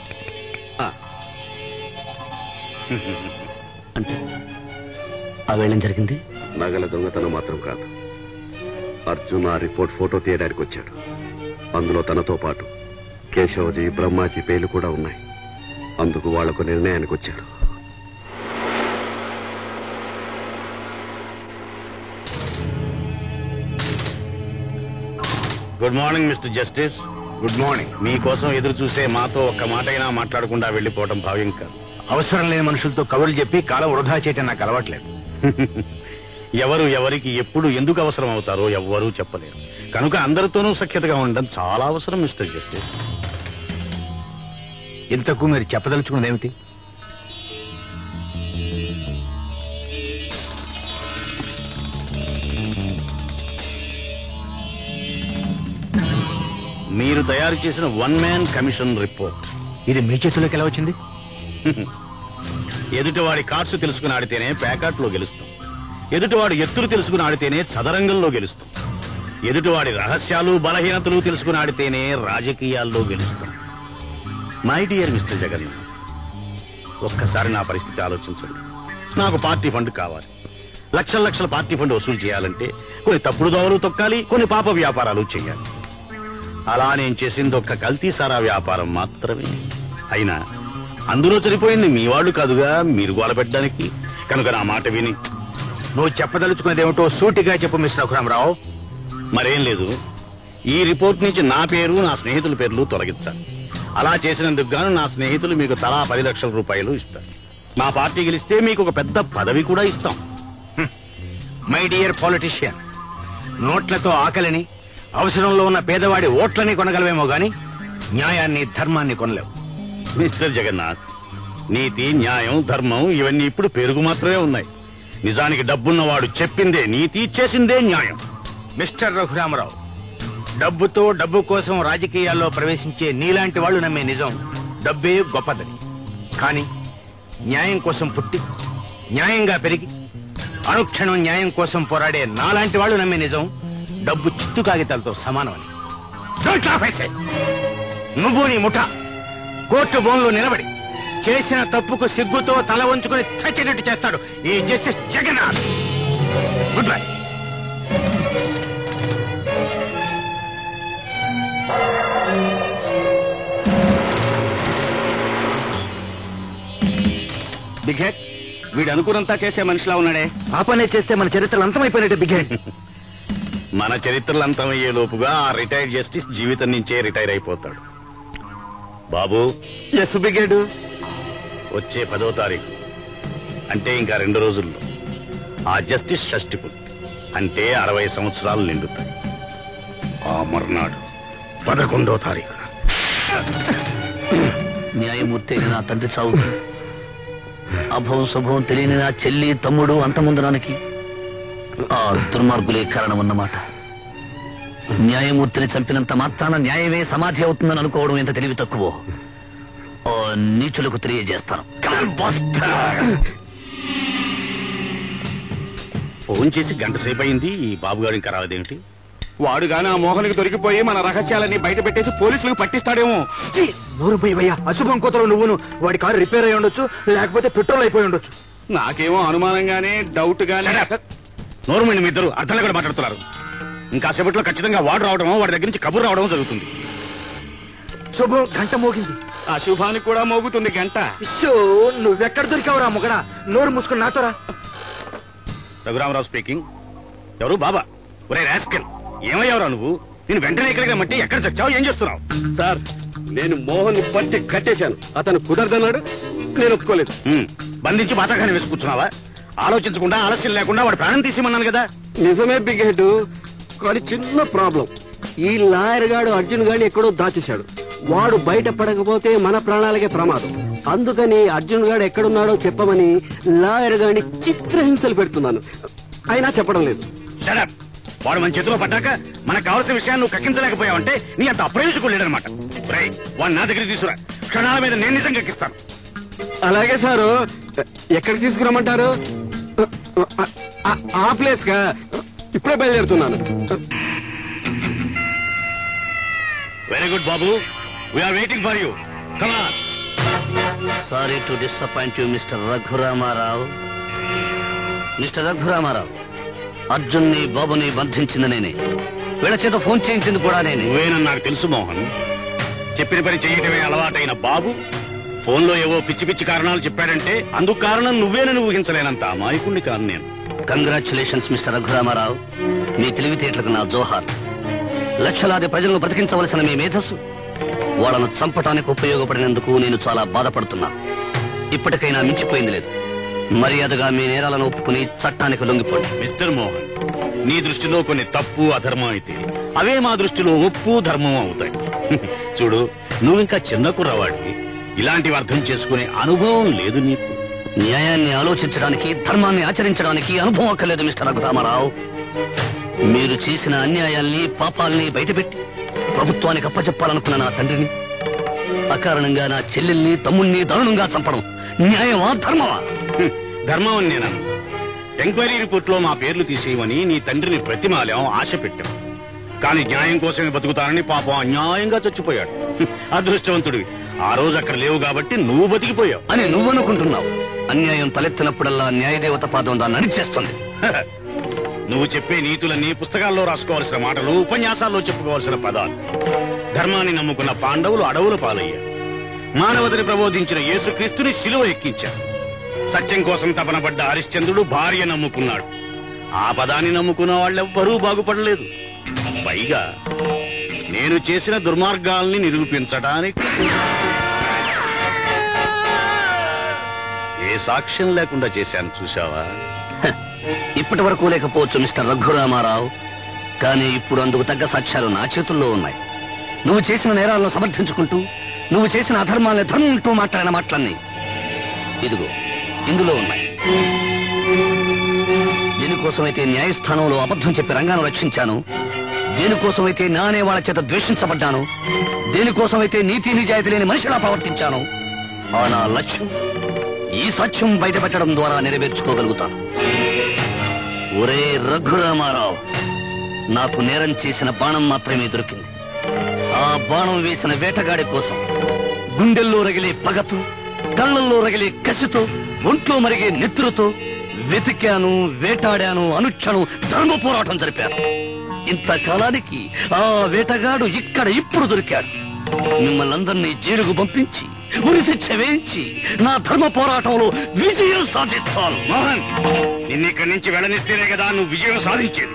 అంటే ఆ వేళం జరిగింది నగల దొంగతనం మాత్రం కాదు అర్జున్ ఆ రిపోర్ట్ ఫోటో తీయడానికి వచ్చాడు అందులో తనతో పాటు కేశవజీ బ్రహ్మాజీ పేర్లు కూడా ఉన్నాయి అందుకు వాళ్లకు నిర్ణయానికి వచ్చాడు good morning mister justice good morning మీకోసం ఎదురు చూసే మాతో ఒక్క మాటైనా మాట్లాడకుండా వెళ్లిపోవటం భావ్యం కాదు అవసరం లేని మనుషులతో కబుర్లు చెప్పి కాలం వృధా చేయటం నాకు అలవాట్లేదు ఎవరు ఎవరికి ఎప్పుడు ఎందుకు అవసరం అవుతారో ఎవ్వరూ చెప్పలేరు కనుక అందరితోనూ సఖ్యతగా ఉండడం చాలా అవసరం మిస్టర్ జస్టిస్ ఇంతకు మీరు చెప్పదలుచుకున్నది ఏమిటి మీరు తయారు చేసిన వన్ మ్యాన్ కమిషన్ రిపోర్ట్ ఇది మీ చేతిలోకి ఎలా వచ్చింది ఎదుటివాడి కార్డ్స్ తెలుసుకుని ఆడితేనే ప్యాకాట్లో గెలుస్తాం ఎదుటివాడి ఎత్తులు తెలుసుకుని ఆడితేనే చదరంగంలో గెలుస్తాం ఎదుటివాడి రహస్యాలు బలహీనతలు తెలుసుకుని ఆడితేనే రాజకీయాల్లో గెలుస్తాం మై డియర్ మిస్టర్ జగన్నాథ్ ఒక్కసారి నా పరిస్థితి ఆలోచించండి నాకు పార్టీ ఫండ్ కావాలి లక్షల లక్షల పార్టీ ఫండ్ వసూలు చేయాలంటే కొన్ని తప్పుడు దోవలు తొక్కాలి కొన్ని పాప వ్యాపారాలు చేయాలి అలా నేను చేసింది ఒక్క కల్తీ సారా వ్యాపారం మాత్రమే అయినా అందులో చనిపోయింది మీ వాళ్ళు కాదుగా మీరు గోలపెట్టడానికి కనుక నా మాట విని నువ్వు చెప్పదలుచుకున్నది ఏమిటో సూటిగా చెప్పు మిస్టర్ రఘురామరావు మరేం లేదు ఈ రిపోర్ట్ నుంచి నా పేరు నా స్నేహితుల పేర్లు తొలగించాలి అలా చేసినందుకు గాను నా స్నేహితులు మీకు తలా పది లక్షల రూపాయలు ఇస్తారు మా పార్టీ గెలిస్తే మీకు ఒక పెద్ద పదవి కూడా ఇస్తాం మై డియర్ పాలిటిషియన్ నోట్లతో ఆకలిని అవసరంలో ఉన్న పేదవాడి ఓట్లని కొనగలవేమో గాని న్యాయాన్ని ధర్మాన్ని కొనలేవు మిస్టర్ జగన్నాథ్ నీతి న్యాయం ధర్మం ఇవన్నీ ఇప్పుడు పెరుగు మాత్రమే ఉన్నాయి నిజానికి డబ్బున్నవాడు చెప్పిందే నీతి చేసిందే న్యాయం మిస్టర్ రఘురామరావు డబ్బుతో డబ్బు కోసం రాజకీయాల్లో ప్రవేశించే నీలాంటి వాళ్ళు నమ్మే నిజం డబ్బే గొప్పదని కానీ న్యాయం కోసం పుట్టి న్యాయంగా పెరిగి అనుక్షణం న్యాయం కోసం పోరాడే నాలాంటి వాళ్ళు నమ్మే నిజం డబ్బు చిత్తు కాగితాలతో సమానమని Don't laugh, I say. నువ్వు నీ ముఠ కోర్టు బోన్లో నిలబడి చేసిన తప్పుకు సిగ్గుతో తల వంచుకొని చచ్చినట్టు చేస్తాడు ఈ justice Jagannath goodbye big head వీడు అనుకున్నంతా చేసే మనిషిలా ఉన్నాడే ఆ పనే చేస్తే మన చరిత్రలు అంతమైపోయినట్టు బిగ్ హెడ్ మన చరిత్రలు అంతమయ్యే లోపుగా ఆ రిటైర్డ్ జస్టిస్ జీవితం నుంచే రిటైర్ అయిపోతాడు బాబు ఎస్ బిగ్ హెడ్ వచ్చే పదో తారీఖు అంటే ఇంకా రెండు రోజుల్లో ఆ జస్టిస్ షష్టి పూర్తి అంటే అరవై సంవత్సరాలు నిండుతాయి ఆ మర్నాడు పదకొండో తారీఖు న్యాయమూర్తి అయిన నా తండ్రి చావు అభవం శుభవం తెలియని నా చెల్లి తమ్ముడు అంతముందరానికి ఆ దుర్మార్గులే కారణం అన్నమాట న్యాయమూర్తిని చంపినంత మాత్రాన న్యాయమే సమాధి అవుతుందని అనుకోవడం ఎంత తెలివి తక్కువ ఆ నీచులకు తెలియజేస్తాను ఫోన్ చేసి గంట సేపు అయింది ఈ బాబుగాడు ఇంకా రాలేదేమిటి వాడు గాని ఆ మోహన్కి దొరికిపోయి మన రహస్యాలన్నీ బయట పెట్టేసి పోలీసులకు పట్టిస్తాడేమో నూరు పోయివయ్యా అశుభం కోతలు నువ్వును వాడి కారు రిపేర్ అయి ఉండొచ్చు లేకపోతే పెట్రోల్ అయిపోయి ఉండొచ్చు నాకేమో అనుమానంగానే డౌట్ గానే నోరుమండి మీ ఇద్దరు అర్థంలో కూడా మాట్లాడుతున్నారు ఇంకా సేపట్లో ఖచ్చితంగా వాడు రావడం వాడి దగ్గర నుంచి కబురు రావడం జరుగుతుంది శుభం గంట మోగింది అశుభానికి కూడా మోగుతుంది గంట ఇష్యో నువ్వెక్కడ దొరికావురా మొగడా నోరు మూసుకుని నాతోరా రఘురామరావు స్పీకింగ్ ఎవరు బాబా ఒరే రాస్కెల్ ఏమయ్యావురా నువ్వు నేను వెంటనే ఇక్కడికి మట్టి ఎక్కడ చచ్చావు ఏం చేస్తున్నావు సార్ నేను మోహన్ పట్టి కట్టేశాను అతను కుదరదన్నాడు నేను ఒప్పుకోలేదు హ్మ్, బంధించి బాతాఖాన వేసి కూర్చున్నావా ఆలోచించకుండా ఆలస్యం లేకుండా వాడు ప్రాణం తీసేమన్నాను కదా నిజమే బిగ్ హెడ్ కానీ చిన్న ప్రాబ్లం ఈ లాయర్ గాడు అర్జున్ గాడిని ఎక్కడో దాచేశాడు వాడు బయట పడకపోతే మన ప్రాణాలకే ప్రమాదం అందుకని అర్జున్ గాడు ఎక్కడున్నాడో చెప్పమని లాయర్ గాడిని చిత్రహింసలు పెడుతున్నాను అయినా చెప్పడం లేదు షడప్ వాడు మన చేతిలో పడ్డాక మనకు కావాల్సిన విషయాన్ని నువ్వు కక్కించలేకపోయావంటే నీ అంత అప్రయోజకుడు లేడనమాట రై వాడు నా దగ్గర తీసుకురా క్షణాల మీద నేను నిజం కక్కిస్తాను అలాగే సారు ఎక్కడికి తీసుకురమ్మంటారు ఆ- ఆ- ఆ ప్లేస్ గా ఇప్పుడే బయలుదేరుతున్నాను వెరీ గుడ్ బాబు వీఆర్ వెయిటింగ్ ఫర్ యూ కమా sorry to disappoint you mister Raghuramarao mister Raghuramarao అర్జున్ని బాబుని బంధించింది నేనే వీళ్ళ చేత ఫోన్ చేయించింది కూడా నేనే నువ్వేనని నాకు తెలుసు మోహన్ చెప్పిన పని చేయటమే అలవాటైన బాబు ఫోన్లో ఏవో పిచ్చి పిచ్చి కారణాలు చెప్పాడంటే అందుకు కారణం నువ్వేనని ఊహించలేనంత అమాయకుణ్ణి కాను నేను కంగ్రాచులేషన్స్ మిస్టర్ రఘురామారావు మీ తెలివితేటలకు నా జోహార్ లక్షలాది ప్రజలను బ్రతికించవలసిన మీ మేధస్సు వాళ్ళను చంపటానికి ఉపయోగపడినందుకు నేను చాలా బాధపడుతున్నా ఇప్పటికైనా మించిపోయింది లేదు మర్యాదగా మీ నేరాలను ఒప్పుకుని చట్టానికి లొంగిపోండి మిస్టర్ మోహన్ నీ దృష్టిలో కొన్ని తప్పు అధర్మం అయితే అవే మా దృష్టిలో ఒప్పు ధర్మం అవుతాయి చూడు నువ్వు ఇంకా చిన్న కుర్రవాడివి ఇలాంటివి అర్థం చేసుకునే అనుభవం లేదు నీకు న్యాయాన్ని ఆలోచించడానికి ధర్మాన్ని ఆచరించడానికి అనుభవం అక్కర్లేదు మిస్టర్ రఘురామారావు మీరు చేసిన అన్యాయాల్ని పాపాల్ని బయటపెట్టి ప్రభుత్వానికి అప్పచెప్పాలనుకున్న నా తండ్రిని అకారణంగా నా చెల్లెల్ని తమ్ముణ్ణి దారుణంగా చంపడం న్యాయమా ధర్మమా హ్మ్, ధర్మం అని నేను ఎంక్వైరీ రిపోర్ట్ లో మా పేర్లు తీసేయమని నీ తండ్రిని ప్రతిమాలాం ఆశ పెట్టాం కానీ న్యాయం కోసమే బతుకుతానని పాపం అన్యాయంగా చచ్చిపోయాడు హ్మ్, అదృష్టవంతుడివి ఆ రోజు అక్కడ లేవు కాబట్టి నువ్వు బతికిపోయావు అని నువ్వనుకుంటున్నావు అన్యాయం తలెత్తినప్పుడల్లా న్యాయదేవత పాదం దాన్ని నడిచేస్తుంది నువ్వు చెప్పే నీతులన్నీ పుస్తకాల్లో రాసుకోవాల్సిన మాటలు ఉపన్యాసాల్లో చెప్పుకోవాల్సిన పదాలు ధర్మాన్ని నమ్ముకున్న పాండవులు అడవుల పాలయ్యారు మానవతని ప్రబోధించిన యేసుక్రీస్తుని శిలువ ఎక్కించారు సత్యం కోసం తపనపడ్డ హరిశ్చంద్రుడు భార్య నమ్ముకున్నాడు ఆ పదాన్ని నమ్ముకున్న వాళ్ళెవ్వరూ బాగుపడలేదు పైగా నేను చేసిన దుర్మార్గాల్ని నిరూపించడానికి ఏ సాక్ష్యం లేకుండా చేశాను చూశావా ఇప్పటి వరకు లేకపోవచ్చు మిస్టర్ రఘురామారావు కానీ ఇప్పుడు అందుకు తగ్గ సాక్ష్యాలు నా చేతుల్లో ఉన్నాయి నువ్వు చేసిన నేరాలను సమర్థించుకుంటూ నువ్వు చేసిన అధర్మాలని ధర్మం అంటూ మాట్లాడిన మాటలన్నీ ఇదిగో ఇందులో ఉన్నాయి దేనికోసమైతే న్యాయస్థానంలో అబద్ధం చెప్పి రంగాను రక్షించాను దేనికోసమైతే నా అనే వాళ్ళ చేత ద్వేషించబడ్డాను దేనికోసమైతే నీతి నిజాయితీ లేని మనిషిలా ప్రవర్తించాను ఆ నా లక్ష్యం ఈ సత్యం బయటపెట్టడం ద్వారా నెరవేర్చుకోగలుగుతాను ఒరే రఘురామారావు నాకు నేరం చేసిన బాణం మాత్రమే దొరికింది ఆ బాణం వేసిన వేటగాడి కోసం గుండెల్లో రగిలే పగతో కళ్ళల్లో రగిలే కసితో ఒంట్లో మరిగే నెత్తురుతో వెతికాను వేటాడాను అనుక్షణం ధర్మ పోరాటం జరిపాను ఇంతకాలానికి ఆ వేటగాడు ఇక్కడ ఇప్పుడు దొరికాడు మిమ్మల్ని అందరినీ జైలుకు పంపించి ఉరి శిక్ష వేయించి నా ధర్మ పోరాటంలో విజయం సాధిస్తాను మోహన్ నిన్ను ఇక్కడి నుంచి వెళ్ళనిస్తేనే కదా నువ్వు విజయం సాధించేది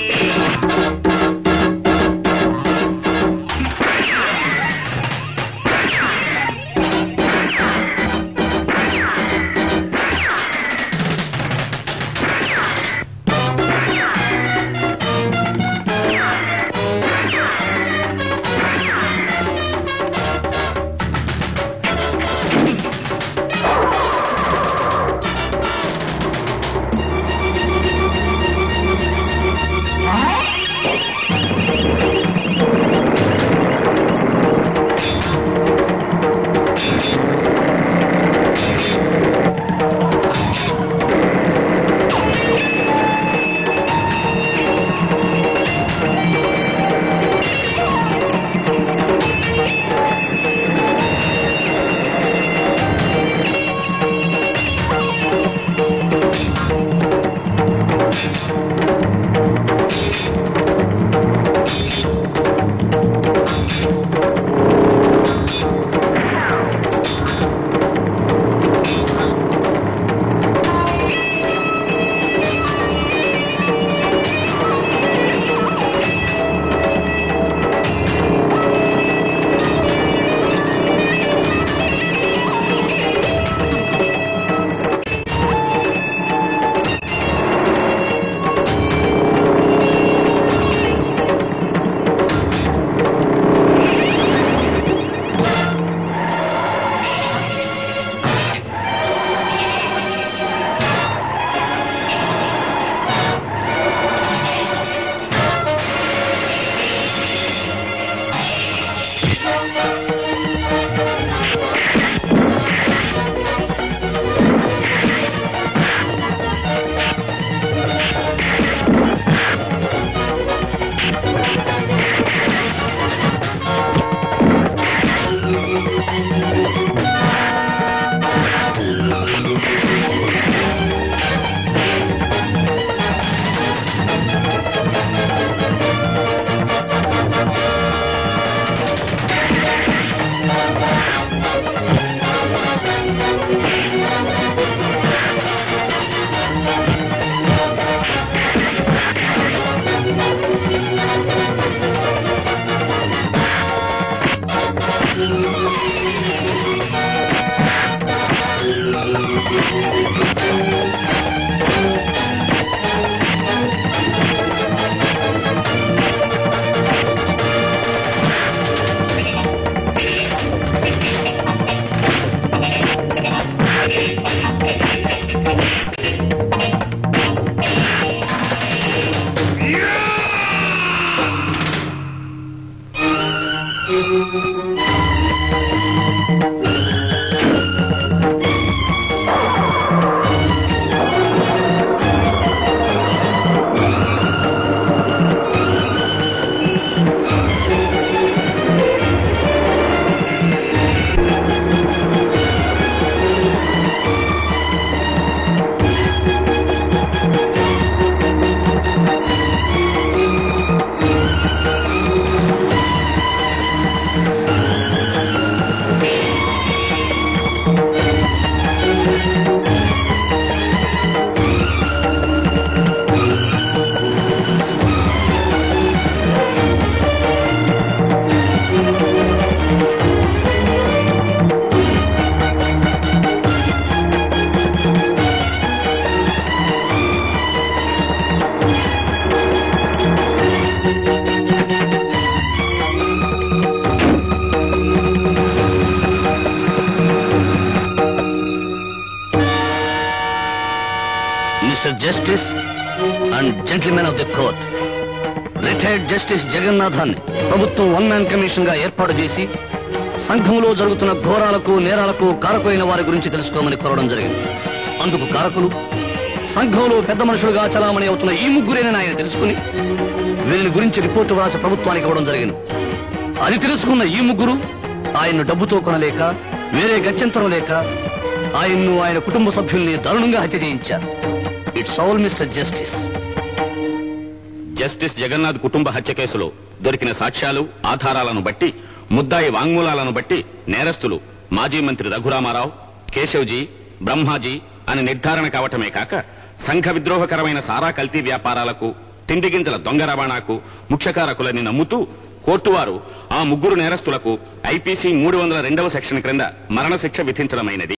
mister justice and gentlemen of the court retired justice జగన్నాథాన్ని ప్రభుత్వం వన్ మ్యాన్ కమిషన్ గా ఏర్పాటు చేసి సంఘంలో జరుగుతున్న ఘోరాలకు నేరాలకు కారకులైన వారి గురించి తెలుసుకోమని కోరడం జరిగింది అందుకు కారకులు సంఘంలో పెద్ద మనుషులుగా చలామణి అవుతున్న ఈ ముగ్గురేనని ఆయన తెలుసుకుని వీరిని గురించి రిపోర్టు వ్రాసి ప్రభుత్వానికి ఇవ్వడం జరిగింది అది తెలుసుకున్న ఈ ముగ్గురు ఆయన్ను డబ్బుతో కొనలేక వేరే గత్యంతరం లేక ఆయన్ను ఆయన కుటుంబ సభ్యుల్ని దారుణంగా హత్య చేయించారు it's all mister justice justice Jagannath కుటుంబ హత్య కేసులో దొరికిన సాక్ష్యాలు ఆధారాలను బట్టి ముద్దాయి వాంగ్మూలాలను బట్టి నేరస్తులు మాజీ మంత్రి రఘురామారావు కేశవ్జీ బ్రహ్మాజీ అని నిర్ధారణ కావటమే కాక సంఘ విద్రోహకరమైన సారా కల్తీ వ్యాపారాలకు తిండి గింజల దొంగ రవాణాకు ముఖ్యకారకులని నమ్ముతూ కోర్టు వారు ఆ ముగ్గురు నేరస్తులకు ఐపీసీ మూడు వందల రెండవ సెక్షన్ క్రింద మరణశిక్ష విధించడమైనది